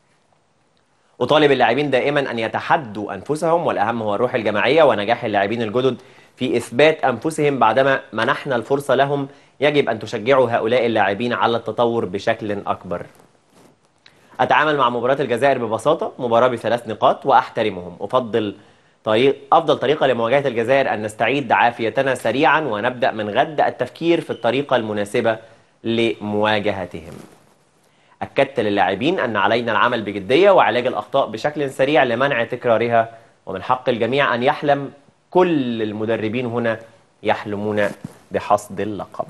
أطالب اللاعبين دائما أن يتحدوا أنفسهم والأهم هو الروح الجماعية ونجاح اللاعبين الجدد في إثبات أنفسهم بعدما منحنا الفرصة لهم يجب أن تشجعوا هؤلاء اللاعبين على التطور بشكل أكبر أتعامل مع مباراة الجزائر ببساطة مباراة بثلاث نقاط وأحترمهم أفضل طريق أفضل طريقة لمواجهة الجزائر أن نستعيد عافيتنا سريعا ونبدأ من غد التفكير في الطريقة المناسبة لمواجهتهم أكدت للاعبين أن علينا العمل بجدية وعلاج الأخطاء بشكل سريع لمنع تكرارها ومن حق الجميع أن يحلم كل المدربين هنا يحلمون بحصد اللقب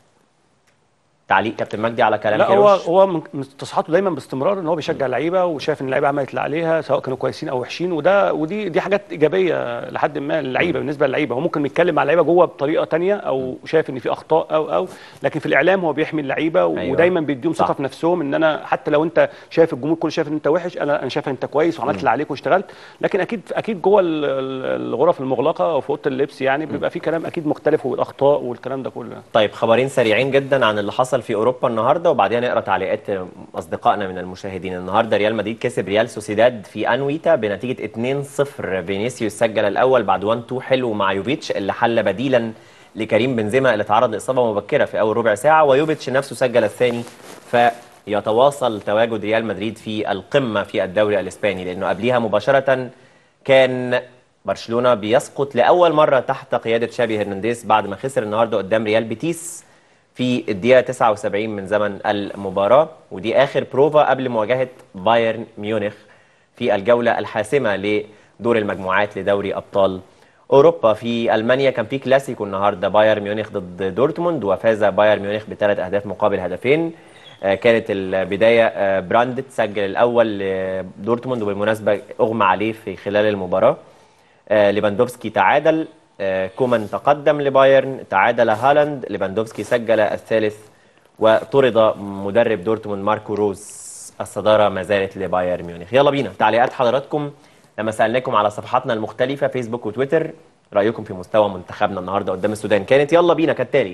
تعليق كابتن مجدي على كلام لا هو كيروش هو من من تصريحاته دايما باستمرار ان هو بيشجع اللعيبه وشايف ان اللعيبه عملت اللي عليها سواء كانوا كويسين او وحشين وده ودي دي حاجات ايجابيه لحد ما للعيبه بالنسبه للعيبه هو ممكن يتكلم مع اللعيبه جوه بطريقه تانية او شايف ان في اخطاء او او لكن في الاعلام هو بيحمي اللعيبه أيوة. ودايما بيديهم صح. ثقه في نفسهم ان انا حتى لو انت شايف الجمهور كله شايف ان انت وحش انا انا شايف ان انت كويس وعملت اللي عليك واشتغلت لكن اكيد اكيد جوه ال- ال- الغرف المغلقه او في اوضه اللبس يعني بيبقى في كلام اكيد مختلف والاخطاء والكلام ده كله طيب خبرين سريعين جدا عن اللي حصل في اوروبا النهارده وبعدين نقرا تعليقات اصدقائنا من المشاهدين النهارده ريال مدريد كسب ريال سوسيداد في انويتا بنتيجه 2-0 فينيسيوس سجل الاول بعد 1-2 حلو مع يوفيتش اللي حل بديلا لكريم بنزيما اللي تعرض لاصابه مبكره في اول ربع ساعه ويوفيتش نفسه سجل الثاني فيتواصل تواجد ريال مدريد في القمه في الدوري الاسباني لانه قبليها مباشره كان برشلونه بيسقط لاول مره تحت قياده شابي هرنانديز بعد ما خسر النهارده قدام ريال بيتيس في الدقيقه 79 من زمن المباراه ودي اخر بروفا قبل مواجهه بايرن ميونخ في الجوله الحاسمه لدور المجموعات لدوري ابطال اوروبا في المانيا كان في كلاسيكو النهارده بايرن ميونخ ضد دورتموند وفاز بايرن ميونخ بثلاث اهداف مقابل هدفين آه، كانت البدايه آه، براندت سجل الاول لدورتموند وبالمناسبه اغمى عليه في خلال المباراه آه، ليفاندوفسكي تعادل آه، كومان تقدم لبايرن تعادل هالاند ليفاندوفسكي سجل الثالث وطرد مدرب دورتموند ماركو روز الصداره ما زالت لبايرن ميونخ يلا بينا تعليقات حضراتكم لما سالناكم على صفحاتنا المختلفه فيسبوك وتويتر رايكم في مستوى منتخبنا النهارده قدام السودان كانت يلا بينا كالتالي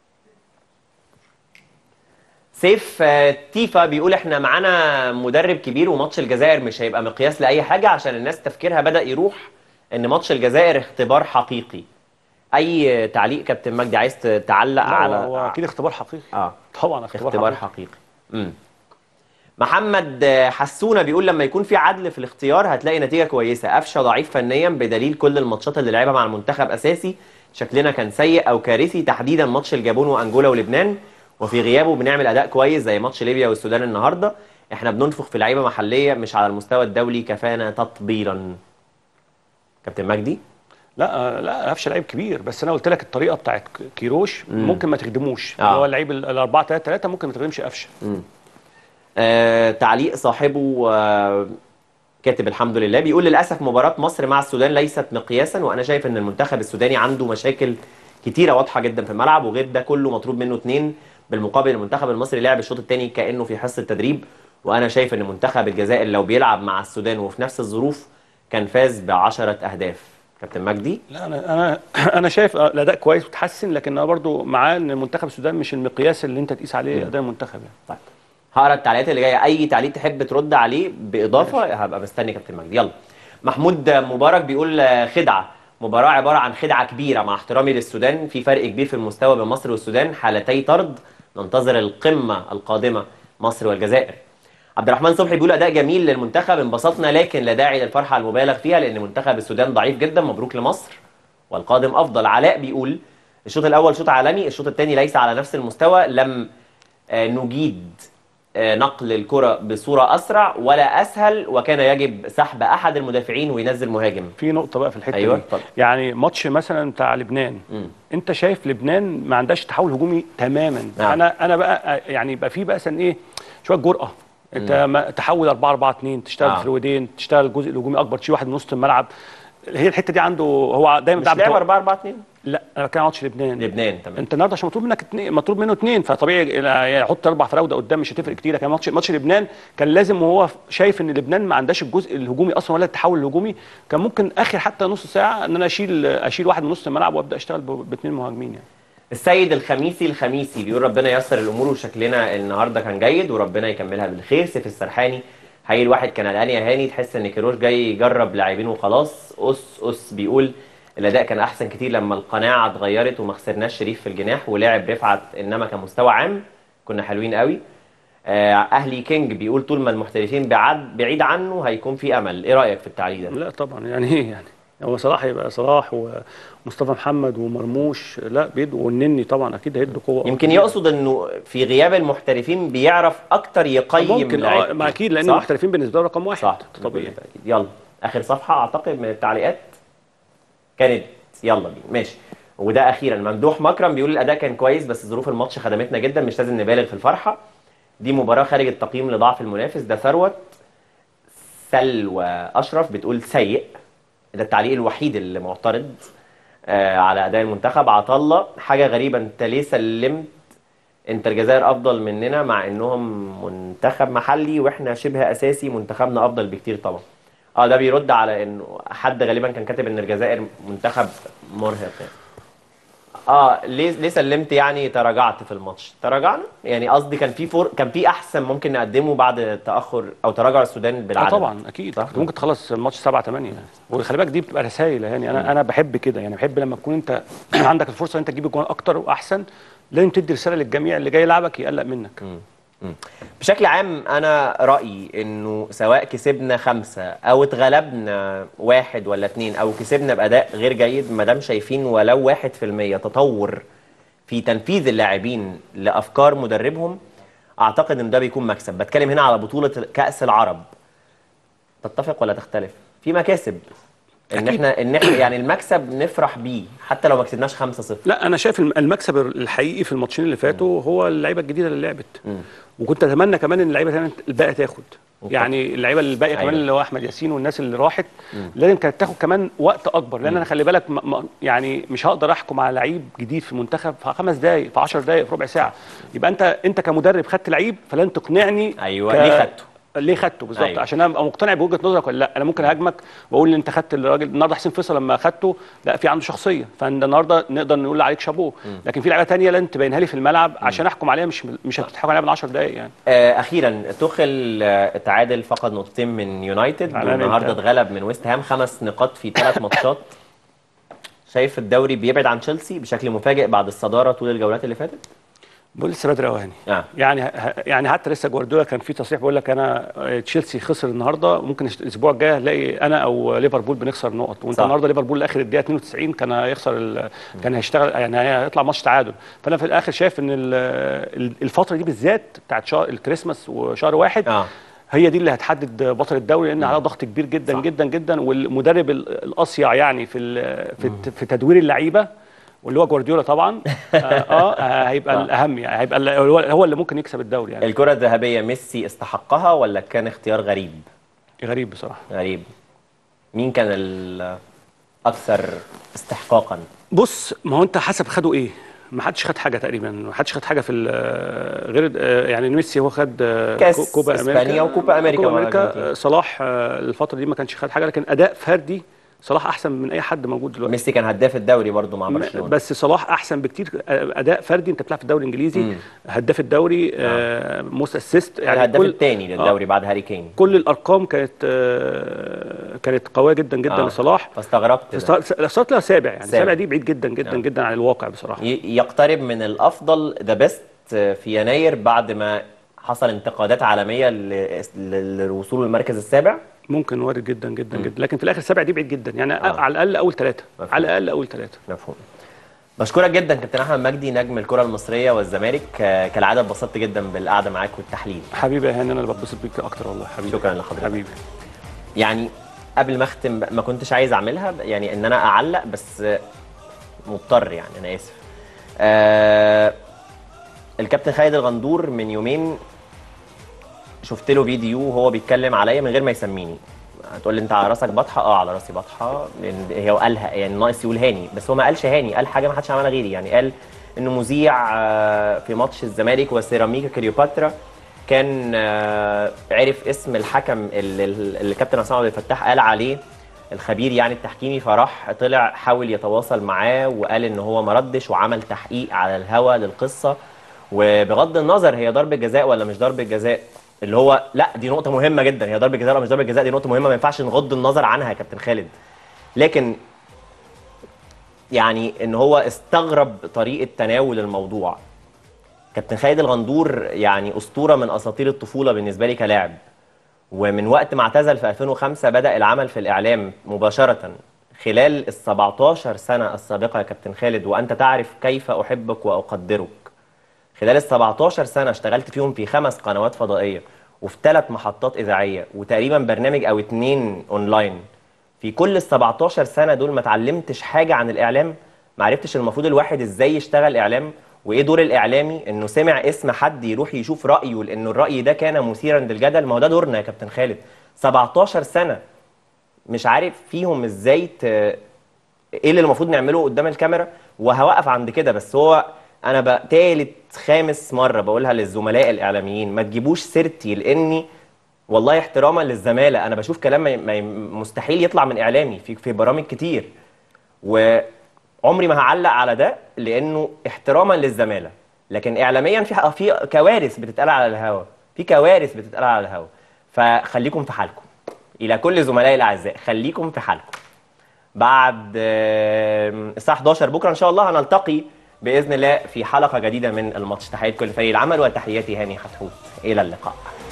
سيف آه، تيفا بيقول احنا معانا مدرب كبير وماتش الجزائر مش هيبقى مقياس لاي حاجه عشان الناس تفكيرها بدا يروح ان ماتش الجزائر اختبار حقيقي اي تعليق كابتن مجدي عايز تعلق لا، على هو اكيد اختبار حقيقي اه طبعا اختبار, اختبار حقيقي. حقيقي امم محمد آه، حسونه بيقول لما يكون في عدل في الاختيار هتلاقي نتيجه كويسه قفشه ضعيف فنيا بدليل كل الماتشات اللي لعبها مع المنتخب اساسي شكلنا كان سيء او كارثي تحديدا ماتش الجابون وانجولا ولبنان وفي غيابه بنعمل اداء كويس زي ماتش ليبيا والسودان النهارده احنا بننفخ في لعيبه محليه مش على المستوى الدولي كفانا تطبيلا كابتن مجدي لا لا قفشه لعيب كبير بس انا قلت لك الطريقه بتاعت كيروش مم. ممكن ما تخدموش آه. اللي هو اللعيب ال 4 3 3 ممكن ما تخدمش قفشه مم. آه تعليق صاحبه آه كاتب الحمد لله بيقول للاسف مباراه مصر مع السودان ليست مقياسا وانا شايف ان المنتخب السوداني عنده مشاكل كتيره واضحه جدا في الملعب وغير ده كله مطلوب منه اتنين بالمقابل المنتخب المصري لعب الشوط الثاني كانه في حصه تدريب وانا شايف ان منتخب الجزائر لو بيلعب مع السودان وفي نفس الظروف كان فاز ب 10 اهداف كابتن مجدي لا انا انا انا شايف آه، الاداء كويس وتحسن لكن انا برضو معاه ان منتخب السودان مش المقياس اللي انت تقيس عليه اداء المنتخب يعني طيب هقرا التعليقات اللي جايه اي تعليق تحب ترد عليه باضافه هبقى مستني كابتن مجدي يلا محمود مبارك بيقول آه، خدعه مباراه عباره عن خدعه كبيره مع احترامي للسودان في فرق كبير في المستوى بين مصر والسودان حالتي طرد ننتظر القمه القادمه مصر والجزائر عبد الرحمن صبحي بيقول اداء جميل للمنتخب انبسطنا لكن لا داعي للفرحه المبالغ فيها لان منتخب السودان ضعيف جدا مبروك لمصر والقادم افضل علاء بيقول الشوط الاول شوط عالمي الشوط الثاني ليس على نفس المستوى لم آه، نجيد آه، نقل الكرة بصورة أسرع ولا أسهل وكان يجب سحب أحد المدافعين وينزل مهاجم في نقطه بقى في الحته أيوة، دي اتفضل. يعني ماتش مثلا بتاع لبنان مم. انت شايف لبنان ما عندهاش تحول هجومي تماما نعم. انا انا بقى يعني يبقى في بقى مثلا ايه شويه جرأه انت ما تحول 4 4 2 تشتغل آه. في الودين تشتغل الجزء الهجومي اكبر تشيل واحد من وسط الملعب هي الحته دي عنده هو دايما مش بيلعب لعب بتوع- 4 4 2 لا انا كان ماتش لبنان لبنان تمام انت النهارده عشان مطلوب منك اتنين مطلوب منه اثنين فطبيعي يحط اربع فراوده قدام مش هتفرق كتير كان ماتش ماتش لبنان كان لازم وهو شايف ان لبنان ما عندهاش الجزء الهجومي اصلا ولا التحول الهجومي كان ممكن اخر حتى نص ساعه ان انا اشيل اشيل واحد من نص الملعب وابدا اشتغل ب- باثنين مهاجمين يعني السيد الخميسي الخميسي بيقول ربنا ييسر الامور وشكلنا النهارده كان جيد وربنا يكملها بالخير سيف السرحاني حقيقي الواحد كان قلقان يا هاني تحس ان كيروش جاي يجرب لاعبين وخلاص اس اس بيقول الاداء كان احسن كتير لما القناعه اتغيرت وما خسرناش شريف في الجناح ولعب رفعت انما كمستوى عام كنا حلوين قوي آه، اهلي كينج بيقول طول ما المحترفين بعد بعيد عنه هيكون في امل ايه رايك في التعليق ده لا طبعا يعني ايه يعني هو صلاح يبقى صلاح ومصطفى محمد ومرموش لا بيدوا والنني طبعا اكيد هيدوا قوه يمكن يقصد انه في غياب المحترفين بيعرف اكتر يقيم ممكن لعيبة. اه ما اكيد لان صح؟ المحترفين بالنسبه له رقم واحد صح طبيعي أكيد. يلا اخر صفحه اعتقد من التعليقات كانت يلا بينا ماشي وده اخيرا ممدوح مكرم بيقول الاداء كان كويس بس ظروف الماتش خدمتنا جدا مش لازم نبالغ في الفرحه دي مباراه خارج التقييم لضعف المنافس ده ثروت سلوى اشرف بتقول سيء ده التعليق الوحيد اللي معترض آه على اداء المنتخب عطله حاجه غريبه انت ليه سلمت انت الجزائر افضل مننا مع انهم منتخب محلي واحنا شبه اساسي منتخبنا افضل بكتير طبعا اه ده بيرد على انه حد غالبا كان كاتب ان الجزائر منتخب مرهق يعني. اه ليه ليه سلمت يعني تراجعت في الماتش تراجعنا يعني قصدي كان في فور كان في احسن ممكن نقدمه بعد تاخر او تراجع السودان اه بالعدد طبعا اكيد كنت ممكن تخلص الماتش 7 8 يعني وخلي بالك دي بتبقى رسائل يعني انا انا بحب كده يعني بحب لما تكون انت عندك الفرصه ان انت تجيب الجوان اكتر واحسن لازم تدي رساله للجميع اللي جاي يلعبك يقلق منك بشكل عام انا رايي انه سواء كسبنا خمسه او اتغلبنا واحد ولا اتنين او كسبنا باداء غير جيد ما دام شايفين ولو واحد في المية تطور في تنفيذ اللاعبين لافكار مدربهم اعتقد ان ده بيكون مكسب بتكلم هنا على بطوله كاس العرب تتفق ولا تختلف في مكاسب ان احنا ان احنا يعني المكسب نفرح بيه حتى لو ما كسبناش 5-0 لا انا شايف الم- المكسب الحقيقي في الماتشين اللي فاتوا هو اللعيبه الجديده اللي لعبت وكنت اتمنى كمان ان اللعيبه تانية الباقي تاخد يعني اللعيبه الباقيه كمان أيوة. اللي هو احمد ياسين والناس اللي راحت لازم كانت تاخد كمان وقت اكبر لان انا خلي بالك م- م- يعني مش هقدر احكم على لعيب جديد في منتخب في خمس دقائق في 10 دقائق في ربع ساعه يبقى انت انت كمدرب خدت لعيب فلن تقنعني ايوه ليه خدته ليه خدته بالظبط أيوة. أيوة. عشان انا ابقى مقتنع بوجهه نظرك ولا لا انا ممكن اهاجمك واقول ان انت خدت الراجل النهارده حسين فيصل لما خدته لا في عنده شخصيه فانت النهارده نقدر نقول عليك شابوه لكن في لعيبه ثانيه لازم تبينها لي في الملعب عشان احكم عليها مش مش هتحكم عليها من 10 دقائق يعني آه، اخيرا توخل آه، تعادل فقد نقطتين من يونايتد على والنهارده أنت. اتغلب من ويست هام خمس نقاط في ثلاث ماتشات شايف الدوري بيبعد عن تشيلسي بشكل مفاجئ بعد الصداره طول الجولات اللي فاتت بقول لسه بدري قوي يعني آه. يعني ه- يعني حتى لسه جوارديولا كان في تصريح بيقول لك انا آه، تشيلسي خسر النهارده ممكن الش- الاسبوع الجاي هلاقي انا او ليفربول بنخسر نقط وانت صح. النهارده ليفربول لاخر الدقيقه 92 كان هيخسر ال- كان هيشتغل يعني هيطلع ماتش تعادل فانا في الاخر شايف ان ال- ال- الفتره دي بالذات بتاعت شهر الكريسماس وشهر واحد آه. هي دي اللي هتحدد بطل الدوري لان عليها ضغط كبير جدا صح. جدا جدا والمدرب ال- الاصيع يعني في ال- في, الت- في تدوير اللعيبه واللي هو جوارديولا طبعا اه, آه هيبقى آه. الاهم يعني هيبقى ال- هو هو اللي ممكن يكسب الدوري يعني الكره الذهبيه ميسي استحقها ولا كان اختيار غريب غريب بصراحه غريب مين كان الاكثر استحقاقا بص ما هو انت حسب خدوا ايه ما حدش خد حاجه تقريبا ما حدش خد حاجه في ال- غير آه، يعني ميسي هو خد آه، كاس كو- كوبا امريكا إسبانيا وكوبا أمريكا كوبا مع امريكا الأرجنتين. آه، صلاح آه، الفتره دي ما كانش خد حاجه لكن اداء فردي صلاح احسن من اي حد موجود دلوقتي ميسي كان هداف الدوري برضو مع م- برشلونه بس صلاح احسن بكتير آه، اداء فردي انت بتلعب في الدوري الانجليزي مم. هداف الدوري آه، موست اسيست يعني الهداف الثاني للدوري بعد هاري كين كل الارقام كانت آه، كانت قويه جدا جدا آه. لصلاح فاستغربت ده. فاستغربت لها سابع يعني سابع. سابع دي بعيد جدا جدا آه. جدا عن الواقع بصراحه ي- يقترب من الافضل ذا بيست في يناير بعد ما حصل انتقادات عالميه ل- ل- للوصول للمركز السابع ممكن وارد جدا جدا جدا لكن في الاخر سبع دي بعيد جدا يعني آه. على الاقل اول ثلاثه مفهوم. على الاقل اول ثلاثه مفهوم بشكرك جدا كابتن احمد مجدي نجم الكره المصريه والزمالك آه، كالعاده اتبسطت جدا بالقعده معاك والتحليل حبيبي يا هاني انا اللي بتبسط بيك اكتر والله حبيبي شكرا لحضرتك حبيبي يعني قبل ما اختم ما كنتش عايز اعملها يعني ان انا اعلق بس آه، مضطر يعني انا اسف آه الكابتن خالد الغندور من يومين شفت له فيديو وهو بيتكلم عليا من غير ما يسميني هتقول لي انت على راسك بطحه اه على راسي بطحه لان هي قالها يعني ناقص يقول هاني بس هو ما قالش هاني قال حاجه ما حدش عملها غيري يعني قال انه مذيع آه، في ماتش الزمالك وسيراميكا كليوباترا كان آه، عرف اسم الحكم اللي اللي الكابتن عصام عبد الفتاح قال عليه الخبير يعني التحكيمي فراح طلع حاول يتواصل معاه وقال ان هو ما ردش وعمل تحقيق على الهوا للقصه وبغض النظر هي ضربه جزاء ولا مش ضربه جزاء اللي هو لا دي نقطه مهمه جدا هي ضربه جزاء ولا مش ضربه جزاء دي نقطه مهمه ما ينفعش نغض النظر عنها يا كابتن خالد لكن يعني ان هو استغرب طريقه تناول الموضوع كابتن خالد الغندور يعني اسطوره من اساطير الطفوله بالنسبه لي كلاعب ومن وقت ما اعتزل في 2005 بدا العمل في الاعلام مباشره خلال ال 17 سنه السابقه يا كابتن خالد وانت تعرف كيف احبك واقدرك خلال ال 17 سنه اشتغلت فيهم في خمس قنوات فضائيه وفي ثلاث محطات اذاعيه وتقريبا برنامج او اتنين اونلاين في كل ال 17 سنه دول ما اتعلمتش حاجه عن الاعلام ما عرفتش المفروض الواحد ازاي يشتغل اعلام وايه دور الاعلامي انه سمع اسم حد يروح يشوف رايه لانه الراي ده كان مثيرا للجدل ما هو ده دورنا يا كابتن خالد 17 سنه مش عارف فيهم ازاي ت... ايه اللي المفروض نعمله قدام الكاميرا وهوقف عند كده بس هو انا بقى تالت خامس مره بقولها للزملاء الاعلاميين ما تجيبوش سيرتي لاني والله احتراما للزماله انا بشوف كلام ما- ما- مستحيل يطلع من اعلامي في في برامج كتير وعمري ما هعلق على ده لانه احتراما للزماله لكن اعلاميا في في كوارث بتتقال على الهوا في كوارث بتتقال على الهوا فخليكم في حالكم الى كل زملائي الاعزاء خليكم في حالكم بعد آم، الساعه 11 بكره ان شاء الله هنلتقي باذن الله في حلقه جديده من الماتش تحيات كل فريق العمل وتحياتي هاني حتحوت الى اللقاء